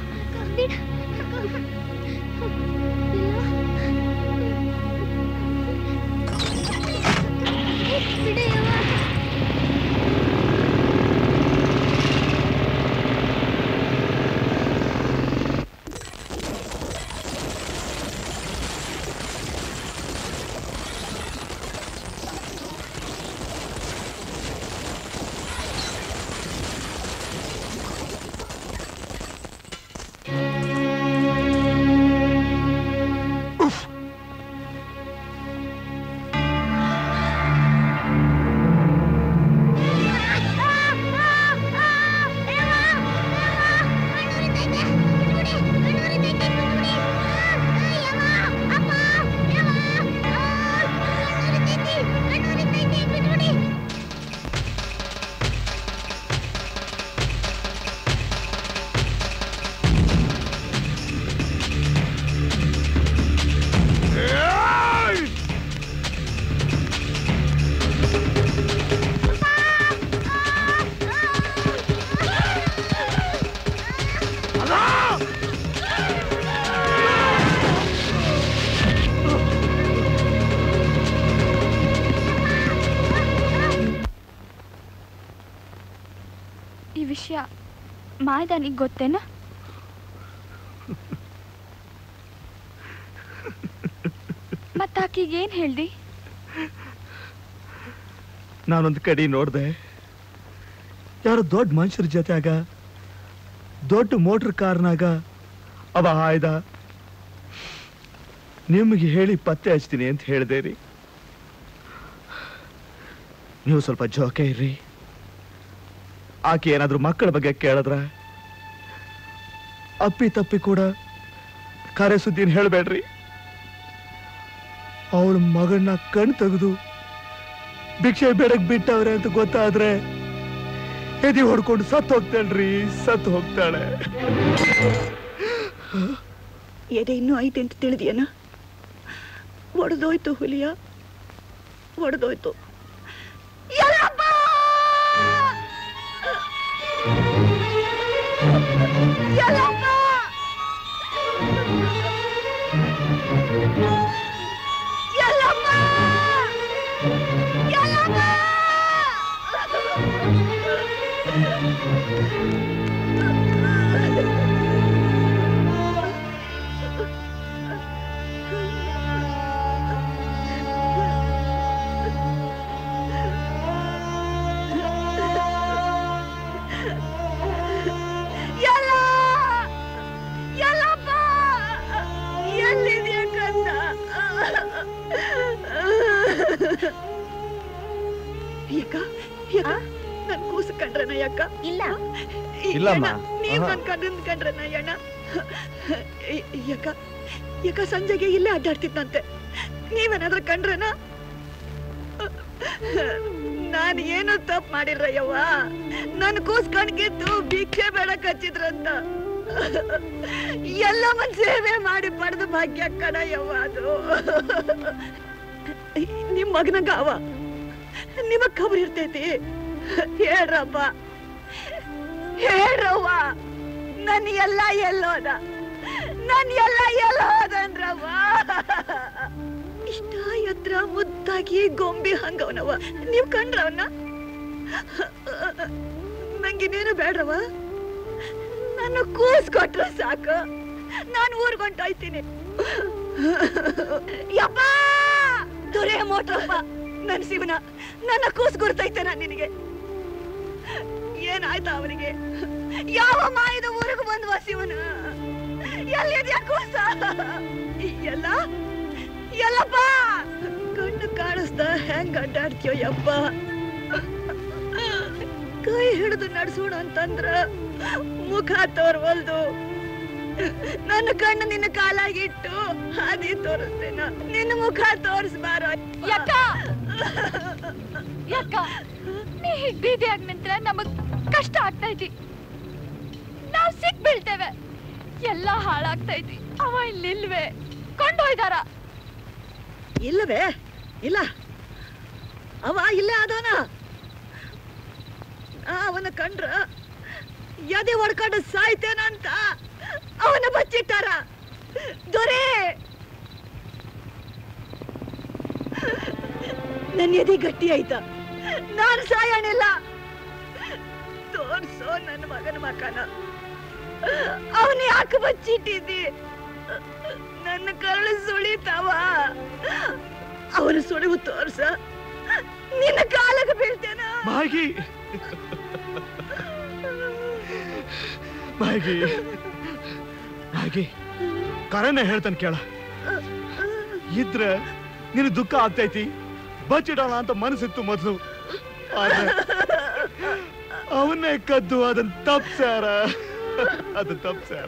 ಈ ವಿಷಯ ಮಾಯ್ದಾನಿಗೆ ಗೊತ್ತೇನ ಮತ್ತ ಆಕಿಗೆ ಏನ್ ಹೇಳ್ದಿ ನಾನೊಂದು ಕಡೆ ನೋಡ್ದೆ ಯಾರೋ ದೊಡ್ಡ ಮನುಷ್ಯರ ಜೊತೆಯಾಗ ದೊಡ್ಡ ಮೋಟರ್ ಕಾರ್ನಾಗ ಅವ ಆಯ್ದ ನಿಮಗೆ ಹೇಳಿ ಪತ್ತೆ ಹಚ್ತೀನಿ ಅಂತ ಹೇಳಿದೆ ರೀ ನೀವು ಸ್ವಲ್ಪ ಜೋಕೆ ಇರ್ರಿ ಆಕೆ ಏನಾದ್ರೂ ಮಕ್ಕಳ ಬಗ್ಗೆ ಕೇಳಿದ್ರ ಅಪ್ಪಿ ತಪ್ಪಿ ಕೂಡ ಕರೆ ಸುದ್ದಿನ ಹೇಳ್ಬೇಡ್ರಿ ಅವಳ ಮಗನ್ನ ಕಣ್ ತೆಗೆದು ಭಿಕ್ಷೆ ಬೇಡಕ್ ಬಿಟ್ಟವ್ರೆ ಅಂತ ಗೊತ್ತಾದ್ರೆ ಎದಿ ಹೊಡ್ಕೊಂಡು ಸತ್ ಹೋಗ್ತಾಳ್ರಿ ಸತ್ ಹೋಗ್ತಾಳೆ ಎದೆ ಇನ್ನೂ ಐತೆ ಅಂತ ತಿಳಿದ್ಯೇನ ಒಡೆದೋಯ್ತು ಹುಲಿಯ ಒಡೆದೋಯ್ತು ಯಾಕ ನನ್ ಕೂಸು ಕಂಡ್ರನ ಯಾಕ ಇಲ್ಲ ಇಲ್ಲಮ್ಮ. ನೀವ್ ಆಹಾ. ನನ್ ಕಂಡ್ರನ್ ಕಂಡ್ರನ ಅಣ್ಣ ಯಾಕ ಯಾಕ ಸಂಜೆಗೆ ಇಲ್ಲೇ ಅಡ್ಡಾಡ್ತಿದ್ನಂತೆ ನೀವೇನಾದ್ರ ಕಂಡ್ರನ ನಾನ್ ಏನು ತಪ್ಪು ಮಾಡಿರ್ರಯ್ಯವ್ವ ನನ್ ಕೂಸ್ ಕಣ್ಗೆದ್ದು ಭಿಕ್ಷೆ ಬೇಡಕ್ ಹಚ್ಚಿದ್ರಂತ ಎಲ್ಲ ಮನ್ ಸೇವೆ ಮಾಡಿ ಪಡೆದ ಭಾಗ್ಯ ಕಣಯ್ಯವ್ವ ಅದು ನಿಮ್ ಮಗನಂಗ ಅವ ನಿಮಗ್ ಖಬರ್ ಇರ್ತೈತಿ ಹೇಳ್ರಪ್ಪ ಹೇಳ್ರವ್ವ ನನ್ ಎಲ್ಲ ಎಲ್ಲೋದ ನನ್ ಎಲ್ಲ ಎಲ್ಲ ಹೋದನ್ರವ್ವ ಇಷ್ಟ ಎತ್ರ ಮುದ್ದಾಗಿ ಗೊಂಬೆ ಹಂಗವನವ ನೀವ್ ಕಂಡ್ರವನ್ನ ನಂಗಿನ್ನೇನು ಬೇಡ್ರವ ನನ್ನ ಕೂಸ್ ಕೊಟ್ರೆ ಸಾಕು ನಾನು ಊರ್ಗೊಂಟೋಯ್ತೀನಿ ಯಪ್ಪ ದೊರೆ ಮೋಟ್ರಪ್ಪ ನನ್ ಶಿವನ ನನ್ನ ಕೂಸ್ ಗುರ್ತೈತೆ ನಾನ್ ನಿನಗೆ ಏನಾಯ್ತ ಅವನಿಗೆ ಯಾವ ಮಾಯದ ಊರಿಗೆ ಬಂದ್ವ ಶಿವನ ಎಲ್ಲಿದ್ಯಾ ಕೂಸ ಎಲ್ಲ ಎಲ್ಲಪ್ಪ ಕಣ್ಣು ಕಾಣಿಸ್ದ ಹೆಂಗ್ ಅಡ್ಡಾಡ್ತೀಯೋ ಯಪ್ಪ ಕೈ ಹಿಡಿದು ನಡ್ಸೋಣ ಅಂತಂದ್ರ ಮುಖ ತೋರ್ವಲ್ದು ನನ್ನ ಕಣ್ಣು ನಿನ್ನ ಕಾಲಾಗಿಟ್ಟು ಹಾದಿ ತೋರಿಸ್ತೇನ ನಿನ್ನ ಮುಖ ತೋರಿಸ್ಬಾರ ಯಾಕ ಯಾಕ ನೀ ಹೀಗ್ ಬೀದಿಯಾಗ ನಿಂತ್ರೆ ನಮಗ್ ಕಷ್ಟ ಆಗ್ತೈತಿ ನಾವ್ ಸಿಕ್ ಬೀಳ್ತೇವೆ ಎಲ್ಲ ಹಾಳಾಗ್ತೈತಿ ಅವ ಇಲ್ಲಿಲ್ವೇ ಕೊಂಡೊಯ್ದಾರ ಇಲ್ಲವೇ ಇಲ್ಲ ಅವ ಇಲ್ಲೇ ಆದವನ ಅವನ ಕಂಡ್ರ ಎದೆ ಹೊಡ್ಕೊಂಡು ಸಾಯ್ತೇನಂತ ಅವನ ಬಚ್ಚಿಟ್ಟಾರ ದೊರೆ ನನ್ನ ಎದೆ ಗಟ್ಟಿ ಆಯ್ತ ನಾನು ಸಾಯಣಿಲ್ಲ ತೋರ್ಸೋ ನನ್ನ ಮಗನ ಮಕನ ಅವನ ಯಾಕೆ ಬಚ್ಚಿಟ್ಟಿದ್ದಿ ನನ್ನ ಕರಳು ಸುಳಿತಾವ ಅವನ ಸುಳಿವು ತೋರ್ಸ ನಿನ್ನ ಕಾಲಕ್ಕೆ ಬೀಳ್ತೇನ ಮಾಗಿ ಮಾಗಿ ಮಾಗಿ ಕರನೆ ಹೇಳ್ತಾನೆ ಕೇಳ ಇದ್ರ ನಿನ್ ದುಃಖ ಆಗ್ತೈತಿ ಬಚ್ಚಿಡೋಣ ಅಂತ ಮನಸ್ಸಿತ್ತು ಮೊದಲು ಅವನ್ನೇ ಕದ್ದು ಅದನ್ ತಪ್ಸಾರ ಅದು ತಪ್ಸಾರ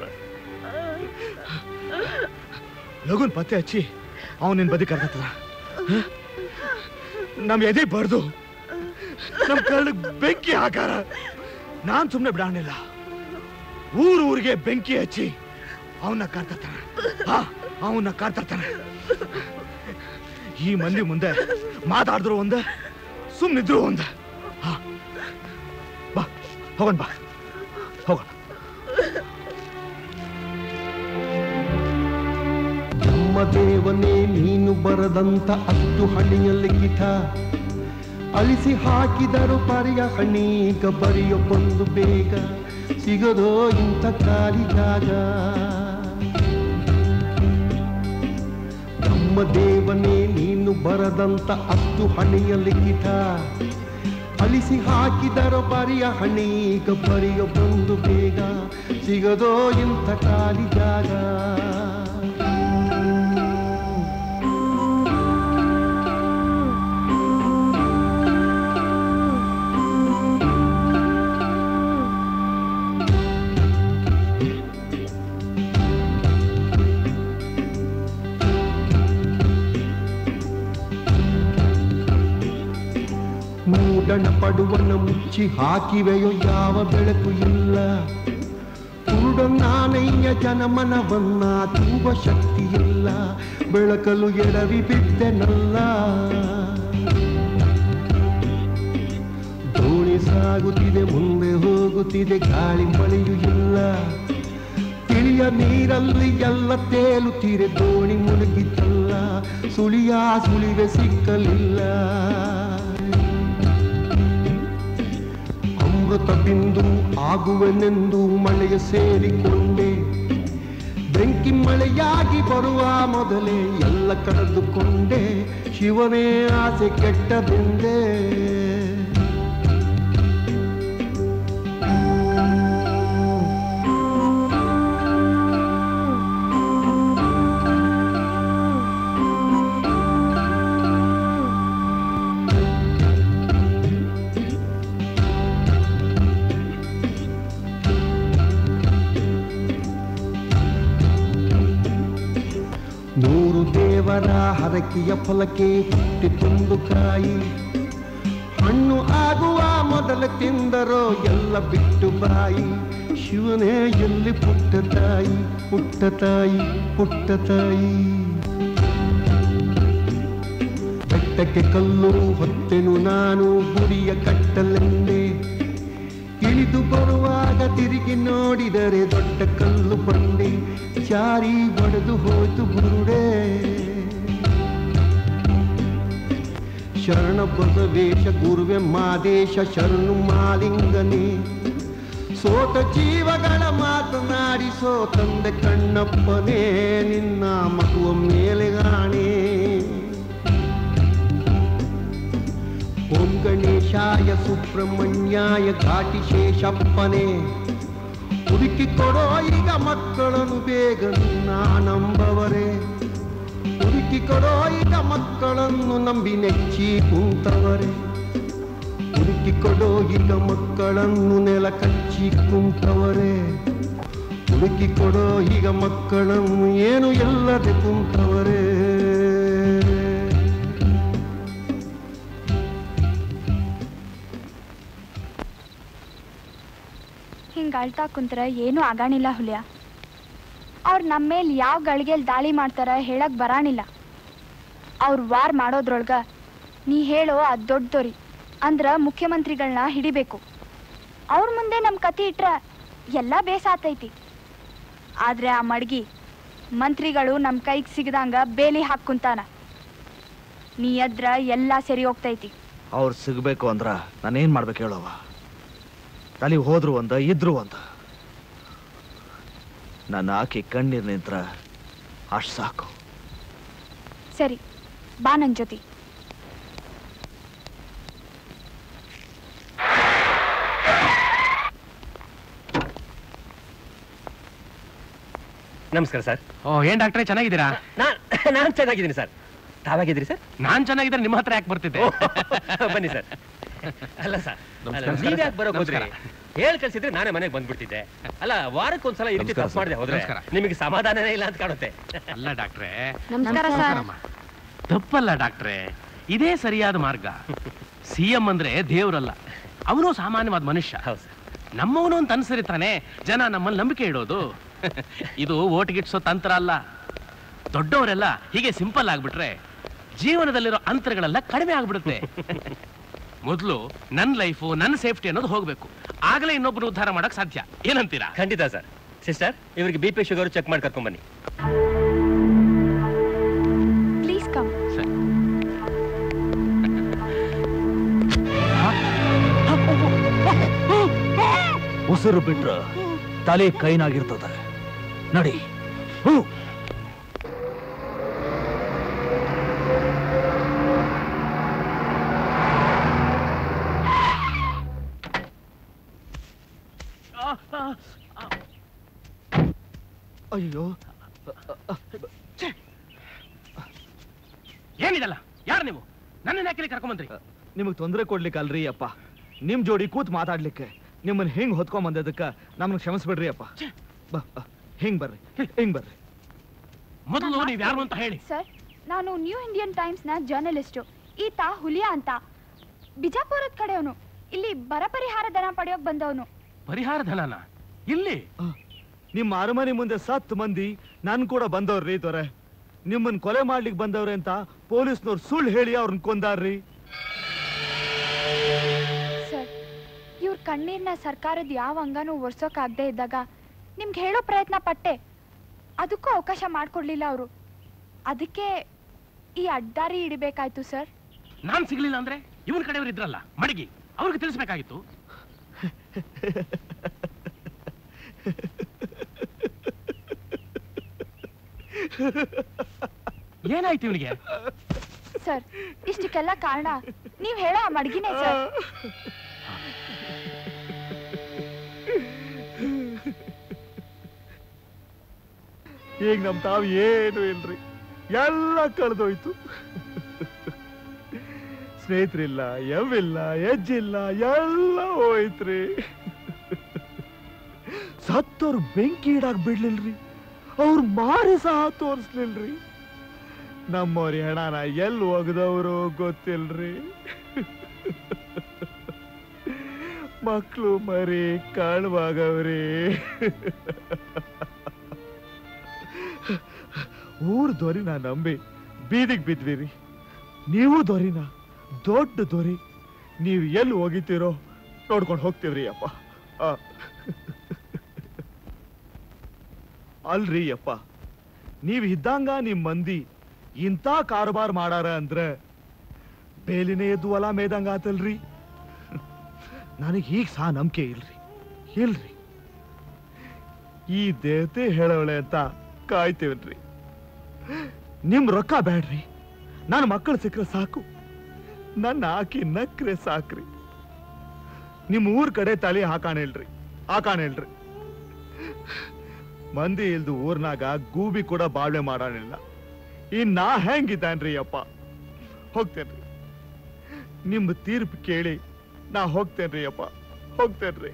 ಲಗುನ್ ಪತ್ತೆ ಹಚ್ಚಿ ಅವನ್ ನಿನ್ ಬದಿ ಕರ್ಕತ್ತದ ನಮ್ ಎದೆ ಬಡ್ದು ನಮ್ ಕರ್ಳಿಗ್ ಬೆಂಕಿ ಹಾಕಾರ ನಾನ್ ಸುಮ್ನೆ ಬಿಡಾಣಿಲ್ಲ ಊರ್ ಊರಿಗೆ ಬೆಂಕಿ ಹಚ್ಚಿ ಅವನ್ನ ಕಾರ್ತರ್ತಾನೆ ಅವನ್ನ ಕಾರ್ತರ್ತಾನೆ ಈ ಮಂದಿ ಮುಂದೆ ಮಾತಾಡಿದ್ರು ಒಂದ ಸುಮ್ನಿದ್ರು ಒಂದ ಹಾ. ಬಾ ಹೋಗೋಣ ಬಾ ಹೋಗೋಣ ಬ್ರಹ್ಮದೇವನೇ ನೀನು ಬರದಂತ ಅಷ್ಟು ಹಣಿಯ ಲಿಖಿತ ಅಳಿಸಿ ಹಾಕಿದರು ಪರ್ಯ ಹಣೀಗ ಬರೆಯೋ ಬಂದು ಬೇಗ ಸಿಗದೋ ಇಂಥ ಖಾಲಿ ಜಾಗ ಬ್ರಹ್ಮದೇವನೇ ನೀನು ಬರದಂತ ಅಷ್ಟು ಹಣಿಯ ಲಿಖಿತ ಅಳಿಸಿ ಹಾಕಿದರೋ ಬರಿಯ ಹಣೀಗ ಬರೆಯೋ ಬಂದು ಬೇಗ ಸಿಗದೋ ಇಂಥ ಖಾಲಿ ಜಾಗ ಮೂಡಣ ಪಡುವನ ಮುಚ್ಚಿ ಹಾಕಿವೆಯೋ ಯಾವ ಬೆಳಕು ಇಲ್ಲ ಕುರುಡನಾನಯ್ಯ ಜನಮನವನ್ನ ತುಂಬ ಶಕ್ತಿ ಇಲ್ಲ ಬೆಳಕಲು ಎಡವಿ ಬಿದ್ದೆನಲ್ಲ ದೋಣಿ ಸಾಗುತ್ತಿದೆ ಮುಂದೆ ಹೋಗುತ್ತಿದೆ ಗಾಳಿ ಮಳೆಯೂ ಇಲ್ಲ ತಿಳಿಯ ನೀರಲ್ಲಿ ಎಲ್ಲ ತೇಲುತ್ತಿರೆ ದೋಣಿ ಮುಳುಗಿತಲ್ಲ ಸುಳಿಯ ಸುಳಿವೆ ಸಿಕ್ಕಲಿಲ್ಲ ಅಮೃತ ಬಿಂದು ಆಗುವೆನೆಂದು ಮಳೆಯ ಸೇರಿಕೊಂಡೆ ಬೆಂಕಿ ಮಳೆಯಾಗಿ ಬರುವ ಮೊದಲೇ ಎಲ್ಲ ಕಳೆದುಕೊಂಡೆ ಶಿವನೇ ಆಸೆ ಕೆಟ್ಟದೆಂದೇ ಮರ ಹರಕೆಯ ಫಲಕ್ಕೆ ಹುಟ್ಟಿತೊಂದು ಕಾಯಿ ಹಣ್ಣು ಆಗುವ ಮೊದಲ ತಿಂದರೋ ಎಲ್ಲ ಬಿಟ್ಟು ಬಾಯಿ ಶಿವನೇ ಎಲ್ಲಿ ಪುಟ್ಟ ತಾಯಿ ಪುಟ್ಟ ತಾಯಿ ಪುಟ್ಟ ತಾಯಿ ಬೆಟ್ಟಕ್ಕೆ ಕಲ್ಲು ಹೊತ್ತೆನು ನಾನು ಗುರಿಯ ಕಟ್ಟಲೆಂದೆ ಇಳಿದು ಬರುವಾಗ ತಿರುಗಿ ನೋಡಿದರೆ ದೊಡ್ಡ ಕಲ್ಲು ಬಂಡೆ ಜಾರಿ ಒಡೆದು ಹೋಯ್ತು ಬುರುಡೆ ಶರಣ ಬಸವೇಶ ಗುರುವೆ ಮಾದೇಶ ಶರಣು ಮಾಲಿಂಗನೇ ಸೋತ ಜೀವಗಳ ಮಾತನಾಡಿಸೋ ತಂದೆ ಕಣ್ಣಪ್ಪನೇ ನಿನ್ನ ಮಗುವ ಮೇಲೆ ಗಾಣೆ ಓಂ ಗಣೇಶಾಯ ಸುಬ್ರಹ್ಮಣ್ಯಾಯ ಘಾಟಿ ಶೇಷಪ್ಪನೇ ಹುಡುಕಿ ಕೊಡೋ ಈಗ ಮಕ್ಕಳನ್ನು ಬೇಗ ನಾನಂಬವರೇ ಹುಡುಕಿ ಕೊಡೋ ಈಗ ಮಕ್ಕಳನ್ನು ನಂಬಿ ನೆಚ್ಚಿ ಕುಂತವರೇ ಹುಡುಕಿ ಕೊಡೋ ಈಗ ಮಕ್ಕಳನ್ನು ನೆಲ ಕಚ್ಚಿ ಕುಂತವರೇ ಹುಡುಕಿ ಕೊಡೋ ಈಗ ಮಕ್ಕಳನ್ನು ಏನು ಎಲ್ಲದೆ ಕುಂತವರೇ ಹಿಂಗೆ ಅಳ್ತಾ ಕುಂತ್ರ ಏನೂ ಆಗಾಣಿಲ್ಲ ಹುಲಿಯ ಅವ್ರು ನಮ್ಮ ಮೇಲೆ ಯಾವ ಗಳಿಗೆಯಲ್ಲಿ ದಾಳಿ ಮಾಡ್ತಾರ ಹೇಳಕ್ ಬರಾಣಿಲ್ಲ ಅವ್ರು ವಾರ್ ಮಾಡೋದ್ರೊಳಗ ನೀ ಹೇಳೋ ಅದು ದೊಡ್ಡದೋರಿ ಅಂದ್ರ ಮುಖ್ಯಮಂತ್ರಿಗಳನ್ನ ಹಿಡಿಬೇಕು ಅವ್ರ ಮುಂದೆ ನಮ್ಮ ಕತಿ ಇಟ್ರ ಎಲ್ಲ ಬೇಸಾತೈತಿ ಆದ್ರೆ ಆ ಮಡ್ಗಿ ಮಂತ್ರಿಗಳು ನಮ್ಮ ಕೈಗೆ ಸಿಗದಂಗ ಬೇಲಿ ಹಾಕ್ಕುಂತಾನ ನೀ ಎದ್ರ ಎಲ್ಲ ಸರಿ ಹೋಗ್ತೈತಿ ಅವ್ರು ಸಿಗ್ಬೇಕು ಅಂದ್ರ ನಾನೇನ್ ಮಾಡ್ಬೇಕು ಹೇಳವ ತಲೆ ಹೋದ್ರು ಒಂದ ಇದ್ರು ಒಂದ ನನ್ನ ಆಕಿ ಕಣ್ಣೀರ್ ನಿಂತ್ರ ಅಷ್ಟ್ ಸಾಕು ಸರಿ ಬಾ ನನ್ ಜೊತೆ ನಮಸ್ಕಾರ ಸರ್ ಓ ಏನ್ ಡಾಕ್ಟ್ರೆ ಚೆನ್ನಾಗಿದ್ದೀರಾ ನಾನ್ ನಾನ್ ಚೆನ್ನಾಗಿದ್ದೀನಿ ಸರ್ ತಾವಾಗಿದ್ದೀರಿ ಸರ್ ನಾನ್ ಚೆನ್ನಾಗಿದ್ರೆ ನಿಮ್ಮ ಹತ್ರ ಯಾಕೆ ಬರ್ತಿದ್ದೆ ಬನ್ನಿ ಸರ್ ಅಲ್ಲ ಸರ್ ನಮಸ್ಕಾರ. ನೀವ್ ಯಾಕೆ ಬರೋಕ್ ಹೋದ್ರಿ ನಮಸ್ಕಾರ. ಹೇಳ್ ಕಳ್ಸಿದ್ರೆ ನಾನೇ ಮನೆಗೆ ಬಂದ್ಬಿಡ್ತಿದ್ದೆ ಅಲ್ಲ ವಾರಕ್ಕೊಂದ್ಸಲ ಈ ರೀತಿ ನಮಸ್ಕಾರ ತಪ್ಪು ಮಾಡಿದೆ ಸರ್. ಹೋದ್ರೆ ನಮಸ್ಕಾರ. ನಿಮಗೆ ಸಮಾಧಾನನೇ ಇಲ್ಲ ಅಂತ ಕಾಣುತ್ತೆ ಅಲ್ಲ ಡಾಕ್ಟ್ರೆ ನಮಸ್ಕಾರ ಸರ್. ನಮಸ್ಕಾರಮ್ಮ. ತಪ್ಪಲ್ಲ ಡಾಕ್ಟ್ರೆ ಇದೇ ಸರಿಯಾದ ಮಾರ್ಗ ಸಿಎಂ ಅಂದ್ರೆ ದೇವ್ರಲ್ಲ ಅವನು ಸಾಮಾನ್ಯವಾದ ಮನುಷ್ಯ ನಮ್ಮವನು ಅಂತ ಅನ್ಸರಿತಾನೆ ಜನ ನಮ್ಮಲ್ಲಿ ನಂಬಿಕೆ ಇಡೋದು ಇದು ಓಟ್ ಗಿಟ್ಸೋ ತಂತ್ರ ಅಲ್ಲ ದೊಡ್ಡವರೆಲ್ಲ ಹೀಗೆ ಸಿಂಪಲ್ ಆಗ್ಬಿಟ್ರೆ ಜೀವನದಲ್ಲಿರೋ ಅಂತರಗಳೆಲ್ಲ ಕಡಿಮೆ ಆಗ್ಬಿಡುತ್ತೆ ಮೊದಲು ನನ್ನ ಲೈಫು ನನ್ನ ಸೇಫ್ಟಿ ಅನ್ನೋದು ಹೋಗ್ಬೇಕು ಆಗಲೇ ಇನ್ನೊಬ್ರು ಉದ್ಧಾರ ಮಾಡಕ್ ಸಾಧ್ಯ ಏನಂತೀರಾ ಖಂಡಿತ ಸರ್ ಸಿಸ್ಟರ್ ಇವರಿಗೆ ಬಿ ಪಿ ಶುಗರ್ ಚೆಕ್ ಮಾಡಿ ಕರ್ಕೊಂಡ್ ಬನ್ನಿ ಪ್ಲೀಸ್ ಕಮ್ ಉಸಿರು ಬಿಟ್ರ ತಲೆ ಕೈನಾಗಿರ್ತದ ನಡಿ ಹ್ಞೂ ಅಯ್ಯೋ ಏನಿದಲ್ಲ ಯಾರು ನೀವು ನನ್ನ ಯಾಕೆ ಕರ್ಕೊಂಬಂದ್ರಿ ನಿಮಗೆ ತೊಂದರೆ ಕೊಡ್ಲಿಕ್ಕೆ ಅಲ್ರಿ ಅಪ್ಪ ನಿಮ್ ಜೋಡಿ ಕೂತ್ ಮಾತಾಡ್ಲಿಕ್ಕೆ ನಿಮ್ಮನ್ನ ಹಿಂಗ್ ಹೊತ್ಕೊಂಡ್ ಬಂದದಕ್ಕ ನಮ್ಮನ್ನ ಕ್ಷಮಿಸ್ಬಿಡ್ರಿ ಅಪ್ಪ ಬಾ ಬಾ. ಹಿಂಗ್ ಬರ್ರಿ ಹಿಂಗ್ ಬರ್ರಿ ಮೊದಲು ನೀವು ಯಾರು ಅಂತ ಹೇಳಿ ಸರ್ ನಾನು ನ್ಯೂ ಇಂಡಿಯನ್ ಟೈಮ್ಸ್ನ ಜರ್ನಲಿಸ್ಟು ಈತ ಹುಲಿಯಾ ಅಂತ ಬಿಜಾಪುರದ ಕಡೆಯವನು ಇಲ್ಲಿ ಬರ ಪರಿಹಾರ ಧನ ಪಡೆಯೋಕ್ ಬಂದವನು ಪರಿಹಾರ ಧನನ ಇಲ್ಲಿ ನಿಮ್ಮ ಅರಮನೆ ಮುಂದೆ ಸತ್ ಮಂದಿ ನನ್ ಕೂಡ ಬಂದವ್ರಿ ದೊರೆ ನಿಮ್ಮನ್ ಕೊಲೆ ಮಾಡ್ಲಿಕ್ಕೆ ಬಂದವ್ರೆ ಅಂತ ಪೊಲೀಸ್ನವ್ರು ಸುಳ್ಳು ಹೇಳಿ ಅವ್ರನ್ನ ಕೊಂದಾರ್ರಿ ಸರ್ ಇವ್ರ ಕಣ್ಣೀರ್ನ ಸರ್ಕಾರದ ಯಾವ ಅಂಗನೂ ಒರ್ಸೋಕಾಗದೇ ಇದ್ದಾಗ ನಿಮ್ಗೆ ಹೇಳೋ ಪ್ರಯತ್ನ ಪಟ್ಟೆ ಅದಕ್ಕೂ ಅವಕಾಶ ಮಾಡಿಕೊಡ್ಲಿಲ್ಲ ಅವರು ಅದಕ್ಕೆ ಈ ಅಡ್ಡಾರಿ ಹಿಡಿಬೇಕಾಯ್ತು ಸರ್ ನಾನ್ ಸಿಗ್ಲಿಲ್ಲ ಅಂದ್ರೆ ಇವನ್ ಕಡೆಯವರು ಇದ್ರಲ್ಲ ಮಡಗಿ ಅವ್ರಿಗೆ ತಿಳಿಸ್ಬೇಕಾಗಿತ್ತು ಏನಾಯ್ತು ಇವನಿಗೆ ಸರ್ ಇಷ್ಟಕ್ಕೆಲ್ಲ ಕಾರಣ ನೀವ್ ಹೇಳೋ ಆ ಮಡ್ಗಿನೇ ಸರ್ ಈಗ ನಮ್ ತಾವ್ ಏನು ಇಲ್ರಿ ಎಲ್ಲ ಕಳೆದೋಯ್ತು ಸ್ನೇಹಿತರಿಲ್ಲ ಯವ್ವಿಲ್ಲ ಎಜ್ಜಿಲ್ಲ ಎಲ್ಲ ಹೋಯ್ತ್ರಿ ಸತ್ತವ್ರು ಬೆಂಕಿ ಇಡಾಕ್ ಬಿಡ್ಲಿಲ್ರಿ ಅವ್ರ ಮಾರಿ ಸಹ ತೋರಿಸ್ಲಿಲ್ರಿ ನಮ್ಮವ್ರ ಹೆಣನ ಎಲ್ಲಿ ಒಗದವರು ಗೊತ್ತಿಲ್ರಿ ಮಕ್ಕಳು ಮರಿ ಕಾಳುವಾಗವ್ರಿ ಊರ್ ದೊರಿನ ನಂಬಿ ಬೀದಿಗೆ ಬಿದ್ವಿರಿ ನೀವು ದೊರಿನ ದೊಡ್ಡ ದೊರಿ ನೀವು ಎಲ್ಲಿ ಹೋಗಿತೀರೋ ನೋಡ್ಕೊಂಡು ಹೋಗ್ತೀವ್ರಿ ಅಪ್ಪ ಆ. ಅಲ್ರಿ ಅಪ್ಪ ನೀವು ಇದ್ದಂಗ ನಿಮ್ ಮಂದಿ ಇಂಥ ಕಾರಬಾರ್ ಮಾಡಾರ ಅಂದ್ರೆ ಬೇಲಿನೇ ಎದ್ದು ಹೊಲ ಮೇದಂಗ ಆತಲ್ರಿ ನನಗೆ ಈಗ ಸಹ ನಂಬಿಕೆ ಇಲ್ರಿ ಇಲ್ರಿ ಈ ದೇವತೆ ಹೇಳವಳೆ ಅಂತ ಕಾಯ್ತೀವನ್ರಿ ನಿಮ್ ರೊಕ್ಕ ಬೇಡ್ರಿ ನನ್ನ ಮಕ್ಕಳು ಸಿಕ್ಕರೆ ಸಾಕು ನನ್ನ ಆಕಿ ನಕ್ರೆ ಸಾಕ್ರಿ ನಿಮ್ ಊರ್ ಕಡೆ ತಲೆ ಹಾಕಾಣ ಹೇಳ್ರಿ ಹಾಕಾಣ ಹೇಳ್ರಿ ಮಂದಿ ಇಲ್ದು ಊರ್ನಾಗ ಗೂಬಿ ಕೂಡ ಬಾಳ್ವೆ ಮಾಡೋಣಿಲ್ಲ ಇನ್ ನಾ ಹೆಂಗಿದ್ದಾನ್ರಿ ಅಪ್ಪ ಹೋಗ್ತೇನ್ರಿ ನಿಮ್ ತೀರ್ಪು ಕೇಳಿ ನಾ ಹೋಗ್ತೇನ್ರಿ ಅಪ್ಪ ಹೋಗ್ತೇನ್ರಿ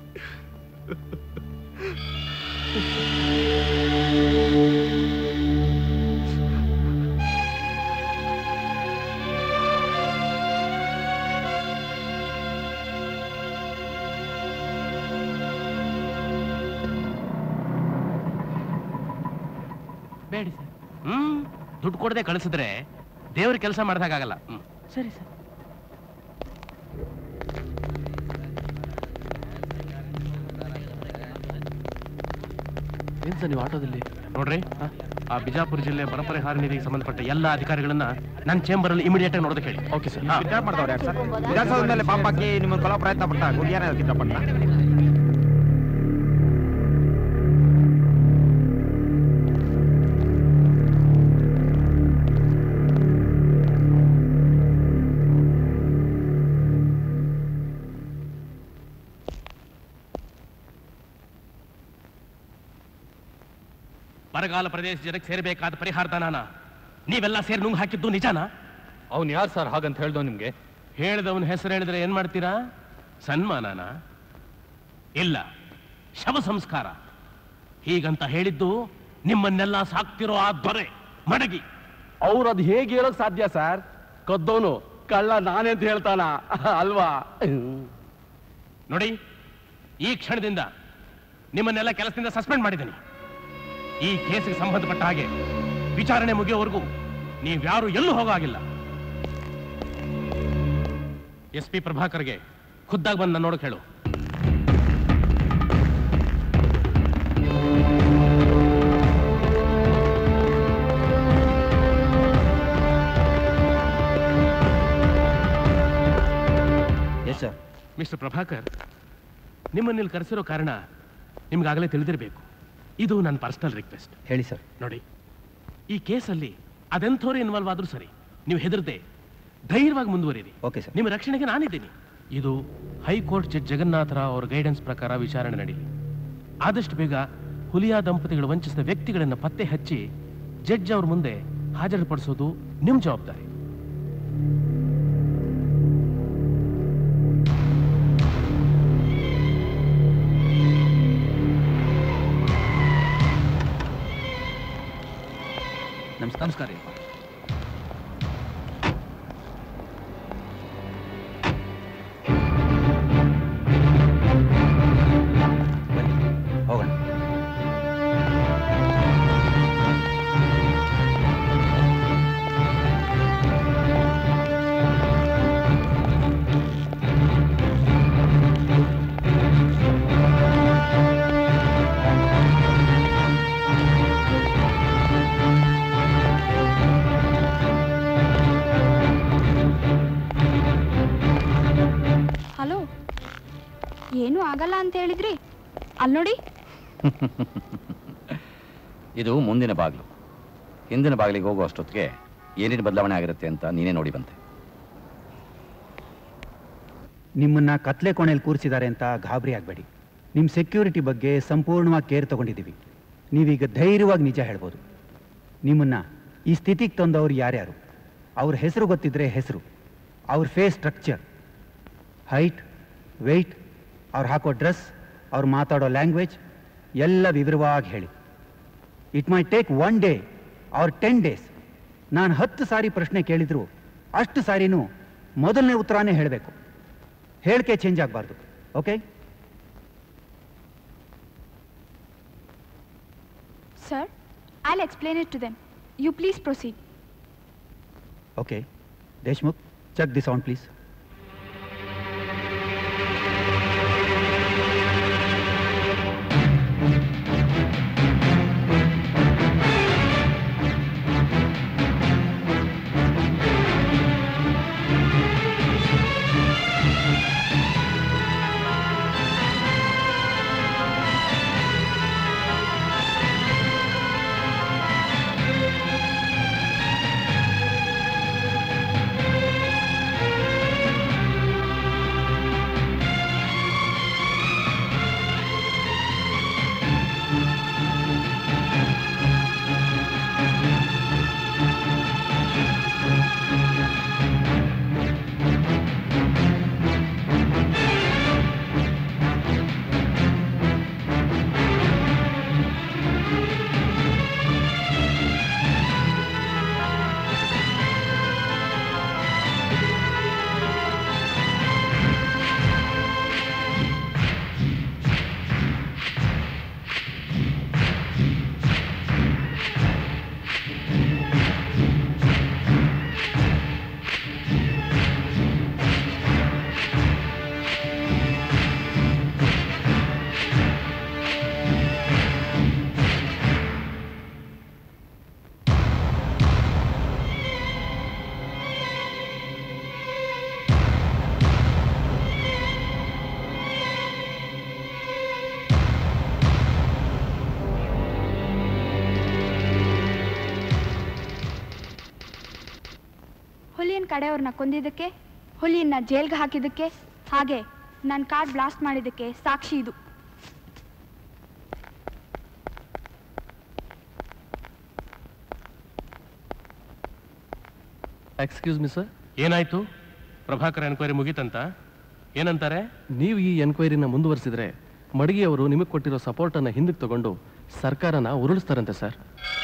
ಬೇಡಿ ಸರ್ ಹ್ಮ್ ದುಡ್ಡು ಕೊಡದೆ ಕಳಿಸಿದ್ರೆ ದೇವ್ರ ಕೆಲಸ ಮಾಡ್ದಾಗಲ್ಲ ಹ್ಮ್ ಸರಿ ಸರ್ ಏನ್ ಸರ್ ನೀವು ಆಟೋದಲ್ಲಿ ನೋಡ್ರಿ ಆ, ಆ ಬಿಜಾಪುರ ಜಿಲ್ಲೆ ಬರ ಪರಿಹಾರ ನಿಧಿಗೆ ಸಂಬಂಧಪಟ್ಟ ಎಲ್ಲ ಅಧಿಕಾರಿಗಳನ್ನ ನನ್ನ ಚೇಂಬರ್ ಅಲ್ಲಿ ಇಮಿಡಿಯೇಟ್ ಆಗಿ ನೋಡೋದಕ್ಕೆ ಹೇಳಿ ಓಕೆ ಸರ್ ಮಾಡ್ದವ್ರು ಯಾರು ಸರ್ ವಿಧಾನಸೌಧ ಮೇಲೆ ಬಾಂಬ್ ಹಾಕಿ ನಿಮ್ಮನ್ನು ಕೊಲ್ಲೋ ಪ್ರಯತ್ನ ಪಟ್ಟ ಗುಂಡಿಯಾನ ಕಿತ್ತಪಟ್ಟ ಬರಗಾಲ ಪ್ರದೇಶ ಜನಕ್ಕೆ ಸೇರಬೇಕಾದ ಪರಿಹಾರ ದಾನಾನ ನೀವೆಲ್ಲ ಸೇರಿ ನುಂಗ್ ಹಾಕಿದ್ದು ನಿಜಾನಾ ಅವ್ನು ಯಾರು ಸರ್ ಹಾಗಂತ ಹೇಳ್ದೋ ನಿಮ್ಗೆ ಹೇಳಿದವನ ಹೆಸರು ಹೇಳಿದ್ರೆ ಏನ್ ಮಾಡ್ತೀರಾ ಸನ್ಮಾನನ ಇಲ್ಲ ಶವ ಸಂಸ್ಕಾರ ಹೀಗಂತ ಹೇಳಿದ್ದು ನಿಮ್ಮನ್ನೆಲ್ಲ ಸಾಕ್ತಿರೋ ಆ ದೊರೆ ಮಡಗಿ ಅವ್ರು ಅದು ಹೇಗೆ ಹೇಳೋಕ್ ಸಾಧ್ಯ ಸರ್ ಕದ್ದೋನು ಕಳ್ಳ ನಾನೇ ಅಂತ ಹೇಳ್ತಾನ ಅಲ್ವಾ ನೋಡಿ ಈ ಕ್ಷಣದಿಂದ ನಿಮ್ಮನ್ನೆಲ್ಲ ಕೆಲಸದಿಂದ ಸಸ್ಪೆಂಡ್ ಮಾಡಿದ್ದೀನಿ ಈ ಕೇಸಿಗೆ ಸಂಬಂಧಪಟ್ಟ ಹಾಗೆ ವಿಚಾರಣೆ ಮುಗಿಯೋವರೆಗೂ ನೀವ್ಯಾರು ಎಲ್ಲೂ ಹೋಗೋ ಹಾಗಿಲ್ಲ ಎಸ್ ಪಿ ಪ್ರಭಾಕರ್ಗೆ ಖುದ್ದಾಗಿ ಬಂದು ನಾನು ನೋಡಕ್ ಹೇಳು ಎಸ್ ಸರ್ ಮಿಸ್ಟರ್ ಪ್ರಭಾಕರ್ ನಿಮ್ಮನ್ನಿಲ್ಲಿ ಕರೆಸಿರೋ ಕಾರಣ ನಿಮ್ಗಾಗಲೇ ತಿಳಿದಿರಬೇಕು ಇದು ನನ್ನ ಪರ್ಸನಲ್ ರಿಕ್ವೆಸ್ಟ್ ಹೇಳಿ ಸರ್ ನೋಡಿ ಈ ಕೇಸಲ್ಲಿ ಅದೆಂಥವ್ರು ಇನ್ವಾಲ್ವ್ ಆದ್ರೂ ಸರಿ ನೀವು ಹೆದರದೆ ಧೈರ್ಯವಾಗಿ ಮುಂದುವರಿರಿ ಓಕೆ ಸರ್ ನಿಮ್ಮ ರಕ್ಷಣೆಗೆ ನಾನಿದ್ದೀನಿ ಇದು ಹೈಕೋರ್ಟ್ ಜಡ್ಜ್ ಜಗನ್ನಾಥ ರಾವ್ ಅವರ ಗೈಡೆನ್ಸ್ ಪ್ರಕಾರ ವಿಚಾರಣೆ ನಡೀಲಿ ಆದಷ್ಟು ಬೇಗ ಹುಲಿಯಾ ದಂಪತಿಗಳು ವಂಚಿಸಿದ ವ್ಯಕ್ತಿಗಳನ್ನು ಪತ್ತೆ ಹಚ್ಚಿ ಜಡ್ಜ್ ಅವ್ರ ಮುಂದೆ ಹಾಜರುಪಡಿಸೋದು ನಿಮ್ಮ ಜವಾಬ್ದಾರಿ ನಮಸ್ಕಾರ ನಮಸ್ಕಾರ ಹೋಗೋಣ ಹಲೋ ಏನೂ ಆಗಲ್ಲ ಅಂತ ಹೇಳಿದ್ರಿ ಅಲ್ಲಿ ನೋಡಿ ಇದು ಮುಂದಿನ ಬಾಗಿಲು ಹಿಂದಿನ ಬಾಗಿಲಿಗೆ ಹೋಗೋ ಅಷ್ಟೊತ್ತಿಗೆ ಏನೇನು ಬದಲಾವಣೆ ಆಗಿರುತ್ತೆ ಅಂತ ನೀನೇ ನೋಡಿ ಬಂತೆ ನಿಮ್ಮನ್ನ ಕತ್ಲೆ ಕೋಣೆಯಲ್ಲಿ ಕೂರಿಸಿದ್ದಾರೆ ಅಂತ ಗಾಬರಿ ಆಗಬೇಡಿ ನಿಮ್ಮ ಸೆಕ್ಯೂರಿಟಿ ಬಗ್ಗೆ ಸಂಪೂರ್ಣವಾಗಿ ಕೇರ್ ತಗೊಂಡಿದ್ದೀವಿ ನೀವೀಗ ಧೈರ್ಯವಾಗಿ ನಿಜ ಹೇಳ್ಬೋದು ನಿಮ್ಮನ್ನ ಈ ಸ್ಥಿತಿಗೆ ತಂದವರು ಯಾರ್ಯಾರು ಅವ್ರ ಹೆಸರು ಗೊತ್ತಿದ್ರೆ ಹೆಸರು ಅವ್ರ ಫೇಸ್ ಸ್ಟ್ರಕ್ಚರ್ ಹೈಟ್ ವೆಯ್ಟ್ ಅವ್ರು ಹಾಕೋ ಡ್ರೆಸ್ ಅವ್ರು ಮಾತಾಡೋ ಲ್ಯಾಂಗ್ವೇಜ್ ಎಲ್ಲ ವಿವರವಾಗಿ ಹೇಳಿ it may take one day or ten days ನಾನು ಹತ್ತು ಸಾರಿ ಪ್ರಶ್ನೆ ಕೇಳಿದ್ರು ಅಷ್ಟು ಸಾರಿನೂ ಮೊದಲನೇ ಉತ್ತರನೇ ಹೇಳಬೇಕು ಹೇಳಿಕೆ ಚೇಂಜ್ ಆಗಬಾರ್ದು okay Sir, I'll explain it to them. You please proceed. Okay Deshmukh check the sound please ಹುಲಿಯನ್ ಕಡೆಯವ್ರನ್ನ ಕೊಂದಿದ್ದಕ್ಕೆ ಹುಲಿಯನ್ನ ಜೈಲ್ಗೆ ಹಾಕಿದ್ದಕ್ಕೆ ಹಾಗೆ ನನ್ನ ಕಾರ್ಡ್ ಬ್ಲಾಸ್ಟ್ ಮಾಡಿದ್ದಕ್ಕೆ ಸಾಕ್ಷಿ ಇದು ಎಕ್ಸ್ಕ್ಯೂಸ್ ಮಿ ಸರ್ ಏನಾಯ್ತು ಪ್ರಭಾಕರ್ ಎನ್ಕ್ವೈರಿ ಮುಗೀತಂತ ಏನಂತಾರೆ ನೀವು ಈ ಎನ್ಕ್ವೈರಿನ ಮುಂದುವರಿಸಿದ್ರೆ ಮಡಗಿ ಅವರು ನಿಮಗೆ ಕೊಟ್ಟಿರೋ ಸಪೋರ್ಟನ್ನು ಹಿಂದಕ್ಕೆ ತಗೊಂಡು ಸರ್ಕಾರನ ಉರುಳಿಸ್ತಾರಂತೆ ಸರ್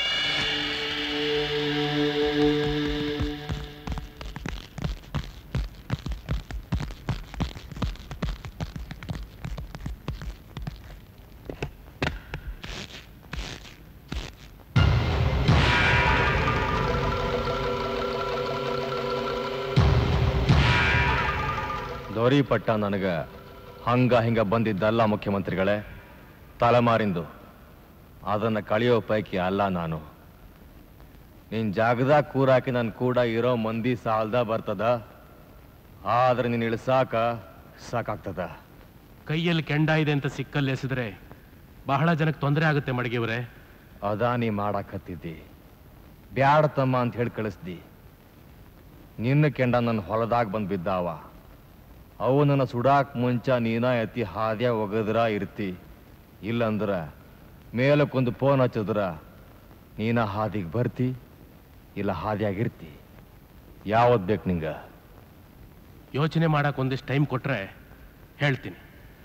ದೊರಿ ಪಟ್ಟ ನನಗ ಹಂಗ ಹಿಂಗ ಬಂದಿದ್ದಲ್ಲ ಮುಖ್ಯಮಂತ್ರಿಗಳೇ ತಲೆಮಾರಿಂದು ಅದನ್ನ ಕಳೆಯೋ ಪೈಕಿ ಅಲ್ಲ ನಾನು ನಿನ್ ಜಾಗದಾಗ ಕೂರಾಕಿ ನನ್ ಕೂಡ ಇರೋ ಮಂದಿ ಸಾಲ್ದ ಬರ್ತದ ಆದ್ರೆ ನೀನ್ ಇಳಿಸಾಕ ಸಾಕಾಗ್ತದ ಕೈಯಲ್ಲಿ ಕೆಂಡ ಇದೆ ಅಂತ ಸಿಕ್ಕಲ್ಲಿ ಎಸೆದ್ರೆ ಬಹಳ ಜನಕ್ಕೆ ತೊಂದರೆ ಆಗುತ್ತೆ ಮಡಗಿಯವರೇ ಅದಾನಿ ಮಾಡಾಕತ್ತಿದ್ದಿ ಬ್ಯಾಡ ತಮ್ಮ ಅಂತ ಹೇಳಿ ಕಳಿಸ್ದಿ ನಿನ್ನ ಕೆಂಡ ನನ್ನ ಹೊಲದಾಗ ಬಂದು ಬಿದ್ದಾವ ಅವು ನನ್ನ ಸುಡಾಕ್ ಮುಂಚ ನೀನ ಎತ್ತಿ ಹಾದ್ಯ ಒಗದ್ರ ಇರ್ತಿ ಇಲ್ಲಂದ್ರ ಮೇಲಕ್ಕೊಂದು ಫೋನ್ ಹಚ್ಚಿದ್ರ ನೀನ ಹಾದಿಗೆ ಬರ್ತಿ ಇಲ್ಲ ಹಾದಿಯಾಗಿರ್ತಿ ಯಾವತ್ ಬೇಕು ನಿಂಗ ಯೋಚನೆ ಮಾಡಕ್ ಒಂದಿಷ್ಟು ಟೈಮ್ ಕೊಟ್ರೆ ಹೇಳ್ತೀನಿ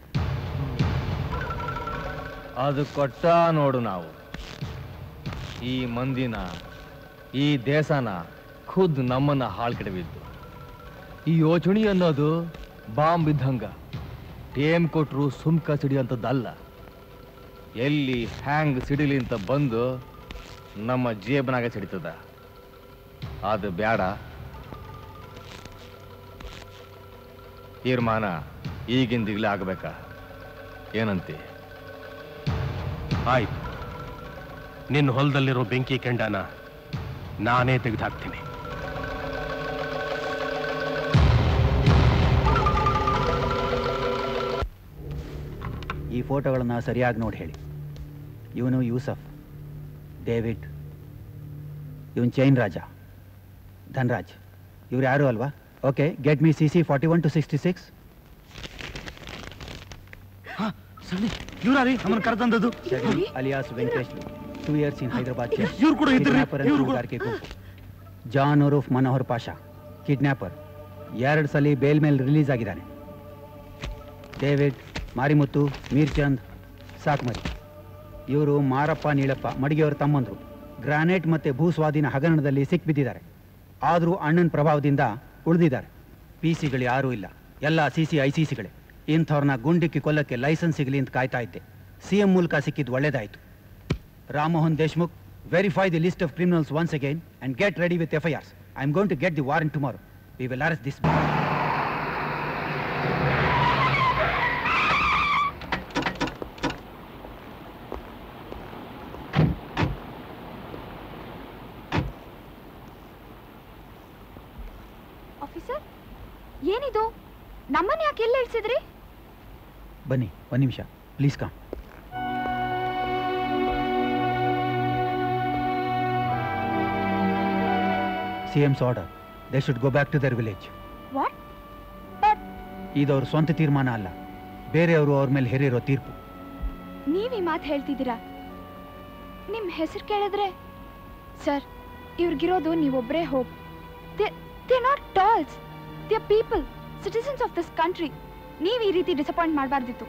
ಅದು ಕೊಟ್ಟ ನೋಡು ನಾವು ಈ ಮಂದಿನ ಈ ದೇಶನ ಖುದ್ ನಮ್ಮನ್ನ ಹಾಳು ಕೆಡವಿದ್ದು ಈ ಯೋಚನೆ ಅನ್ನೋದು ಬಾಂಬ್ ಇದ್ದಂಗ ಟೇಮ್ ಕೊಟ್ರು ಸುಮ್ಕ ಸಿಡಿಯಂಥದ್ದಲ್ಲ ಎಲ್ಲಿ ಹ್ಯಾಂಗ್ ಸಿಡಿಲಿ ಅಂತ ಬಂದು ನಮ್ಮ ಜೇಬನಾಗ ಸಿಡಿತದ ಅದು ಬ್ಯಾಡ ತೀರ್ಮಾನ ಈಗಿಂದಿಗ್ಲೇ ಆಗಬೇಕಾ ಏನಂತೆ ಆಯ್ತು ನಿನ್ನ ಹೊಲದಲ್ಲಿರೋ ಬೆಂಕಿ ಕೆಂಡನ ನಾನೇ ತೆಗೆದುಹಾಕ್ತೀನಿ ಈ ಫೋಟೋಗಳನ್ನ ಸರಿಯಾಗಿ ನೋಡಿ ಹೇಳಿ ಇವನು ಯೂಸಫ್ ಡೇವಿಡ್ ಇವನ್ ಚೈನ್ ರಾಜ ಧನ್ರಾಜ್ ಇವ್ರು ಯಾರು ಅಲ್ವಾ okay get me C C forty one two sixty six ಇವ್ರಾರಿ ನಮ್ಮನ್ನ ಕರೆತಂದದ್ದು alias Venkatesh two years in Hyderabad ಇವ್ರು ಕೂಡ ಇದ್ರಿ? ಇವ್ರು ಕೂಡ? ಜಾನ್ ಒರೂಫ್ ಮನೋಹರ್ ಪಾಷಾ ಕಿಡ್ನ್ಯಾಪರ್ ಎರಡು ಸಲ ಬೇಲ್ ಮೇಲೆ ರಿಲೀಸ್ ಆಗಿದ್ದಾನೆ ಡೇವಿಡ್ ಮಾರಿಮುತ್ತು ಮೀರ್ಚಂದ್ ಸಾಕ್ಮರಿ ಇವರು ಮಾರಪ್ಪ ನೀಳಪ್ಪ ಮಡಿಗೆಯವರ ತಮ್ಮಂದ್ರು ಗ್ರಾನೈಟ್ ಮತ್ತೆ ಭೂಸ್ವಾಧೀನ ಹಗರಣದಲ್ಲಿ ಸಿಕ್ಬಿದ್ದಿದ್ದಾರೆ ಆದರೂ ಅಣ್ಣನ ಪ್ರಭಾವದಿಂದ ಉಳಿದಿದ್ದಾರೆ ಪಿ ಸಿಗಳು ಯಾರೂ ಇಲ್ಲ ಎಲ್ಲ ಸಿ ಸಿ ಐ ಸಿ ಸಿಗಳೇ ಇಂಥವ್ರನ್ನ ಗುಂಡಿಕ್ಕಿ ಕೊಲ್ಲಕ್ಕೆ ಲೈಸೆನ್ಸ್ ಸಿಗಲಿ ಅಂತ ಕಾಯ್ತಾ ಇದ್ದೆ ಸಿ ಎಂ ಮೂಲಕ ಸಿಕ್ಕಿದ್ದು ಒಳ್ಳೇದಾಯಿತು Ramamohan Deshmukh verify the list of criminals once again and get ready with F I Rs I am going to get the warrant tomorrow we will arrest this officer ಏನಿದು ನಮ್ಮನ್ನ ಯಾಕೆ ಎಲ್ಲ ಇಳಿಸಿದ್ರಿ ಬನ್ನಿ ಒಂದು ನಿಮಿಷ please come C M's order they should go back to their village what ಇದು ಅವ್ರ ಸ್ವಂತ ತೀರ್ಮಾನ ಅಲ್ಲ ಬೇರೆಯವರು ಅವ್ರ ಮೇಲೆ ಹೇರಿರೋ ತೀರ್ಪು ನೀವ್ ಈ ಮಾತು ಹೇಳ್ತಿದ್ದೀರಾ ನಿಮ್ ಹೆಸರು ಕೇಳಿದ್ರೆ ಸರ್ ಇವ್ರಿಗಿರೋದು ನೀವೊಬ್ಬರೇ hope they not tolls they people citizens of this country ನೀವ್ ಈ ರೀತಿ ಡಿಸಪಾಯಿಂಟ್ ಮಾಡಬಾರ್ದಿತ್ತು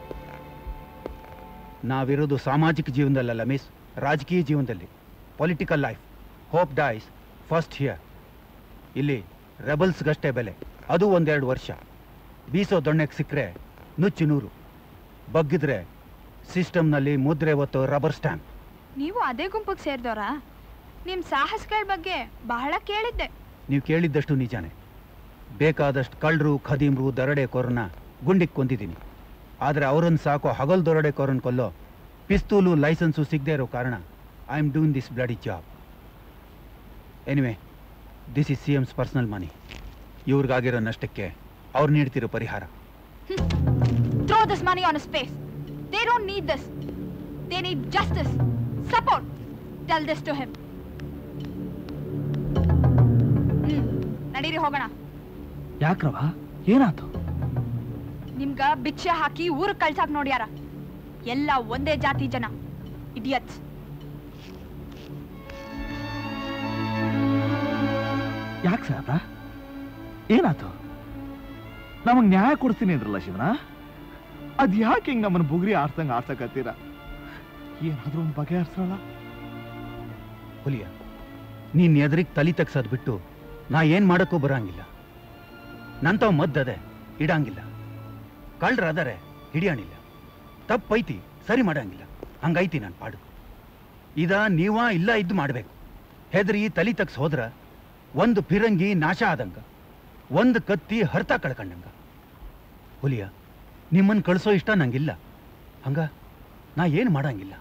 ನಾವಿರೋದು ಸಾಮಾಜಿಕ ಜೀವನದಲ್ಲ ಮಿಸ್ ರಾಜಕೀಯ ಜೀವನದಲ್ಲಿ political life hope dies first here ಇಲ್ಲಿ ರೆಬಲ್ಸ್ಗಷ್ಟೇ ಬೆಲೆ ಅದು ಒಂದೆರಡು ವರ್ಷ ಬೀಸೋ ದೊಣ್ಣೆಗೆ ಸಿಕ್ಕರೆ ನುಚ್ಚು ನೂರು ಬಗ್ಗಿದ್ರೆ ಸಿಸ್ಟಮ್ನಲ್ಲಿ ಮುದ್ರೆ ಒತ್ತು ರಬ್ಬರ್ ಸ್ಟ್ಯಾಂಪ್ ನೀವು ಅದೇ ಗುಂಪಿಗೆ ಸೇರಿದವರಾ ನಿಮ್ ಸಾಹಸಗಳ ಬಗ್ಗೆ ಬಹಳ ಕೇಳಿದ್ದೆ ನೀವು ಕೇಳಿದ್ದಷ್ಟು ನಿಜಾನೇ ಬೇಕಾದಷ್ಟು ಕಳ್ಳರು ಖದೀಮ್ರು ದರೋಡೆ ಕೊರನ್ನ ಗುಂಡಿಗೆ ಕೊಂದಿದ್ದೀನಿ ಆದರೆ ಅವರನ್ನು ಸಾಕೋ ಹಗಲ್ ದೊರಡೆ ಕೊರನ್ ಕೊಲ್ಲೋ ಪಿಸ್ತೂಲು ಲೈಸೆನ್ಸು ಸಿಗದೆ ಇರೋ ಕಾರಣ I am doing this bloody job anyway this is C M's personal money ಇವ್ರಿಗಾಗಿರೋ ನಷ್ಟಕ್ಕೆ ಅವ್ರು ನೀಡ್ತಿರೋ ಪರಿಹಾರ throw this money on space they don't need this they need justice support tell this to him ನಡೀರಿ ಹೋಗೋಣ ಯಾಕ್ರವ ಏನಾತು ನಿಮ್ಗ ಭಿಕ್ಷೆ ಹಾಕಿ ಊರಿಗೆ ಕಳ್ಸಾಕ್ ನೋಡ್ಯಾರ ಎಲ್ಲ ಒಂದೇ ಜಾತಿ ಜನ ಇಡಿಯಟ್ಸ್ ಯಾಕೆ ಸಾಹೇಬ್ರ ಏನಾತು ನಮಗ್ ನ್ಯಾಯ ಕೊಡ್ತೀನಿ ಅಂದ್ರಲ್ಲ ಶಿವನ ಅದ್ ಯಾಕೆ ಹಿಂಗ್ ನಮ್ಮನ್ನ ಬುಗ್ರಿ ಆಡ್ಸಂಗ್ ಆಡ್ಸಕತ್ತೀರ ಏನಾದ್ರೂ ಒಂದು ಬಗೆಹರಿಸಲ್ಲ ಹುಲಿಯ ನೀನ್ ಎದುರಿಗೆ ತಲಿ ತಗ್ಸೋದ್ ಬಿಟ್ಟು ನಾ ಏನ್ ಮಾಡಕ್ಕೂ ಬರಂಗಿಲ್ಲ ನಂತವ್ ಮದ್ದದೆ ಇಡಂಗಿಲ್ಲ ಕಳ್ರ ಅದರೆ ಹಿಡಿಯಣಿಲ್ಲ ತಪ್ಪೈತಿ ಸರಿ ಮಾಡಂಗಿಲ್ಲ ಹಂಗೈತಿ ನಾನು ಪಾಡು ಇದ ನೀವ ಇಲ್ಲ ಇದ್ದು ಮಾಡ್ಬೇಕು ಹೆದರಿ ತಲಿ ತಗ್ಸ್ ಹೋದ್ರ ಒಂದು ಫಿರಂಗಿ ನಾಶ ಆದಂಗ ಒಂದು ಕತ್ತಿ ಹರ್ತ ಕಳ್ಕಂಡಂಗ ಹುಲಿಯ ನಿಮ್ಮನ್ ಕಳ್ಸೋ ಇಷ್ಟ ನಂಗಿಲ್ಲ ಹಂಗ ನಾ ಏನ್ ಮಾಡಂಗಿಲ್ಲ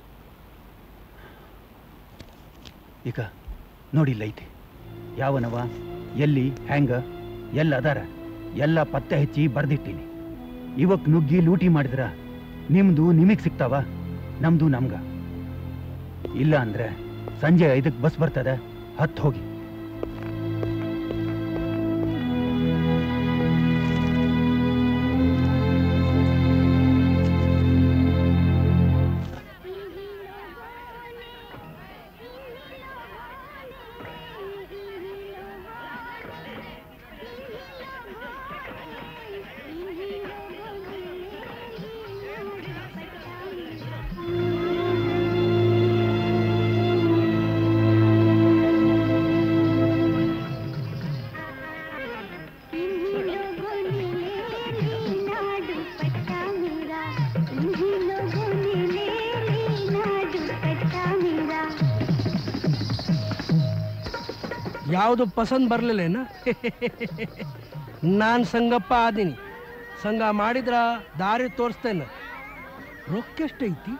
ಈಗ ನೋಡಿಲ್ಲೈತೆ ಯಾವನವ ಎಲ್ಲಿ ಹ್ಯಾಂಗ ಎಲ್ಲ ಅದಾರ ಎಲ್ಲ ಪತ್ತೆ ಹಚ್ಚಿ ಬರ್ದಿಟ್ಟೀನಿ ಇವಕ್ ನುಗ್ಗಿ ಲೂಟಿ ಮಾಡಿದ್ರ ನಿಮ್ದು ನಿಮಗ್ ಸಿಗ್ತಾವ ನಮ್ದು ನಮ್ಗ ಇಲ್ಲ ಅಂದ್ರೆ ಸಂಜೆ ಐದಕ್ ಬಸ್ ಬರ್ತದ ಹತ್ ಹೋಗಿ ಯಾವುದು ಪಸಂದ್ ಬರಲಿಲ್ಲೇನ ನಾನು ಸಂಗಪ್ಪ ಆದೀನಿ ಸಂಘ ಮಾಡಿದ್ರ ದಾರಿ ತೋರಿಸ್ತೇನೆ ರೊಕ್ಕೆಷ್ಟೈತಿ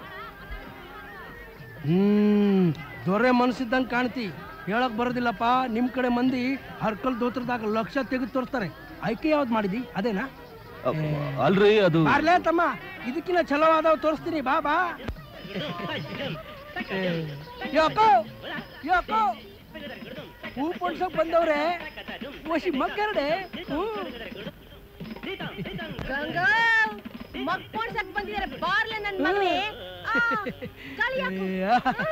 ಹ್ಮ್ ದೊರೆ ಮನಸ್ಸಿದ್ದಂಗೆ ಕಾಣ್ತಿ ಹೇಳಕ್ ಬರೋದಿಲ್ಲಪ್ಪ ನಿಮ್ಮ ಕಡೆ ಮಂದಿ ಹರ್ಕಲ್ ದೋತ್ರದಾಗ ಲಕ್ಷ ತೆಗೆದು ತೋರಿಸ್ತಾರೆ ಆಯ್ಕೆ ಯಾವ್ದು ಮಾಡಿದಿ ಅದೇನಾ ಅಲ್ರಿ ಅದು ಬಾರ್ಲೇ ತಮ್ಮ ಇದಕ್ಕಿಂತ ಚಲೋವಾದವ್ ತೋರಿಸ್ತೀನಿ ಬಾ ಬಾ ಏ, ಯಾಕೋ ಯಾಕೋ ಹೂ ಪೊಡ್ಸಕ್ ಬಂದವ್ರೆ ವಶಿ ಮಗ್ಗರಡೆ ಹ್ಞೂ ಗಂಗಾ ಮಗ್ ಪೋಣ್ಸಕ್ ಬಂದಿದ್ದಾರೆ ಬಾರ್ಲೆ ನನ್ ಮಗನೇ ಆ, ಗಾಳಿ ಹಾಕು.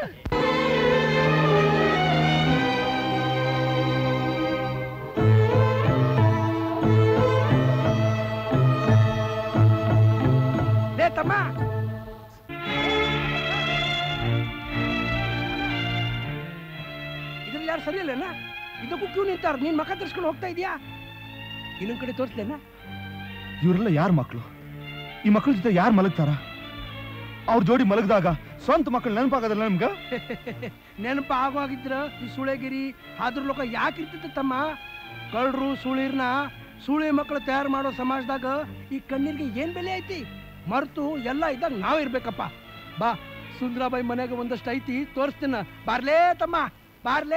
ಲೇ ತಮ್ಮ ಯಾರು ಸರಿ ಇಲ್ಲನ ಇದಕ್ಕೂ ಕ್ಯೂ ನಿಂತಾರ ನೀನ್ ಮಕ ತರ್ಸ್ಕೊಂಡು ಹೋಗ್ತಾ ಇದೀಯಾ ಇನ್ನೊಂದ್ ಕಡೆ ತೋರಿಸ್ಲೇನಾ ಇವರೆಲ್ಲ ಯಾರ ಮಕ್ಕಳು ಈ ಮಕ್ಕಳ ಜೊತೆ ಯಾರು ಮಲಗ್ತಾರ ಅವ್ರ ಜೋಡಿ ಮಲಗಿದಾಗ ಸ್ವಂತ ಮಕ್ಕಳು ನೆನಪಾಗೋದಿಲ್ಲ ನಿಮ್ಗ ನೆನಪು ಆಗೋಗಿದ್ರ ಈ ಸುಳೆಗಿರಿ ಆದ್ರ ಲೋಕ ಯಾಕೆ ಇರ್ತಿತ್ತು ತಮ್ಮ ಕಳ್ರು ಸುಳಿರ್ನ ಸುಳಿ ಮಕ್ಕಳು ತಯಾರು ಮಾಡೋ ಸಮಾಜದಾಗ ಈ ಕಣ್ಣೀರ್ಗೆ ಏನ್ ಬೆಲೆ ಐತಿ ಮರ್ತು ಎಲ್ಲ ಇದ್ದಾಗ ನಾವ್ ಇರ್ಬೇಕಪ್ಪ ಬಾ ಸುಂದ್ರಾಬಾಯಿ ಮನೆಗೆ ಒಂದಷ್ಟು ಐತಿ ತೋರಿಸ್ತೀನ ಬಾರ್ಲೇ ತಮ್ಮ ಬಾರ್ಲೇ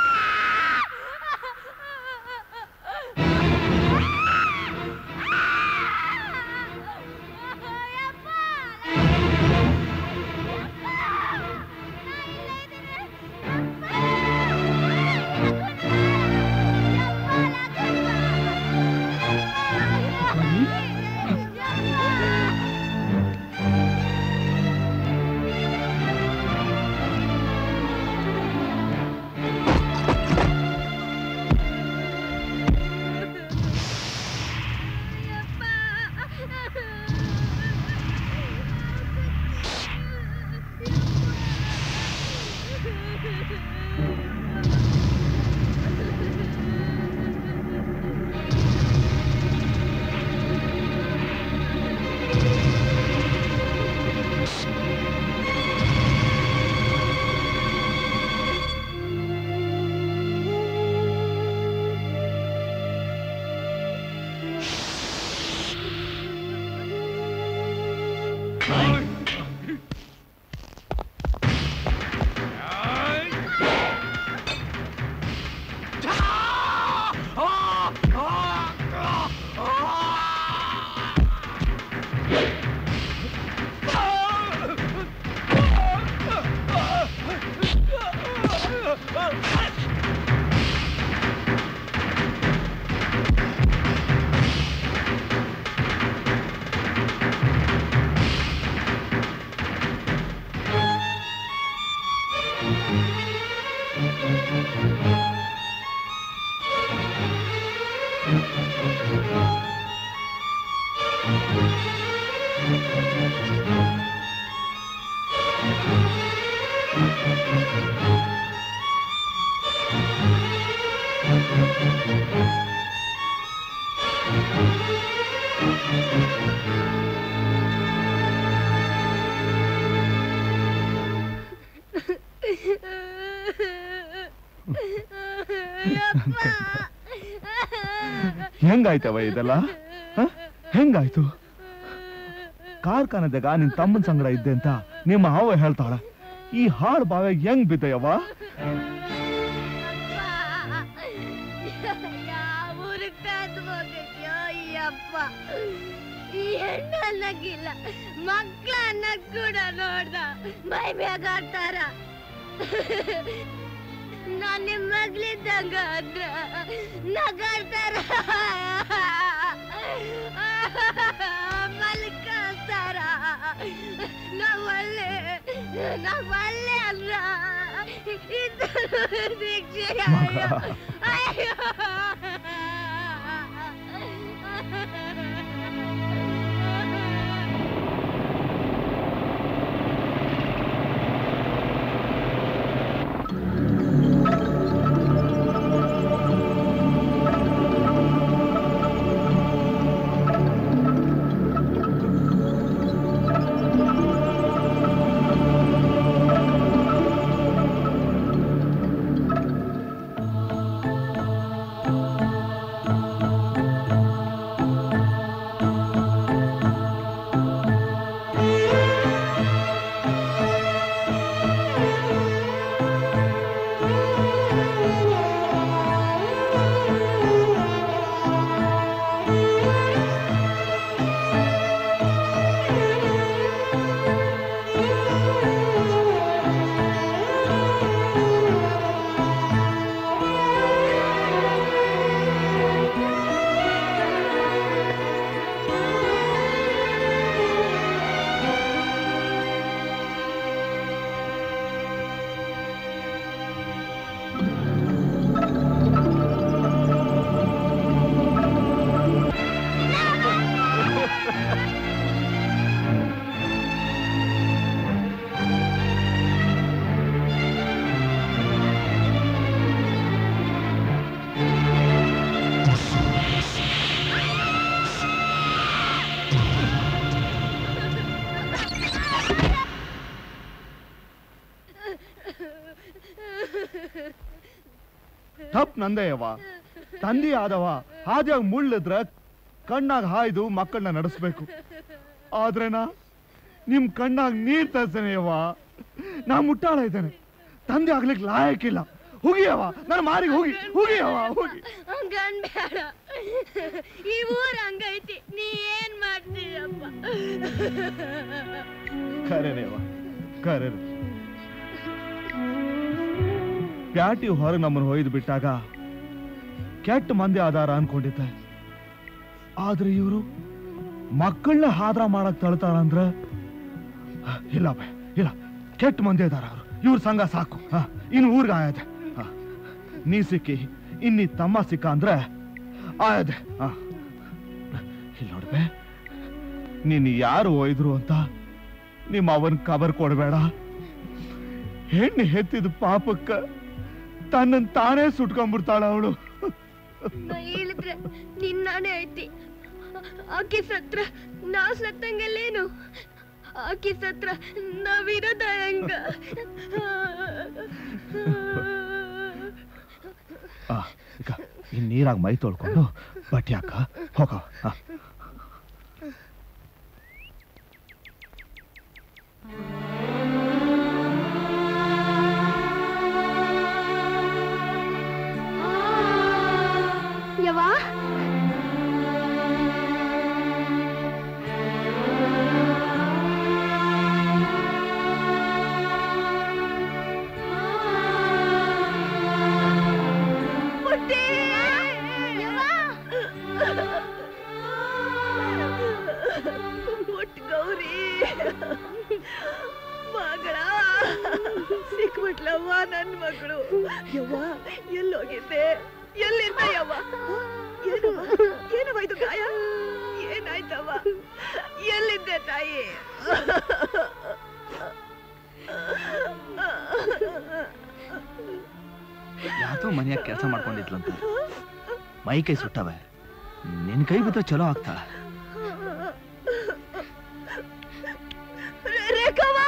ಹೆಂಗಾಯ್ತವ ಇದೆಲ್ಲ ಹ? ಹೆಂಗಾಯ್ತು ಕಾರ್ಖಾನದಾಗ ನಿನ್ ತಮ್ಮನ ಸಂಗಡ ಇದ್ದೆ ಅಂತ ನಿಮ್ಮ ಹಾವ ಹೇಳ್ತಾಳ ಈ ಹಾಳು ಬಾವೆ ಹೆಂಗ್ ಬಿದ್ದಯವ್ವ ಊರಕ್ಕಾದ್ ಹೋಗಯ್ಯೋ ಅಯ್ಯಪ್ಪ ಈ ಹೆಣ್ಣು ಅನ್ನಕ್ಕಿಲ್ಲ ಮಕ್ಳ ಅನ್ನಕ್ ಕೂಡ ನೋಡ್ದ ಮೈ ಬೇಕಾಡ್ತಾರ ನಾನ್ ನಿಮ್ ಮಗ್ಳಿದ್ದಂಗ ಅಂದ್ರ ನಗಾಡ್ತಾರ ಮಲ್ಕಸ್ತಾರ ನಾವ್ ಒಳ್ಳೆ ನಾವ್ ಒಳ್ಳೆ ಅಂದ್ರ ಇದು ದೀಕ್ಷೆ ಅಯ್ಯೋ ಅಯ್ಯೋ ಆ ತಪ್ಪು ನಂದೇಯವ್ವ ತಂದೆ ಆದವ ಹಾದಿಯಾಗ ಮುಳ್ಳಿದ್ರ ಕಣ್ಣಾಗ ಹಾಯ್ದು ಮಕ್ಕಳನ್ನ ನಡೆಸ್ಬೇಕು ಆದ್ರೆನಾ ನಿಮ್ ಕಣ್ಣಾಗ ನೀರ್ ತರ್ಸನೆಯವ್ವ ನಾ ಮುಟ್ಟಾಳ ಇದ್ದೇನೆ ತಂದೆ ಆಗ್ಲಿಕ್ಕೆ ಲಾಯಕ್ಕಿಲ್ಲ ಹೋಗಿಯವ್ವ ನನ್ನ ಮಾರಿಗೆ ಹೋಗಿ ಹೋಗಿಯವ್ವ ಹೋಗಿ ಹಂಗನ್ ಬೇಡ ಈ ಊರ್ ಹಂಗೈತಿ ನೀ ಏನ್ ಮಾಡ್ತೀಯಪ್ಪ ಕರೆನೇವ ಕರೆ ಪ್ಯಾಟಿ ಹೊರಗೆ ನಮ್ಮನ್ನು ಒಯ್ದು ಬಿಟ್ಟಾಗ ಕೆಟ್ಟ ಮಂದಿ ಆಧಾರ ಅನ್ಕೊಂಡಿದ್ದೆ ಆದ್ರೆ ಇವರು ಮಕ್ಕಳನ್ನ ಹಾದ್ರ ಮಾಡಕ್ ತಳ್ತಾರ ಅಂದ್ರ ಇಲ್ಲ ಬೆ, ಇಲ್ಲ ಕೆಟ್ಟ ಮಂದಿ ಅದಾರ ಅವರು ಇವ್ರ ಸಂಘ ಸಾಕು ಹ, ಇನ್ನು ಊರ್ಗ ಆಯದೆ ಹ. ನೀ ಸಿಕ್ಕಿ ಇನ್ನಿ ತಮ್ಮ ಸಿಕ್ಕ ಅಂದ್ರೆ ಆಯದೆ ಹ. ಇಲ್ಲಿ ನೋಡ್ಬೆ ನೀನ್ ಯಾರು ಒಯ್ದ್ರು ಅಂತ ನಿಮ್ಮ ಅವನ್ ಕಬರ್ ಕೊಡಬೇಡ ಹೆಣ್ಣು ಹೆತ್ತಿದ ಪಾಪಕ್ಕ ತನ್ನನ್ ತಾನೇ ಸುಟ್ಕೊಂಡ್ಬಿಡ್ತಾಳ ಅವಳು ನಾ ಹೇಳಿದ್ರೆ ನಿನ್ನಾನೇ ಐತಿ ಆಕಿ ಸತ್ರ ನಾವ್ ಸತ್ತಂಗಲ್ಲೇನು ಆಕಿ ಸತ್ರ ನಾವಿರೋದ ಹೆಂಗ ಈಗ ಈ ನೀರಾಗ ಮೈ ತೊಳ್ಕೊಂಡು ಬಟ್ಟೆ ಹಾಕ ಹೋಗ ಹ. ಯವಾ ಪುಟ್ಟಿ ಪುಟ್ ಗೌರಿ ಮಗಳ ಸಿಕ್ಬಿಟ್ಲವ್ವ ನನ್ ಮಗಳು ಯವ್ವ ಎಲ್ಲೋಗಿದ್ದೆ ಎಲ್ಲಿಂದ ಯವ್ವ ಏನವ್ವ ಏನವ್ವ ಇದು ಗಾಯ ಏನಾಯ್ತವ್ವ ಎಲ್ಲಿದ್ದೆ ತಾಯಿ ಯಾಕೋ ಮನೆಯಾಗ ಕೆಲಸ ಮಾಡ್ಕೊಂಡಿದ್ಲಂತ ಮೈ ಕೈ ಸುಟ್ಟವೆ ನಿನ್ ಕೈ ಬಿದ್ದ ಚಲೋ ಆಗ್ತಾಳ ರೇಖವ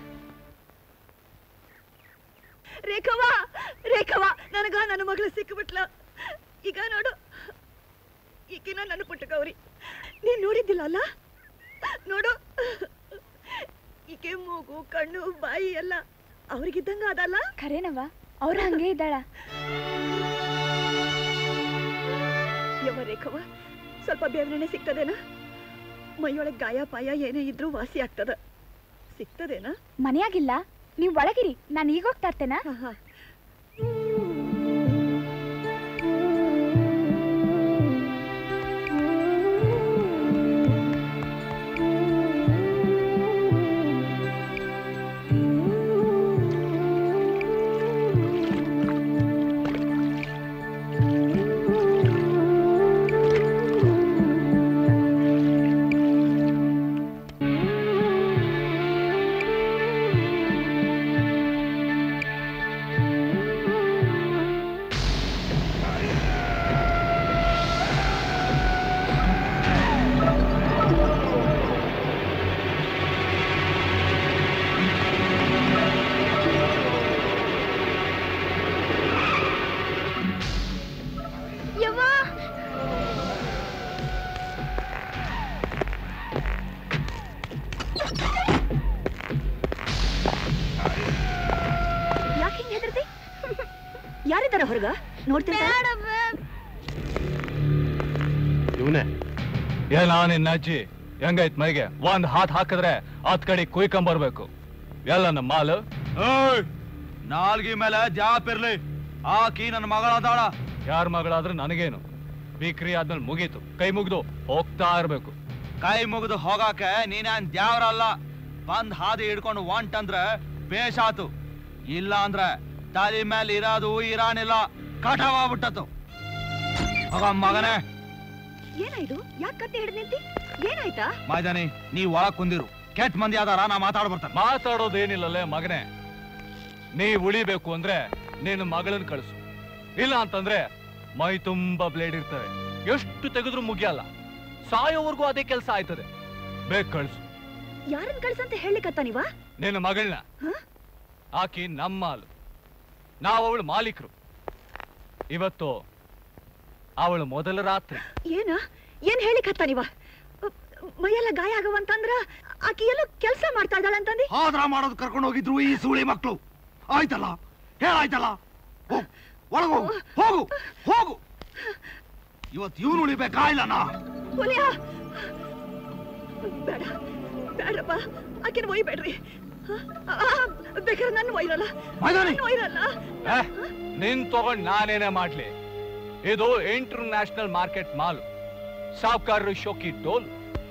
ರೇಖವ ರೇಖವ ನನಗ ನನ್ನ ಮಗಳು ಸಿಕ್ಕಿಬಿಟ್ಲ ಈಗ ನೋಡು ಈಗಿನ ನನ್ನ ಪುಟ್ಟ ಗೌರಿ ನೀನ್ ನೋಡಿದ್ದಿಲ್ಲ ಅಲ್ಲ ನೋಡು ಈಕೆ ಮೂಗು ಕಣ್ಣು ಬಾಯಿ ಎಲ್ಲ ಅವ್ರಿಗಿದ್ದಂಗ ಅದಲ್ಲ ಖರೇನವ ಅವ್ರ ಹಂಗೆ ಇದ್ದಾಳ ಯವ ರೇಖವ ಸ್ವಲ್ಪ ಬೇವನೆಣ್ಣೆ ಸಿಗ್ತದೇನಾ ಮೈಯೊಳಗ್ ಗಾಯ ಪಾಯ ಏನೇ ಇದ್ರೂ ವಾಸಿ ಆಗ್ತದ ಸಿಗ್ತದೇನಾ ಮನೆಯಾಗಿಲ್ಲ ನೀವ್ ಒಳಗಿರಿ ನಾನು ಈಗ ಹೋಗ್ತಾ ಇರ್ತೇನಾ ಯವ್ವ ಯಾಕೆ ಹಿಂಗ್ ಹೆದರ್ತಿ ಯಾರಿದ್ದಾರ ಹೊರಗ ನೋಡ್ತೀನಿ ಇವನೇ ಏನ ನಿನ್ನ ಅಜ್ಜಿ ಹೆಂಗೈತ್ ಮೈಗೆ ಒಂದ್ ಹಾತ್ ಹಾಕಿದ್ರೆ ಹತ್ ಕಡೆ ಕುಯ್ಕೊಂಬರ್ಬೇಕು ಎಲ್ಲ ನಮ್ಮ ಮಾಲು ನಾಲ್ಗಿ ಮೇಲೆ ಜಾಪ್ ಇರ್ಲಿ ಆಕಿ ನನ್ನ ಮಗಳದಾಳ ಯಾರ ಮಗಳಾದ್ರೆ ನನಗೇನು ಬಿಕ್ರಿ ಆದ್ಮೇಲೆ ಮುಗೀತು ಕೈ ಮುಗ್ದು ಹೋಗ್ತಾ ಇರ್ಬೇಕು ಕೈ ಮುಗಿದು ಹೋಗಾಕ ನೀನೇನ್ ದ್ಯಾವ್ರಲ್ಲ ಬಂದ್ ಹಾದಿ ಹಿಡ್ಕೊಂಡು ಒಂಟಂದ್ರೆ ಬೇಷಾತು ಇಲ್ಲ ಅಂದ್ರೆ ತಲೆ ಮೇಲೆ ಇರೋದು ಇರಾನಿಲ್ಲ ಕಟಾವಾಗ್ಬಿಟ್ಟತು ಹೋಗ ಮಗನೇ ಏನಾಯ್ತು ಯಾಕೆ ಕತ್ತೆ ಹಿಡಿದ್ ನಿಂತಿ ಏನಾಯ್ತಾ ಮಾಯ್ದಾನಿ ನೀ ಒಳಗ್ ಕುಂದಿರು ಕೆಟ್ಟ ಮಂದಿ ಅದಾರ ನಾ ಮಾತಾಡ್ ಬರ್ತಾನೆ ಮಾತಾಡೋದೇನಿಲ್ಲಲೇ ಮಗನೇ ನೀ ಉಳಿಬೇಕು ಅಂದ್ರೆ ನೀನು ಮಗಳನ್ನ ಕಳಿಸು ಇಲ್ಲ ಅಂತಂದ್ರೆ ಮೈ ತುಂಬಾ ಬ್ಲೇಡ್ ಇರ್ತವೆ ಎಷ್ಟು ತೆಗೆದ್ರೂ ಮುಗಿಯಲ್ಲ ಸಾಯೋವರೆಗೂ ಅದೇ ಕೆಲಸ ಆಯ್ತದೆ ಬೇಗ ಕಳಿಸು ಯಾರನ್ನ ಕಳ್ಸಂತ ಹೇಳಿಕತ್ತ ನೀವ ನಿನ್ನ ಮಗಳನ್ನ ಆಕಿ ನಮ್ಮ ಮಾಲು ನಾವು ಅವಳು ಮಾಲೀಕರು ಇವತ್ತು ಅವಳು ಮೊದಲ ರಾತ್ರಿ ಏನ ಏನ್ ಹೇಳಿಕತ್ತ ನೀವ ಮೈಯೆಲ್ಲ ಗಾಯ ಆಗವಂತಂದ್ರ ಆಕಿ ಎಲ್ಲೋ ಕೆಲಸ ಮಾಡ್ತಾ ಇದ್ದಾಳೆ ಅಂತಂದಿ ಆದ್ರ ಮಾಡೋದು ಕರ್ಕೊಂಡು ಹೋಗಿದ್ರು ಈ ಸೂಳಿ ಮಕ್ಕಳು ಆಯ್ತಲ್ಲ ಹೇಳಾಯ್ತಲ್ಲ ಹೋಗ್, ಒಳಗ್ ಹೋಗು ಹೋಗು ಹೋಗು ಇವತ್ತು ಇವನು ಉಳಿಬೇಕಾ ಇಲ್ಲನಾ ಹುಲಿಯ ಬೇಡ ಬೇಡಪ್ಪ ಆಕಿನ ಒಯ್ಬೇಡ್ರಿ ಆ, ಆ, ಬೇಕಾದ್ರೆ ನನ್ನ ಒಯ್ರಲ್ಲ ಮೈದಾನಿ. ನನ್ ಒಯ್ರಲ್ಲ ಏ, ನಿನ್ ತಗೊಂಡ್ ನಾನೇನೇ ಮಾಡ್ಲಿ ಇದು ಇಂಟರ್ ನ್ಯಾಷನಲ್ ಮಾರ್ಕೆಟ್ ಮಾಲ್ ಸಾವ್ಕಾರರು ಶೋಕಿ ಡೋಲ್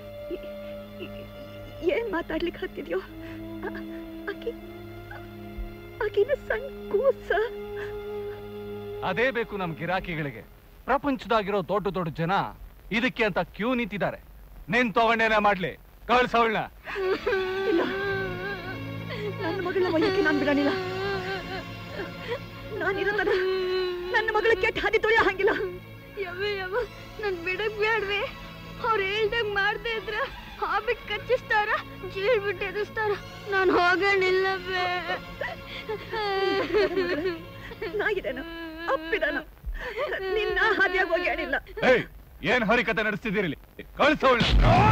ಏನ್ ಮಾತಾಡ್ಲಿಕ್ಕೆ ಹತ್ತಿದ್ಯೋ ಆ- ಆಕಿ ಆಕಿನ ಸಣ್ಣ ಕೂಸ ಅದೇ ಬೇಕು ನಮ್ ಗಿರಾಕಿಗಳಿಗೆ ಪ್ರಪಂಚದಾಗಿರೋ ದೊಡ್ಡ ದೊಡ್ಡ ಜನ ಇದಕ್ಕೆ ಅಂತ ಕ್ಯೂ ನಿಂತಿದ್ದಾರೆ ನಿನ್ ತಗೊಂಡೇನೆ ಮಾಡ್ಲಿ ಕಳ್ಸವಳ್ನ ಇಲ್ಲ ನನ್ನ ಮಗಳನ್ನ ಒಯ್ಯಕ್ಕೆ ನಾನ್ ಬಿಡೋಣಿಲ್ಲ ನಾನಿರೋತನ ನನ್ನ ಮಗಳ ಕೆಟ್ಟ ಹಾದಿ ತುಳಿಯೋ ಹಂಗಿಲ್ಲ ಯವ್ವ ಯವ್ವ ನನ್ ಬಿಡಕ್ ಬ್ಯಾಡ್ವೆ ಅವ್ರು ಹೇಳ್ದಂಗ್ ಮಾಡ್ದೆ ಇದ್ರ ಹಾಬಿಟ್ ಕಚ್ಚಿಸ್ತಾರ ಜೀಳ್ ಬಿಟ್ಟು ಎದುಸ್ತಾರ ನಾನು ಹೋಗಣಿಲ್ಲವೇ ನಾಗಿದ್ದೇನು ಅಪ್ಪಿದನು ನಿನ್ನ ಹಾದಿಯಾಗಿ ಹೋಗಿ ಆಡಿಲ್ಲ ಏಯ್ ಏನ್ ಹರಿಕತೆ ನಡೆಸ್ತಿದ್ದೀರಿ ಇಲ್ಲಿ ಕಳ್ಸವಳ್ನ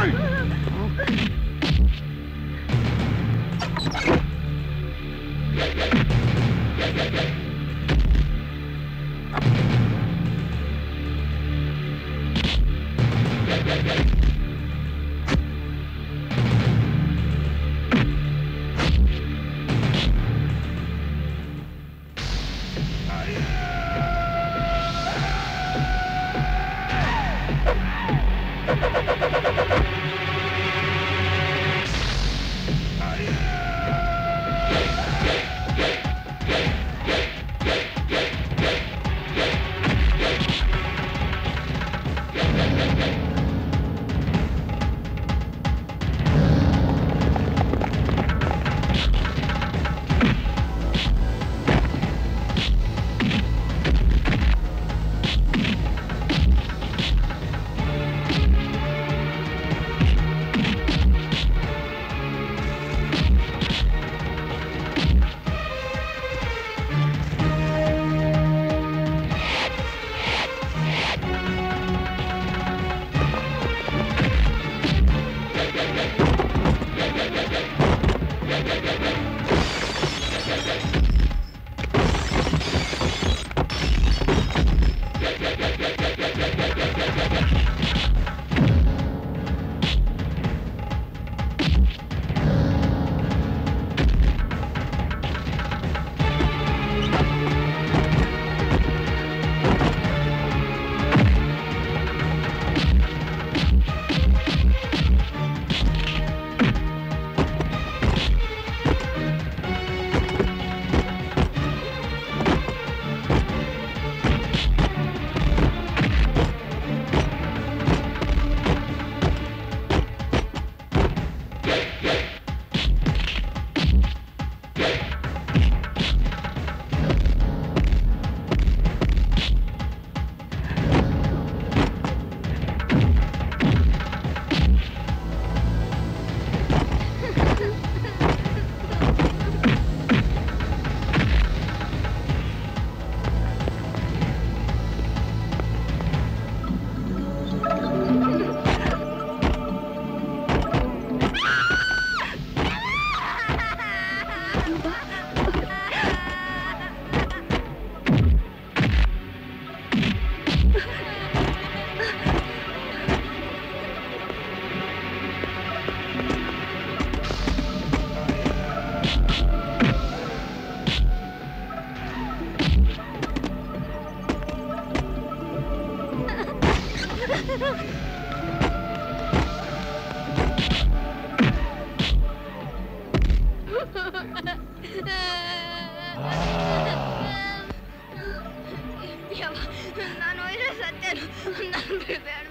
ನಾನು ಒಯ್ರೆ ಸತ್ತೇನು ನಾನು ಬಿಡ್ಬೇಡ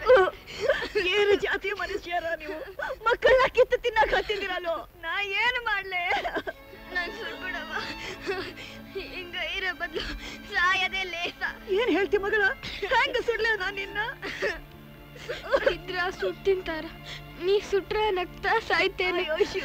ಏನು ಜಾತಿ ಮನುಷ್ಯರ ನೀವು ಮಕ್ಕಳನ್ನ ಕಿತ್ತು ತಿನ್ನಕ್ ಹತ್ತಿದಿರಲ್ಲೋ ನಾ ಏನು ಮಾಡ್ಲೆ ನನ್ ಸುಡ್ಬಿಡವ ಹಿಂಗ ಇರೋ ಬದ್ಲು ಸಾಯದೆ ಲೇಸ ಏನ್ ಹೇಳ್ತಿ ಮಗಳ ಹೆಂಗ ಸುಡ್ಲೆ ನಾ ನಿನ್ನ ಇದ್ರ ಸುಟ್ ತಿಂತಾರ ನೀ ಸುಟ್ರ ನಗ್ತಾ ಸಾಯ್ತೇನೆ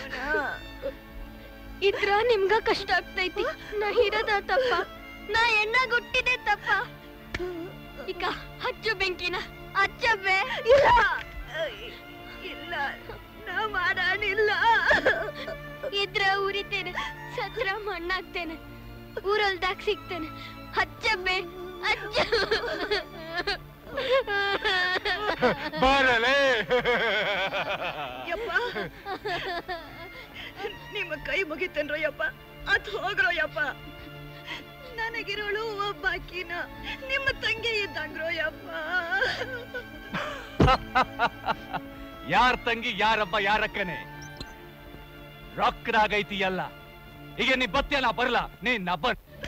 ಇದ್ರ ನಿಮ್ಗ ಕಷ್ಟ ಆಗ್ತೈತಿ ನಾ ಇರೋದ ತಪ್ಪ ನಾ ಎಣ್ಣಾಗ ಹುಟ್ಟಿದೆ ತಪ್ಪ ಇಕ್ಕ ಹಚ್ಚು ಬೆಂಕಿನ ಹಚ್ಚಬೆ ಇಲ್ಲ ಇಲ್ಲ ನಾ ಮಾಡಾಣಿಲ್ಲ ಇದ್ರ ಉರಿತೇನೆ ಸತ್ರ ಮಣ್ಣಾಗ್ತೇನೆ ಊರಲ್ದಾಗ ಸಿಗ್ತೇನೆ ಹಚ್ಚಬೆ ಹಚ್ಚ ಬರಲೇ ಯಪ್ಪ ನಿಮ್ಮ ಕೈ ಮುಗಿತೇನ್ರೋ ಯಪ್ಪ ಅದ್ ಹೋಗ್ರೋ ಯಪ್ಪ ನನಗಿರೋಳು ಒಬ್ಬಾಕಿನ ನಿಮ್ಮ ತಂಗಿ ಇದ್ದಂಗ್ರೋ ಯಪ್ಪ ಯಾರ ತಂಗಿ ಯಾರಬ್ಬ ಯಾರಕ್ಕನೆ ರೊಕ್ಕದಾಗೈತಿ ಎಲ್ಲ ಈಗ ನೀ ಬತ್ತಿಯಲ್ಲ ಬರಲ್ಲ ನೀ ನಬ್ಬ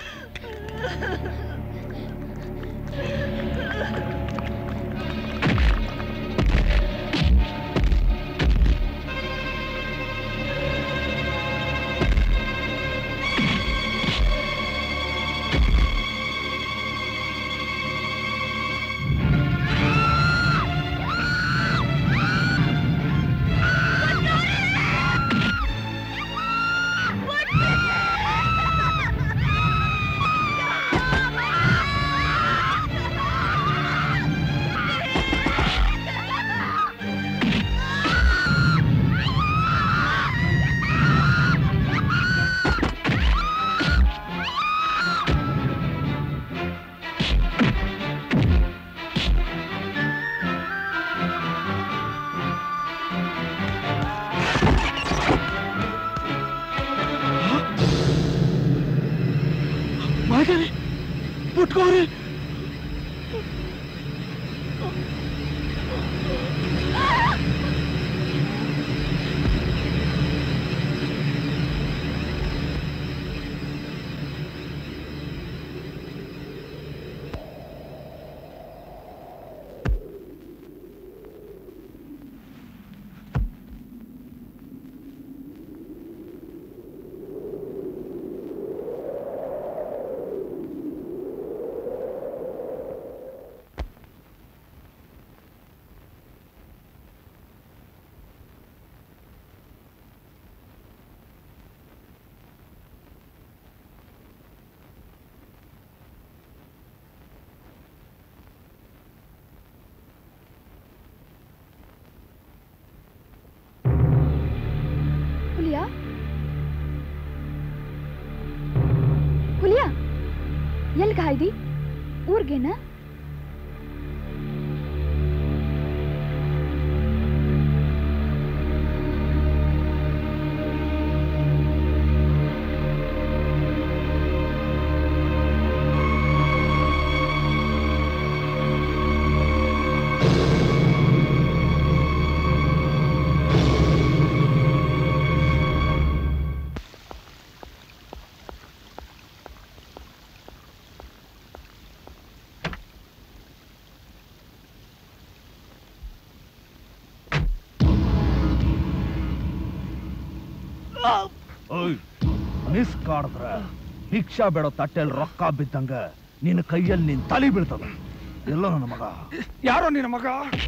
ಮಾಗರಿ ಪುಟ್ಕೋರಿ ಹುಲಿಯಾ ಹುಲಿಯಾ ಎಲ್ಲಿ ಕಾಯ್ದಿ ಊರ್ಗೇನ ಓಯ್ ಮಿಸ್ ಕಾಡಿದ್ರ ಭಿಕ್ಷಾ ಬೇಡೋ ತಟ್ಟೆಯಲ್ಲಿ ರೊಕ್ಕ ಬಿದ್ದಂಗ ನಿನ್ನ ಕೈಯಲ್ಲಿ ನಿನ್ ತಲೆ ಬೀಳ್ತದ ಎಲ್ಲೋ ನನ್ನ ಮಗ ಯಾರೋ ನಿನ್ನ ಮಗ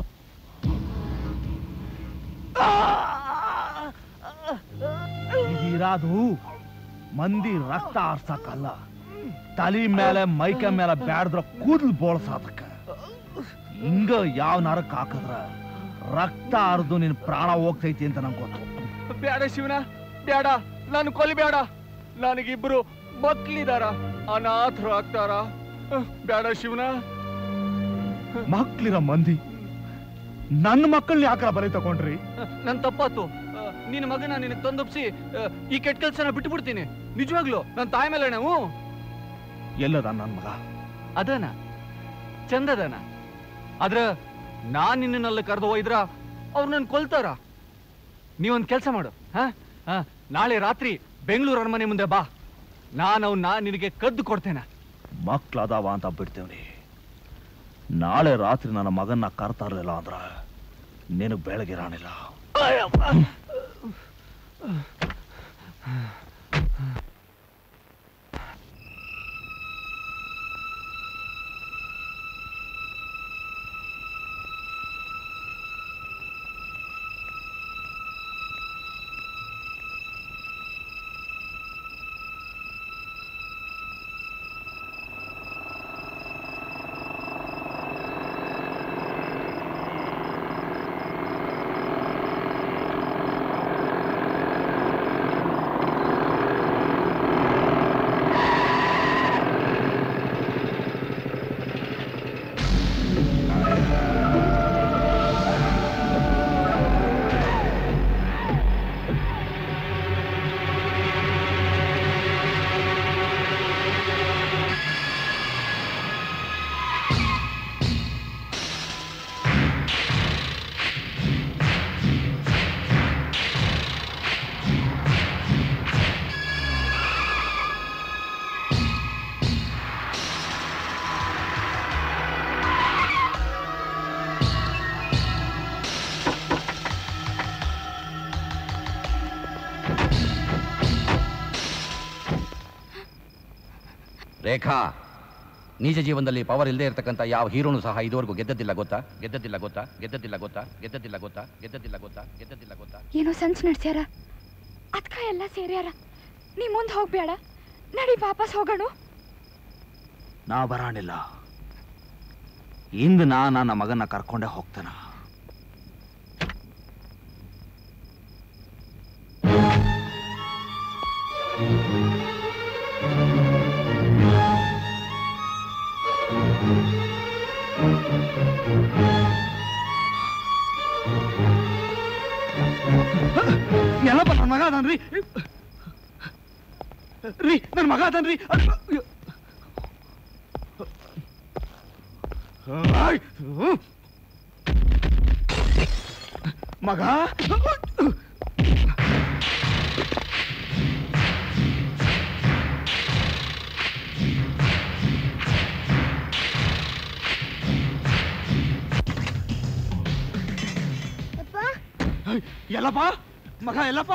ಇದಿರಾದು ಮಂದಿ ರಕ್ತ ಆರ್ಸಕ್ಕಲ್ಲ ತಲಿ ಮೇಲೆ ಮೈಕ ಮೇಲೆ ಬ್ಯಾಡ್ದ್ರ ಕೂದಲು ಬೋಳ್ಸಾದಕ್ಕ ಹಿಂಗ ಯಾವ ನರಕ್ ಹಾಕಿದ್ರ ರಕ್ತ ಹರಿದು ನಿನ್ ಪ್ರಾಣ ಹೋಗ್ತೈತಿ ಅಂತ ನಂಗೆ ಗೊತ್ತು ಬೇಡ ಶಿವನ ಬೇಡ ನಾನು ಕೊಲ್ಬೇಡ ನನಗಿಬ್ರು ಮಕ್ಳಿದಾರ ಅನಾಥರು ಆಗ್ತಾರ ಬೇಡ ಶಿವನ ಮಕ್ಳಿರೋ ಮಂದಿ ನನ್ನ ಮಕ್ಕಳನ್ನ ಯಾಕರ ಬಲಿ ತಗೊಂಡ್ರಿ ನನ್ ತಪ್ಪಾತು ಆ, ನಿನ್ನ ಮಗನ ನಿನಗೆ ತಂದೊಪ್ಸಿ ಆ, ಈ ಕೆಟ್ಟ ಕೆಲ್ಸನ ಬಿಟ್ಟು ಬಿಡ್ತೀನಿ ನಿಜವಾಗ್ಲು ನನ್ ತಾಯಿ ಮೇಲೆ ನಾವು ಎಲ್ಲದ ನನ್ನ ಮಗ ಅದನ ಚಂದದನ ಆದ್ರ ನಾನ್ ನಿನ್ನಲ್ಲಿ ಕರೆದು ಒಯ್ದ್ರ ಅವ್ರು ನನ್ ಕೊಲ್ತಾರ ನೀವೊಂದ್ ಕೆಲ್ಸ ಮಾಡು ಹಾ ಹಾ ನಾಳೆ ರಾತ್ರಿ ಬೆಂಗಳೂರು ಅರಮನೆ ಮುಂದೆ ಬಾ ನಾನು ಅವನ್ನ ನಿನಗೆ ಕದ್ದು ಕೊಡ್ತೇನೆ ಮಕ್ಳದಾವ ಅಂತ ಬಿಡ್ತೇವ್ರಿ ನಾಳೆ ರಾತ್ರಿ ನನ್ನ ಮಗನ್ನ ಕರ್ತಾ ಇರಲಿಲ್ಲ ಅಂದ್ರ ನಿನಗ್ ಬೆಳಗಿರಾಣಿಲ್ಲ ರೇಖಾ ನಿಜ ಜೀವನದಲ್ಲಿ ಪವರ್ ಇಲ್ಲದೆ ಇರತಕ್ಕಂಥ ಯಾವ ಹೀರೋನು ಸಹ ಇದುವರೆಗೂ ಗೆದ್ದದ್ದಿಲ್ಲ ಗೊತ್ತಾ ಗೆದ್ದದ್ದಿಲ್ಲ ಗೊತ್ತಾ ಗೆದ್ದದ್ದಿಲ್ಲ ಗೊತ್ತಾ ಗೆದ್ದದ್ದಿಲ್ಲ ಗೊತ್ತಾ ಗೆದ್ದದ್ದಿಲ್ಲ ಗೊತ್ತಾ ಗೆದ್ದದ್ದಿಲ್ಲ ಗೊತ್ತಾ ಏನೋ ಸಂಚ್ ನಡ್ಸ್ಯಾರ ಅದ್ಕ ಎಲ್ಲ ಸೇರ್ಯಾರ ನೀ ಮುಂದೆ ಹೋಗ್ಬೇಡ ನಡಿ ವಾಪಸ್ ಹೋಗೋಣ ನಾ ಬರಾಣಿಲ್ಲ ಇಂದು ನಾ ನನ್ನ ಮಗನ ಕರ್ಕೊಂಡೇ ಹೋಗ್ತಾನ ಎಲ್ಲಪ್ಪ ನನ್ನ ಮಗ ಅದನ್ರಿ ರೀ ನನ್ನ ಮಗ ಅದನ್ರಿ ಆಯ್! ಮಗ ಎಲ್ಲಪ್ಪ ಮಗ ಎಲ್ಲಪ್ಪ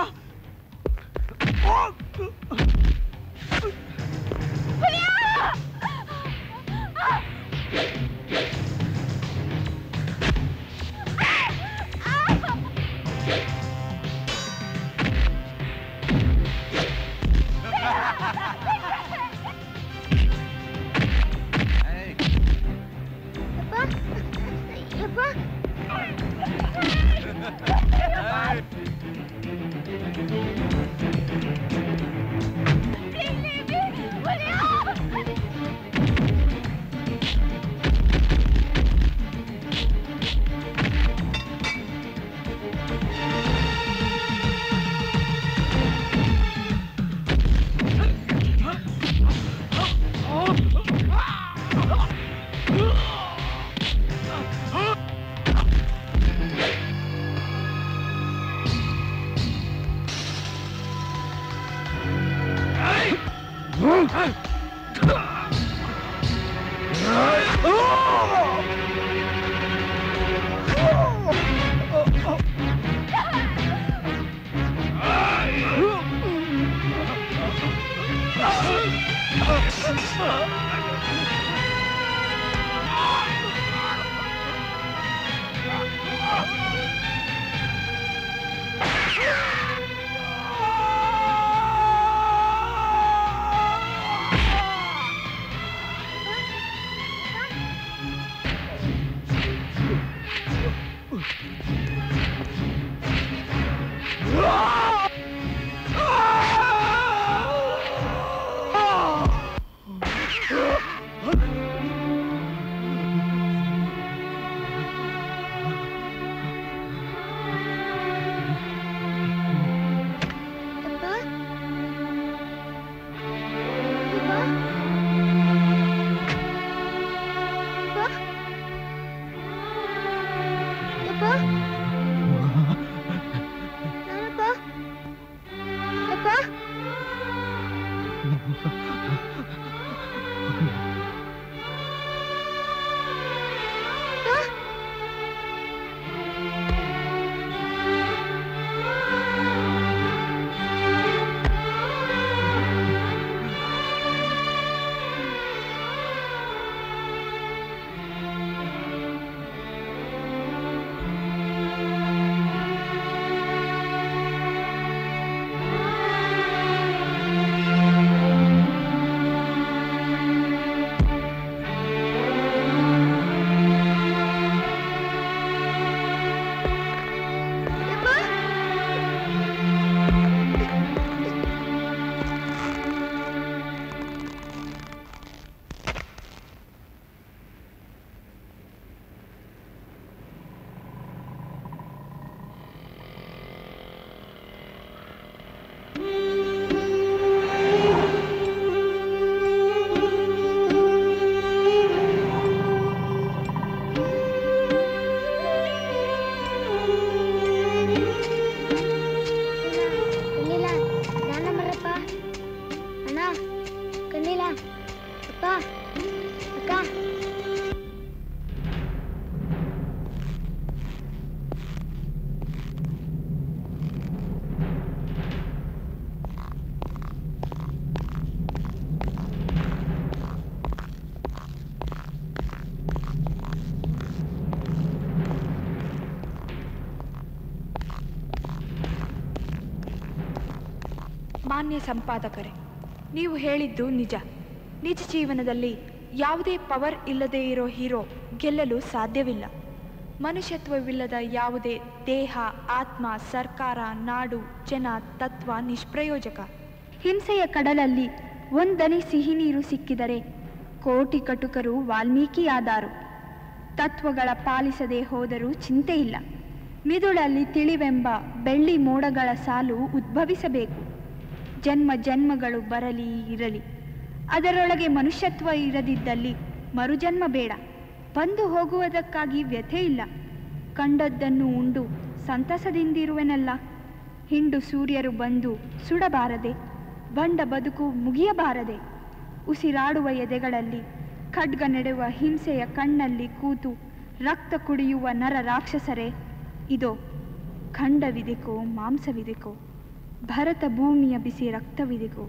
ಮಾನ್ಯ ಸಂಪಾದಕರೇ ನೀವು ಹೇಳಿದ್ದು ನಿಜ ನಿಜ ಜೀವನದಲ್ಲಿ ಯಾವುದೇ ಪವರ್ ಇಲ್ಲದೆ ಇರೋ ಹೀರೋ ಗೆಲ್ಲಲು ಸಾಧ್ಯವಿಲ್ಲ ಮನುಷ್ಯತ್ವವಿಲ್ಲದ ಯಾವುದೇ ದೇಹ ಆತ್ಮ ಸರ್ಕಾರ ನಾಡು ಜನ ತತ್ವ ನಿಷ್ಪ್ರಯೋಜಕ ಹಿಂಸೆಯ ಕಡಲಲ್ಲಿ ಒಂದನಿ ಸಿಹಿ ನೀರು ಸಿಕ್ಕಿದರೆ ಕೋಟಿ ಕಟುಕರು ವಾಲ್ಮೀಕಿಯಾದಾರು ತತ್ವಗಳ ಪಾಲಿಸದೆ ಹೋದರೂ ಚಿಂತೆ ಇಲ್ಲ ಮಿದುಳಲ್ಲಿ ತಿಳಿವೆಂಬ ಬೆಳ್ಳಿ ಮೋಡಗಳ ಸಾಲು ಉದ್ಭವಿಸಬೇಕು ಜನ್ಮ ಜನ್ಮಗಳು ಬರಲಿ ಇರಲಿ ಅದರೊಳಗೆ ಮನುಷ್ಯತ್ವ ಇರದಿದ್ದಲ್ಲಿ ಮರುಜನ್ಮ ಬೇಡ ಬಂದು ಹೋಗುವುದಕ್ಕಾಗಿ ವ್ಯಥೆ ಇಲ್ಲ ಕಂಡದ್ದನ್ನು ಉಂಡು ಸಂತಸದಿಂದಿರುವೆನಲ್ಲ ಹಿಂಡು ಸೂರ್ಯರು ಬಂದು ಸುಡಬಾರದೆ ಬಂಡ ಬದುಕು ಮುಗಿಯಬಾರದೆ ಉಸಿರಾಡುವ ಎದೆಗಳಲ್ಲಿ ಖಡ್ಗ ನೆಡುವ ಹಿಂಸೆಯ ಕಣ್ಣಲ್ಲಿ ಕೂತು ರಕ್ತ ಕುಡಿಯುವ ನರ ರಾಕ್ಷಸರೇ ಇದೋ ಖಂಡವಿದೆಕೋ ಮಾಂಸವಿದೆಕೋ ಭರತ ಭೂಮಿಯ ಬಿಸಿ ರಕ್ತವಿದೆಕೋ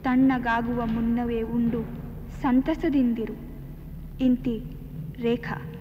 ತಣ್ಣಗಾಗುವ ಮುನ್ನವೇ ಉಂಡು ಸಂತಸದಿಂದಿರು ಇಂತಿ ರೇಖಾ